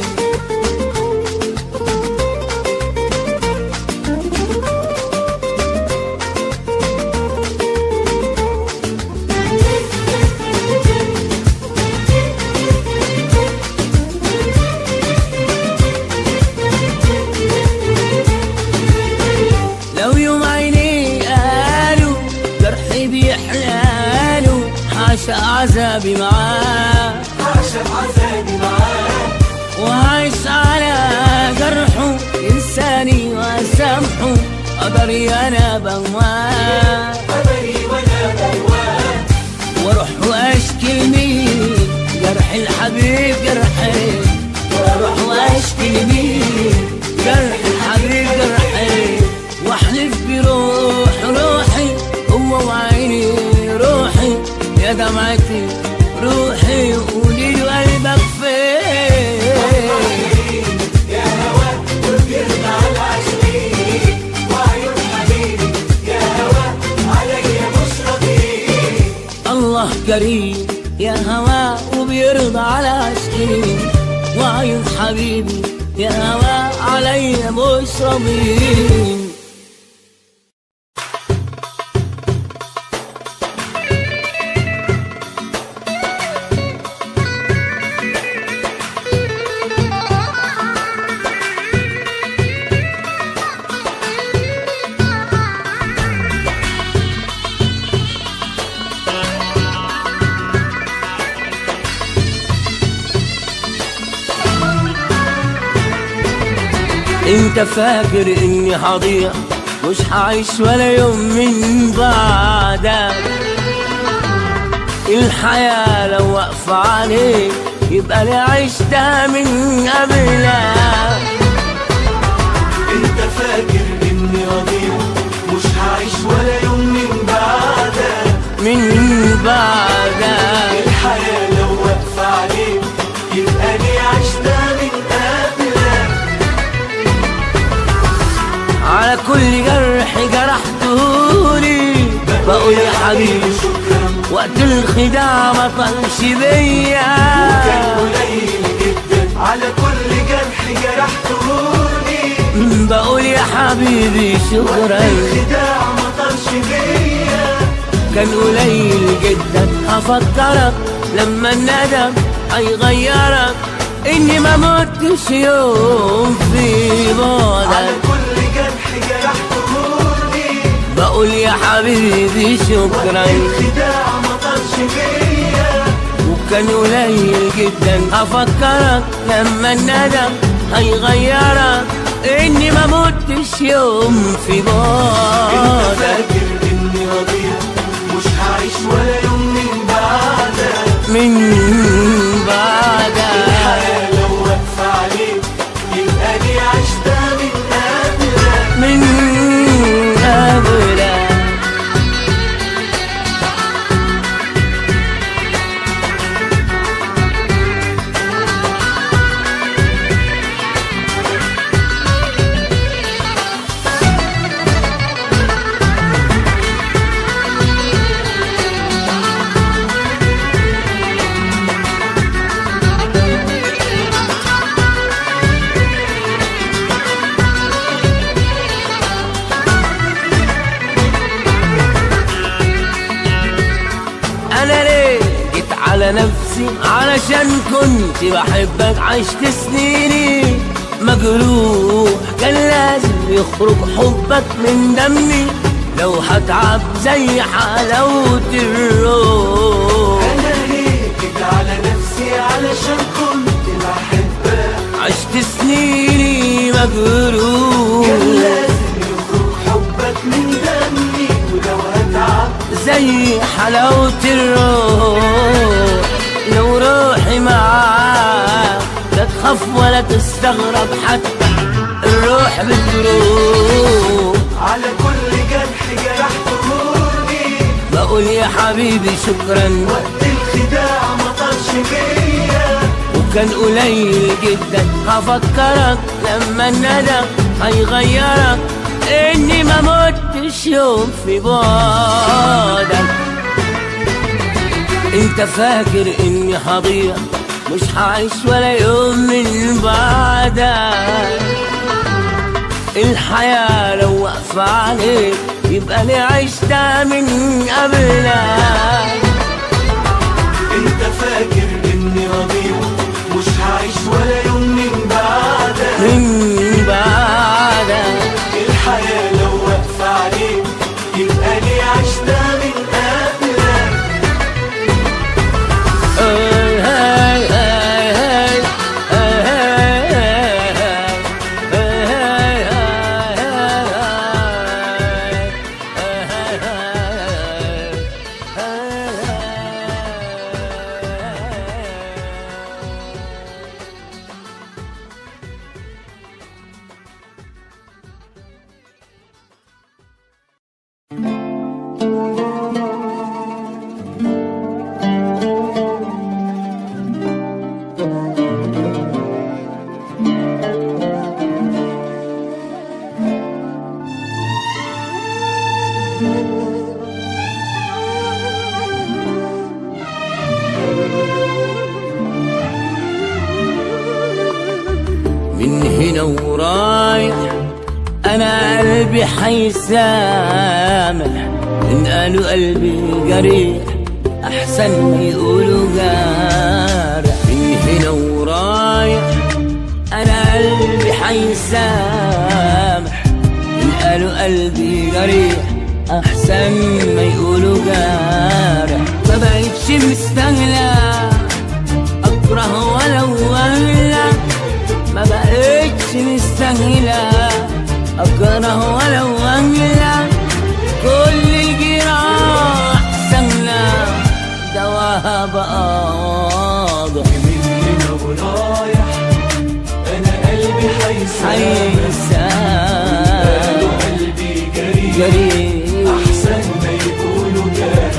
لو يوم عيني قالوا جرحي بيحلالوا حاشا عذابي معاه عاشق عذابي معاه وعايش على جرحه إنساني وأسامحه قدري أنا بواه قدري وانا بواه واروح واشكي لمين جرح الحبيب جرحي واروح واشكي لمين جرح الحبيب جرحي واحلف بروح روحي هو وعيني روحي يا دمعتي روحي قولي له قلبك فين كريم يا هوا وبيرضى على عشقي وعيون حبيبي يا هوا عليا مش راضيين الله كريم يا هوا وبيرضى على عشقي وعيون حبيبي يا هوا عليا مش راضيين انت فاكر اني هضيع مش هعيش ولا يوم من بعدك الحياة لو واقفة عليك يبقى انا عشتها من قبلك انت فاكر اني رضيع مش هعيش ولا يوم من بعدك من بعدك الحياة لو واقفة عليك يبقى لي عشتها من قبلك على كل جرح جرحتهولي بقول يا حبيبي شكرا وقت الخداع ما طلش كان بيا قليل جدا على كل جرح جرحتهولي بقول يا حبيبي شكرا الخداع ما طالش بيا كان قليل جدا هفكرك لما الندم هيغيرك اني ما متش يوم في على بعدك كل جرح جرحتهولي بقول يا حبيبي شكرا الخداع ما طالش بيا وكان قليل جدا هفكرك لما الندم هيغيرك اني ما متش يوم في انت بعدك فاكر اني رضيع مش هعيش ولا يوم من بعدك من على نفسي علشان كنت بحبك عشت سنيني مجروح كان لازم يخرج حبك من دمي لو هتعب زي حلاوة الروح انا ليه جيت على نفسي علشان كنت بحبك عشت سنيني كان مجروح لازم يخرج حبك من دمي ولو هتعب زي حلاوة الروح لو روحي معاك لا تخاف ولا تستغرب حتى الروح بتروح على كل جرح جرحتهوني بقول يا حبيبي شكرا وقت الخداع ما طالش بيا وكان قليل جدا هفكرك لما الندم هيغيرك اني ما متش يوم في بعدك انت فاكر اني هضيع مش هعيش ولا يوم من بعدك الحياة لو واقفة عليك يبقى لي عشتها من قبلك انت فاكر اني رضيع مش هعيش ولا يوم من بعدك من بعدك الحياة لو واقفة عليك يبقى لي عشتها من قبلك من هنا ورايح انا قلبي حيسامح ان قالوا قلبي جريح احسن يقولوا جارح من هنا ورايح انا قلبي حيسامح ان قالوا قلبي جريح احسن ما يقولوا جارح ما بقتش مستاهله اكره ولو ولا ما بقتش مستاهلة أكره ولو أهلا كل الجراح سهلة دواها بقى واضح من هنا ورايح انا قلبي حيسامح حيسان قالوا قلبي جريح جريح احسن ما يقولوا جارح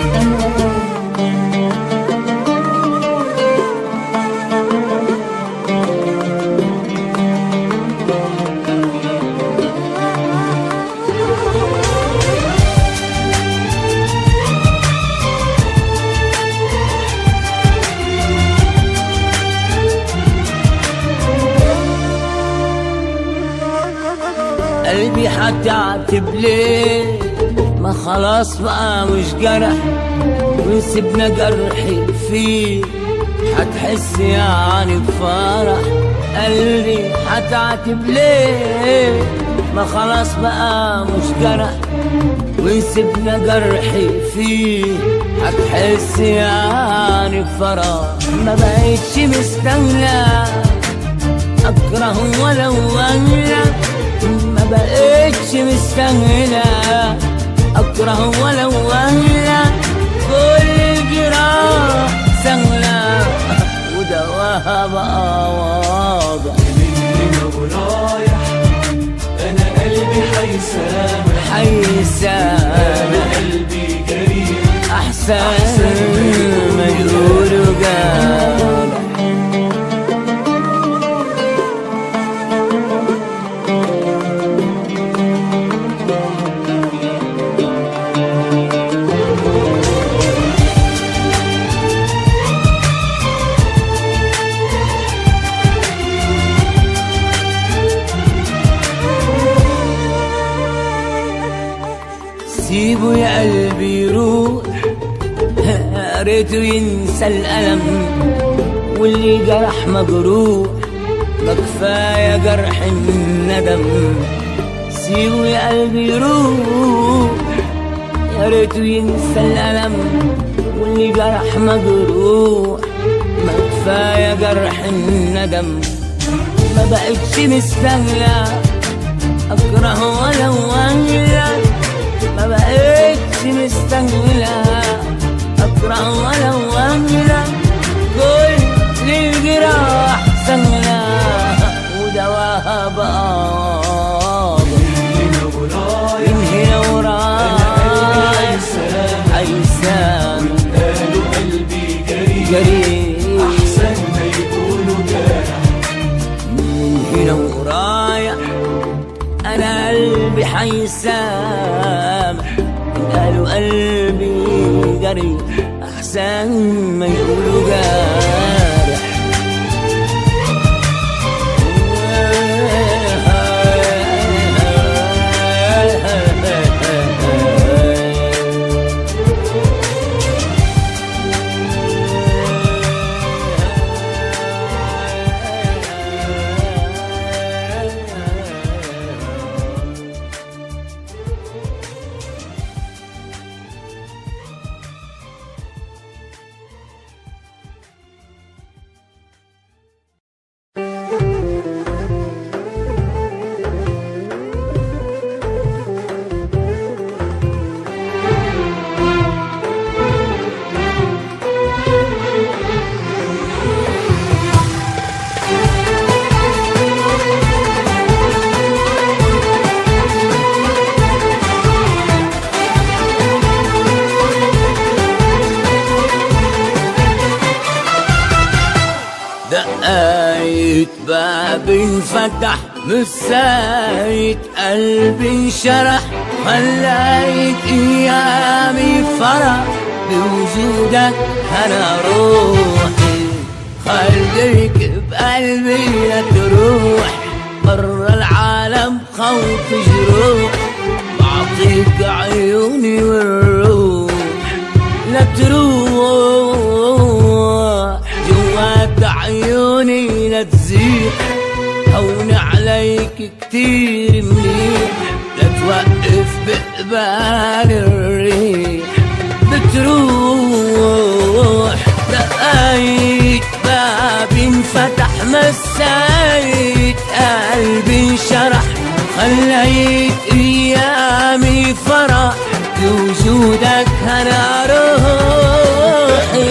قلبي هتعتب ليه ما خلاص بقى مش جرح وسيبنا جرحي فيه هتحس يعني بفرح قلبي هتعتب ليه ما خلاص بقى مش جرح وسيبنا جرحي فيه هتحس يعني بفرح ما بقتش مستاهله اكره ولو اهلا ما بقتش مستاهله اكره ولو اهلا كل جراح سهله ودواها بقى واضح من هنا ورايح انا قلبي حيسامح حيسان انا قلبي جريح احسن ما يقولوا قال سيبه يا قلبي يروح ريته ينسى الألم واللي جرح مجروح ما كفاية جرح الندم سيبه يا قلبي يروح يا ريته ينسى الألم واللي جرح مجروح ما كفاية جرح الندم ما بقتش مستاهلة أكره ولو أهلا ما بقتش مستاهلة أكره ولو أهلا كل الجراح سهلة ودواها بقى من هنا وراي عيسان قالوا قلبي جريء جريح أحسن ما يكونوا جارح من هنا ورايا انا قلبي حيسامح قالوا قلبي جري احسن ما يقولوا جارح دقايت باب انفتح مسايت قلبي انشرح خلايت ايامي فرح بوجودك انا روحي خليك بقلبي لا تروح برا العالم خوف جروح بعطيك عيوني والروح لا تروح جوات عيوني لا تزيح هون عليك كتير منيح لا توقف بقبال الريح بتروح دقايق بابي انفتح مسايت قلبي انشرح خليت ايامي فرح بوجودك انا روحي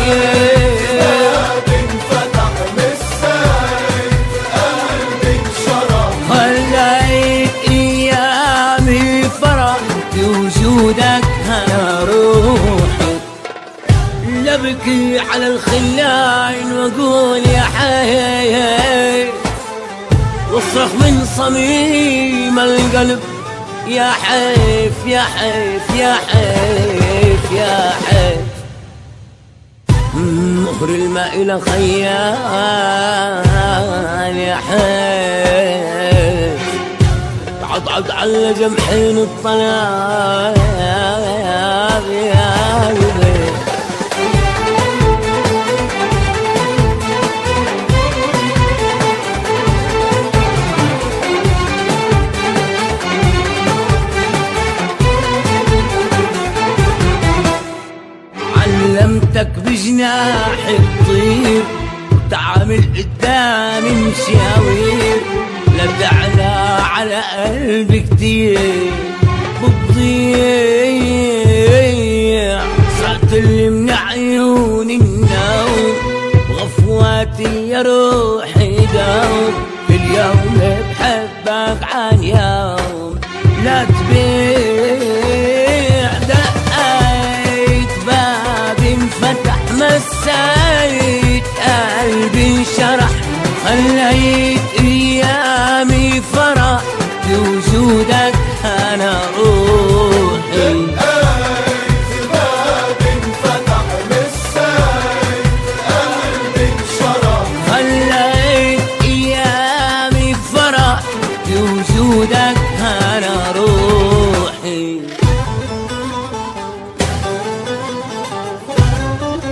باب انفتح مساي قلبي انشرح خليت ايامي فرح بوجودك انا روحي لبكي على الخلاين واقول يا حي واصرخ من صميم القلب يا حيف يا حيف يا حيف يا حيف مهر الماء إلى خيال يا حيف عضعض على جمحين الطلاب يا قلبي علمتك بجناح الطير تعامل قدامي مشاوير لا تعلى على قلبي كتير بتضيع صرت اللي من عيوني النوم بغفواتي يا روحي دوم كل يوم بحبك عن يوم لا تبيع دقيت بابي انفتح مسايت قلبي انشرح خليت ايامي فرح بوجودك انا روحي باب انفتح مساي قلبي انشرح خليت ايامي فرح بوجودك انا روحي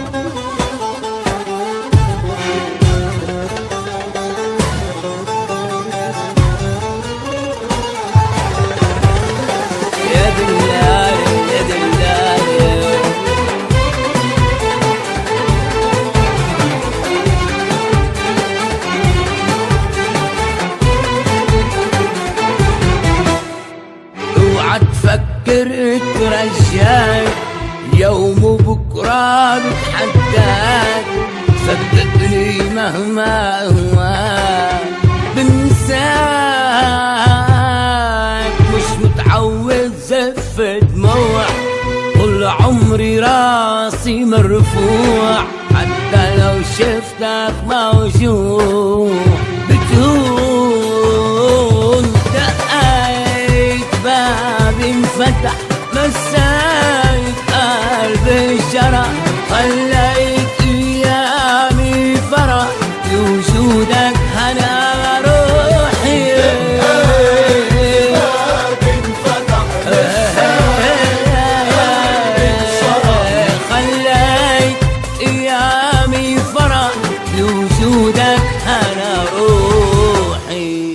تقدر ترجعك يوم بكرة بتحداك صدقني مهما هو بنساك مش متعود زف دموع طول عمري راسي مرفوع حتى لو شفتك موجوع بتهون دقايق باب انفتح مسايك قلبي جرى خليت ايامي فرح بوجودك هنا روحي باب انفتح خليت ايامي فرح بوجودك انا روحي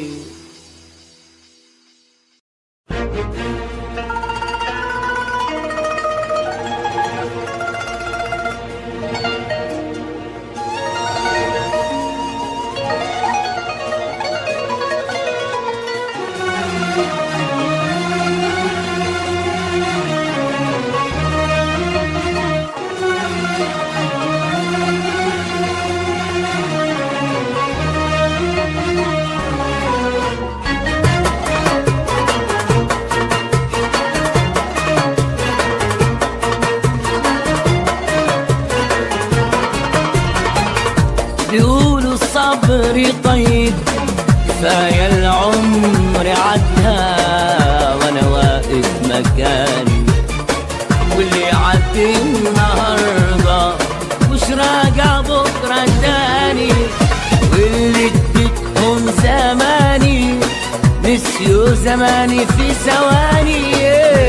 بيقولوا الصبر طيب كفاية العمر عدها وانا واقف مكاني واللي عدي النهارده مش راجع بكره تاني واللي اديتهم زماني نسيوا زماني في ثواني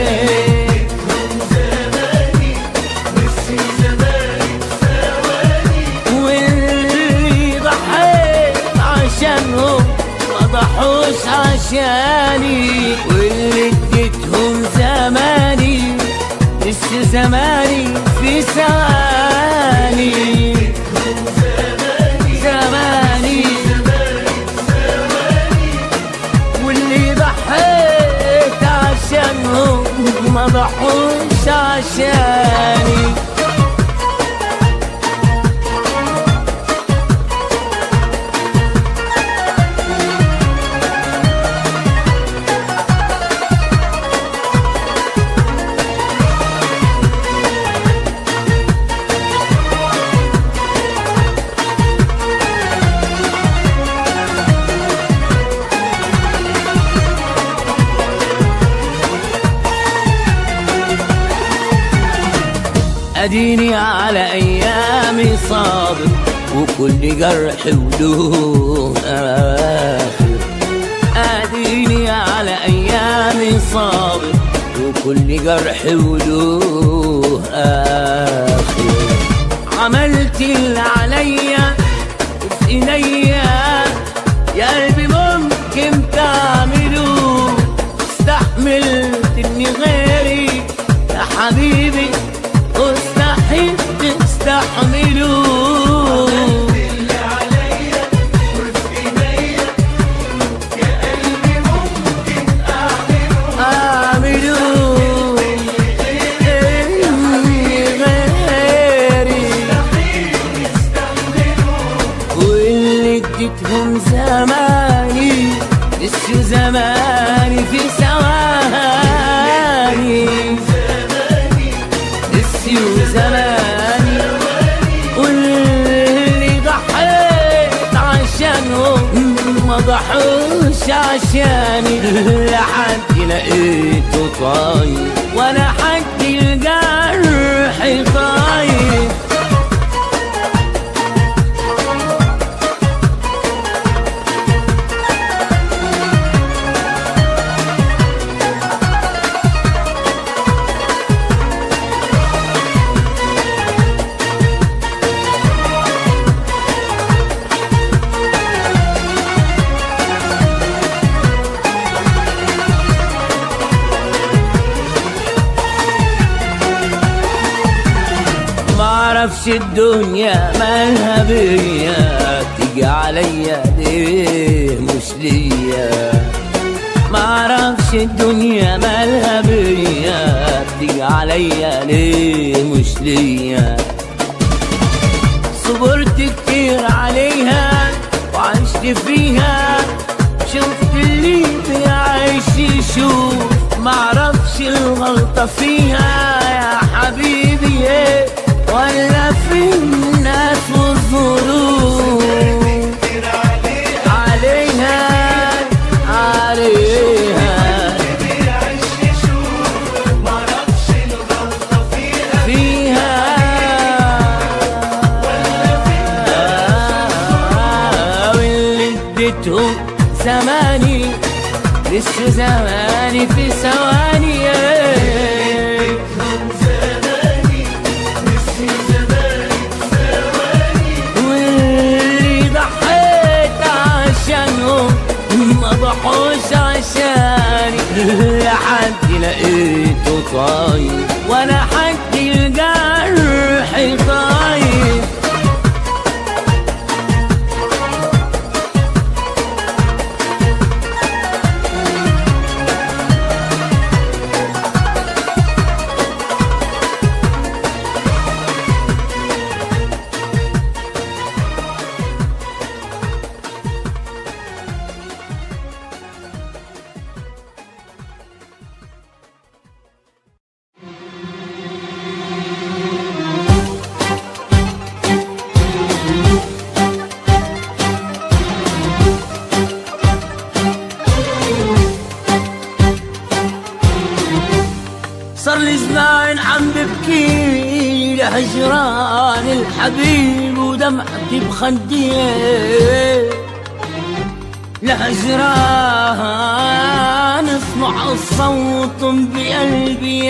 واللي ضحيت عشانهم ما ضحوش عشاني واللي اديتهم زماني لسه زماني في ثواني زماني واللي ضحيت عشانهم ما ضحوش عشاني اديني على ايامي صابر وكل جرح وله اخر اديني على ايامي صابر وكل جرح وله اخر عملت اللي عليا وفي ايديا يا قلبي ممكن تعمله استحملت اني غيري يا حبيبي مستحيل تستحملوا اللي عليا وفي ايديا يا قلبي ممكن اعمله اعملوا إني غيري واللي اديتهم زماني لسه زماني في ثواني لسه زماني واللي ضحيت عشانهم ما ضحوش عشاني لحد لقيته طاير وانا حد الجرح طاير معرفش الدنيا مالها بيا تيجي عليا ليه مش ليا ما اعرفش الدنيا مالها بيا بتيجي عليا ليه مش ليا صبرت كتير عليها وعشت فيها شفت اللي بيعيش يشوف معرفش الغلطة فيها يا حبيبي إيه ولا في الناس والظروف عليها عليها فيها واللي اديتهم زماني لسه زماني في ثواني واللي ضحيت عشانهم ما ضحوش عشاني لحد لقيته طاير ولا حد الجرح طاير صار لي زمان عم ببكي لهجران الحبيب ودمعتي بخدي لهجران اسمع الصوت بقلبي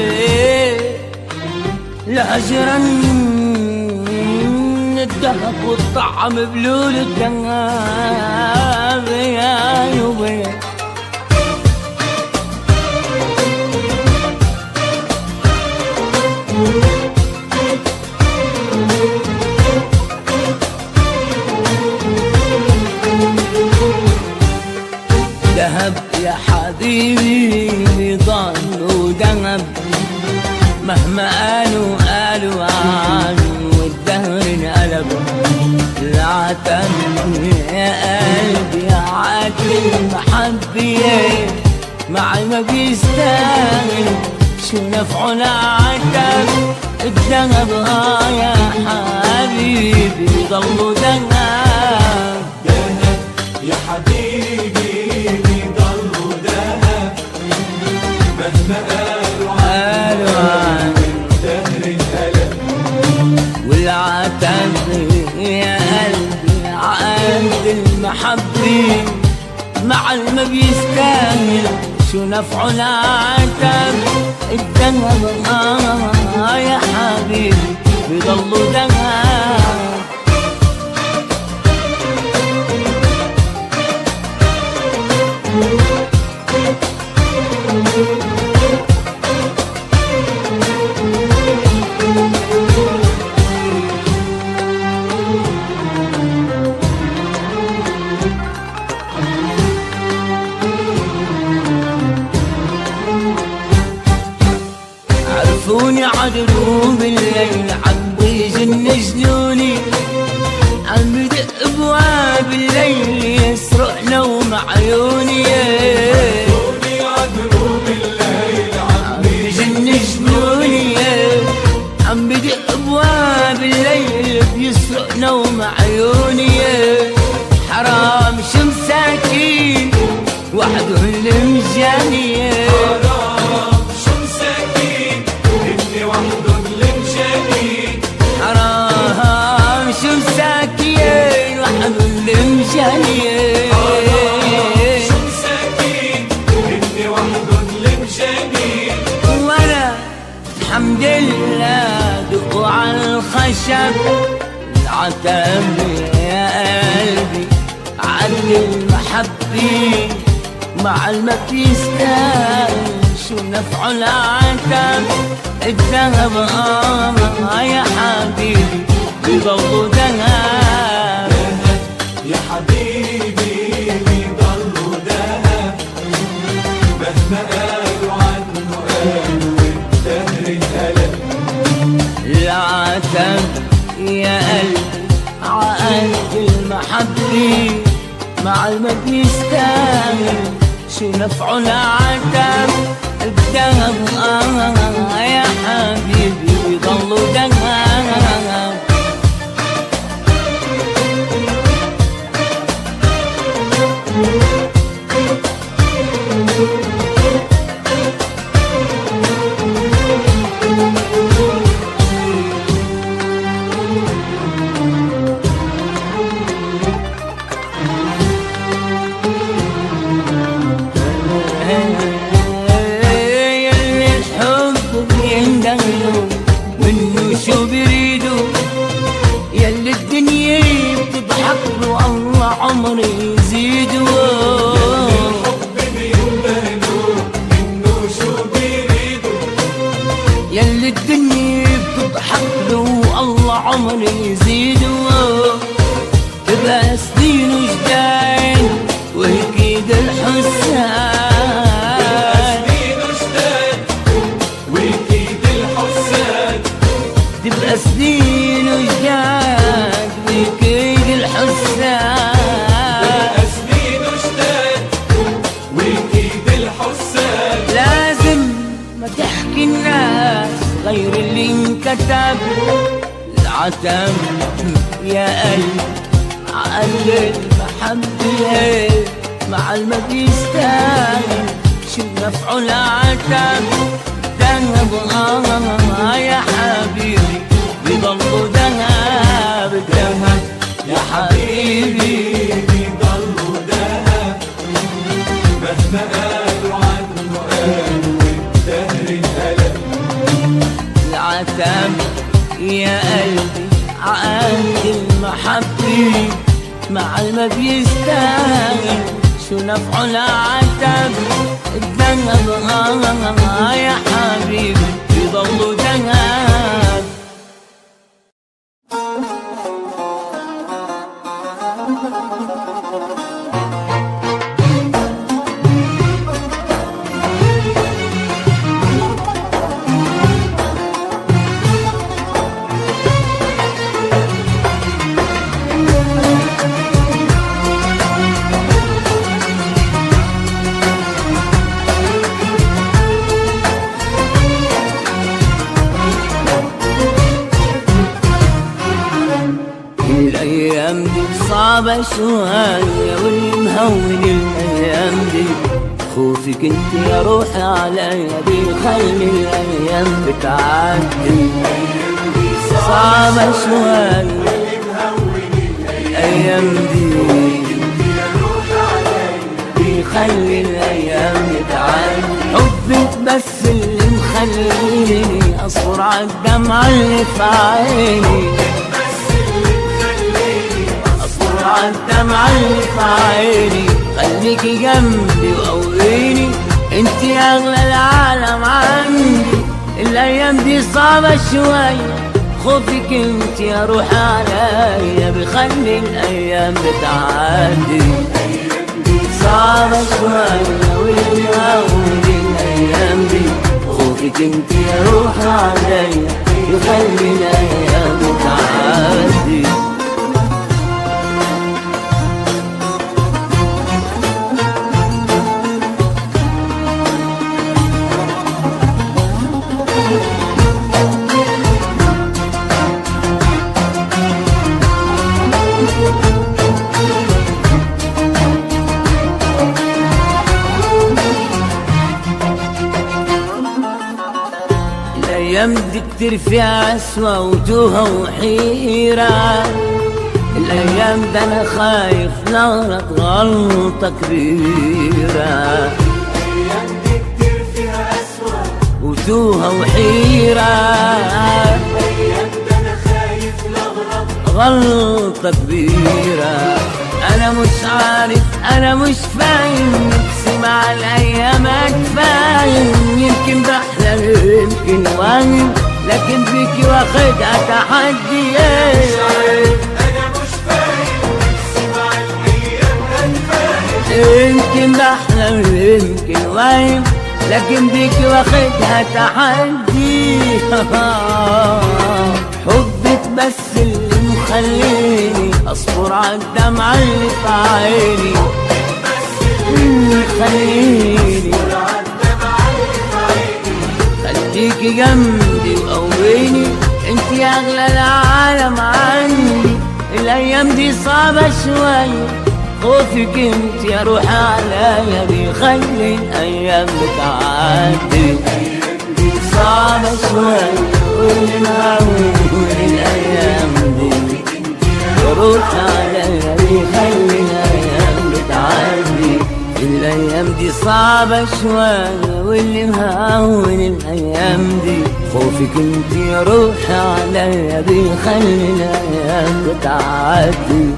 لهجران الدهب والطعم بلول الدهب يا يوبي ذهب يا حبيبي ضل ذهب مهما قالوا قالوا عنه والدهر انقلب العتب يا قلبي عاتب المحبية مع ما بيستاهل شو نفعه العتب الذهب اه يا حبيبي ضل ذهب دهب يا حبيبي بيضلوا دهب مهما قالوا قالوا عن دهر القلب والعتب يا قلبي عقد المحبة مع ما بيستاهل شو نفعه العتب الذهب آه يا حبيبي بيضلوا ذهب عرفوني عدلوا بالليل عم بيجن جنوني عم بدق ابواب الليل يسرق نوم عيوني قولي عدروا بالليل عم بيجن جنوني عم بدق ابواب الليل بيسرق نوم عيوني حرام شو مساكين وحده اللي مجاني حرام شو مساكين ابني وحده اللي مشاكين حرام شو مساكين وحده اللي مجاني شو مساكين ابني وحده اللي مشاكين وانا الحمد لله دقوا على الخشب العتب يا قلبي عد المحبة مع الما بيستاهل شو نفع العتب الذهب آه يا حبيبي بضوء ذهب يا حبيبي بيضلوا دهب شو نفع العتب الذهب آه يا حبيبي بيضلوا ذهب يلي الحب يندهلوا منه شو بيريدوا يلي الدنيا بتضحك له الله عمري يزيدوا منه شو بيريدوا يلي الدنيا بتضحك له الله عمري يزيدوا تبقى سنين وجدان وهيك الحسان سنين وجداد وكيد الحساد تبقى سنين وجداد وكيد الحسان سنين وجداد وكيد الحساد لازم ما تحكي الناس غير اللي انكتب العتب يا قلب عقل المحبة مع ما بيستاهل شو نفع العتب ذهب آه يا حبيبي بيضلوا ذهب الذهب يا حبيبي بيضلوا دهب مهما قالوا عنه قالوا والدهر انقلب العتب يا قلبي عقد المحبة مع ما بيستاهل شو نفع العتب الذهب آه يا حبيبي بيضلوا ذهب الأيام دي صعبة شوية واللي مهون الأيام دي خوفك انت يا روحي عليا بيخلي الأيام بتعدي صعبة شوية الأيام دي بيخلي الأيام بتعدي حبك بس اللي مخليني أصبر على الدمعة اللي في عيني اصبر على الدمعة اللي في عيني خليكي جنبي وقويني انت اغلى العالم عندي الايام دي صعبة شوية خوفك انت يا روح عليا بيخلي الايام بتعدي صعبة شوية والمهون الايام دي خوفك انت يا روح عليا بيخلي الايام بتعدي الأيام دي كتير فيها عسوة وتوهة وحيرة الأيام ده أنا خايف نغلط غلطة كبيرة ايام دي كتير فيها اسوأ وتوهة وحيرة ايام ده انا خايف لغلط غلطة كبيرة أنا مش عارف أنا مش فاهم نفسي مع الأيام أتفاهم يمكن بحلم يمكن واهم لكن فيكي واخدها تحدي انا مش فاهم نفسي مع الايام هتفاهم يمكن بحلم يمكن واهم لكن بيكي واخدها تحدي حبك بس اللي مخليني اصبر على الدمعة اللي في عيني خليني خليكي جنبي وقويني انت اغلى العالم عندي الايام دي صعبة شوية خوفك انت يا روح عليا بيخلي الايام بتعدي صعبة شوية واللي معقول الايام دي يروح عليا بيخلي الايام بتعدي الايام دي صعبة شوية واللي مهون الايام دي خوفك انت يا روح عليا بيخلي الايام بتعدي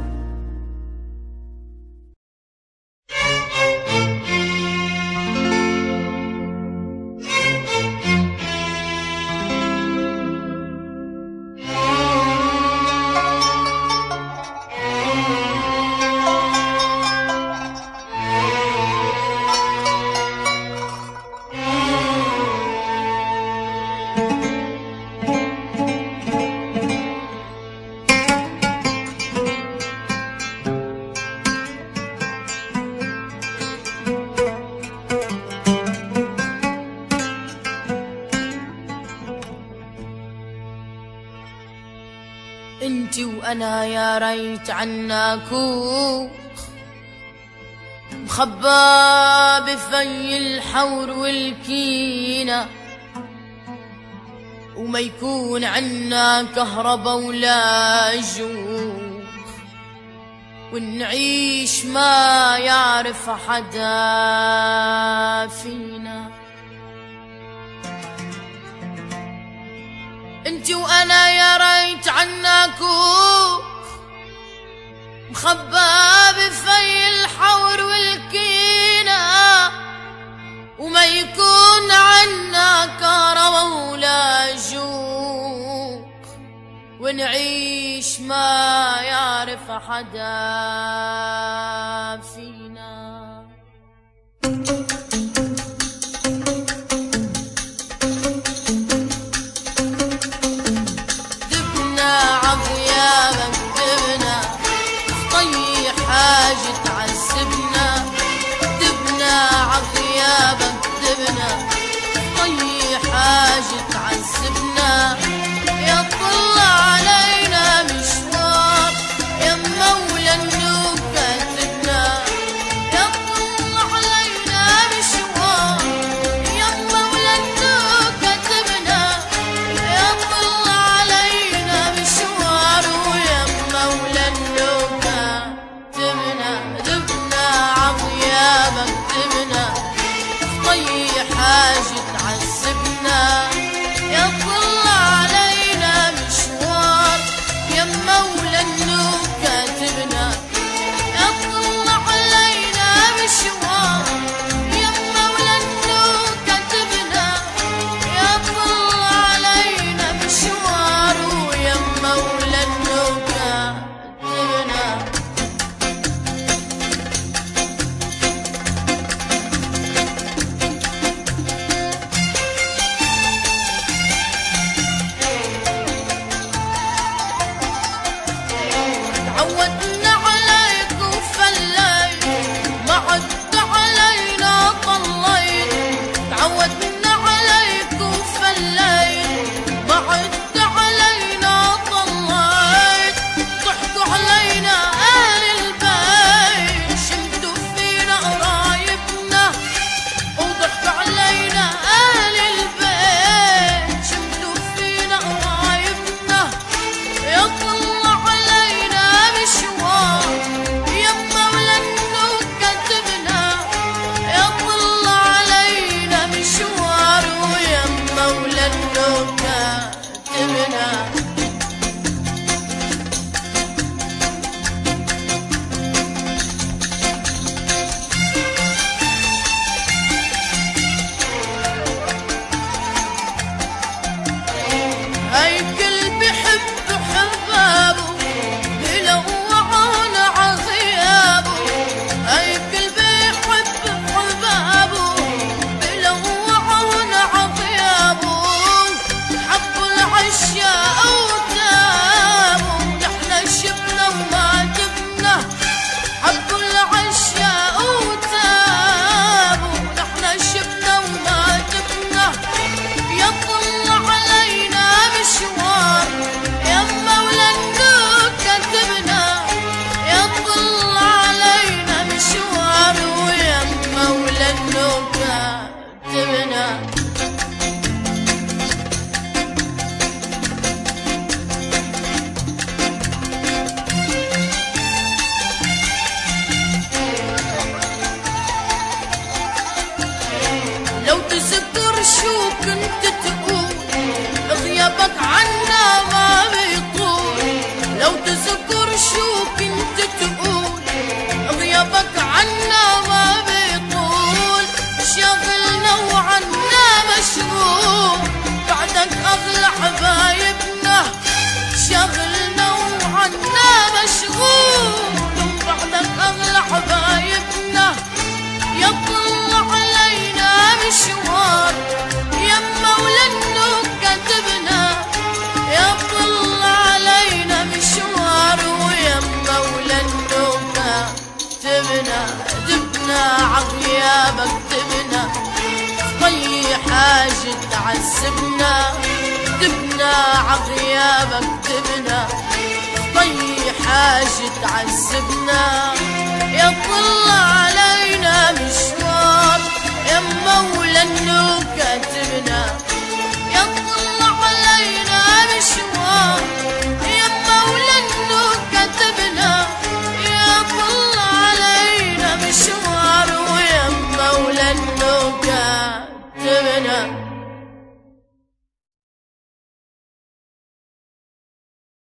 انت وانا يا ريت عناكو مخبى بفي الحور والكينة وما يكون عنا كهربا ولا جوع ونعيش ما يعرف حدا فينا انت وانا يا ريت عناكو مخبى بفي الحور والكينة وما يكون عنا كهربا ولا جوع ونعيش ما يعرف حدا فينا دبنا عضيابك دبنا طي حاجة تعذبنا دبنا عضيابك دبنا طي حاجة تعذبنا يا طل علينا مشوار يا مولى النوب كاتبنا يا طل علينا مشوار يا مولى النوب كاتبنا يا طل علينا مشوار ويا مولى النوب كاتبنا دبنا عضيابك دبنا طي حاجة تعذبنا يا طل علينا مشوار يا مولى النوب كاتبنا يا طل علينا مشوار يا مولى النوب كاتبنا يا طل علينا مشوار ويا مولى النوب كاتبنا لو تذكر شو كنت تقول غيابك عنا ما بيطول لو تذكر شو كنت تقول غيابك عنا ما بيطول شغلنا وعنا مشغول بعدك اغلى حبايبنا شغلنا وعنا مشغول بعدك اغلى حبايبنا يطلع علينا مشوار يما ولنو كتبنا يطلع علينا مشوار ويما ولنو كتبنا دبنا عغيابك دبنا طي حاجة تعذبنا دبنا عغيابك دبنا طي حاجة تعذبنا يطلع علينا مشوار يا مولا كاتبنا يطلع علينا مشوار يا مولا كاتبنا يطلع علينا مشوار ويا مولا كاتبنا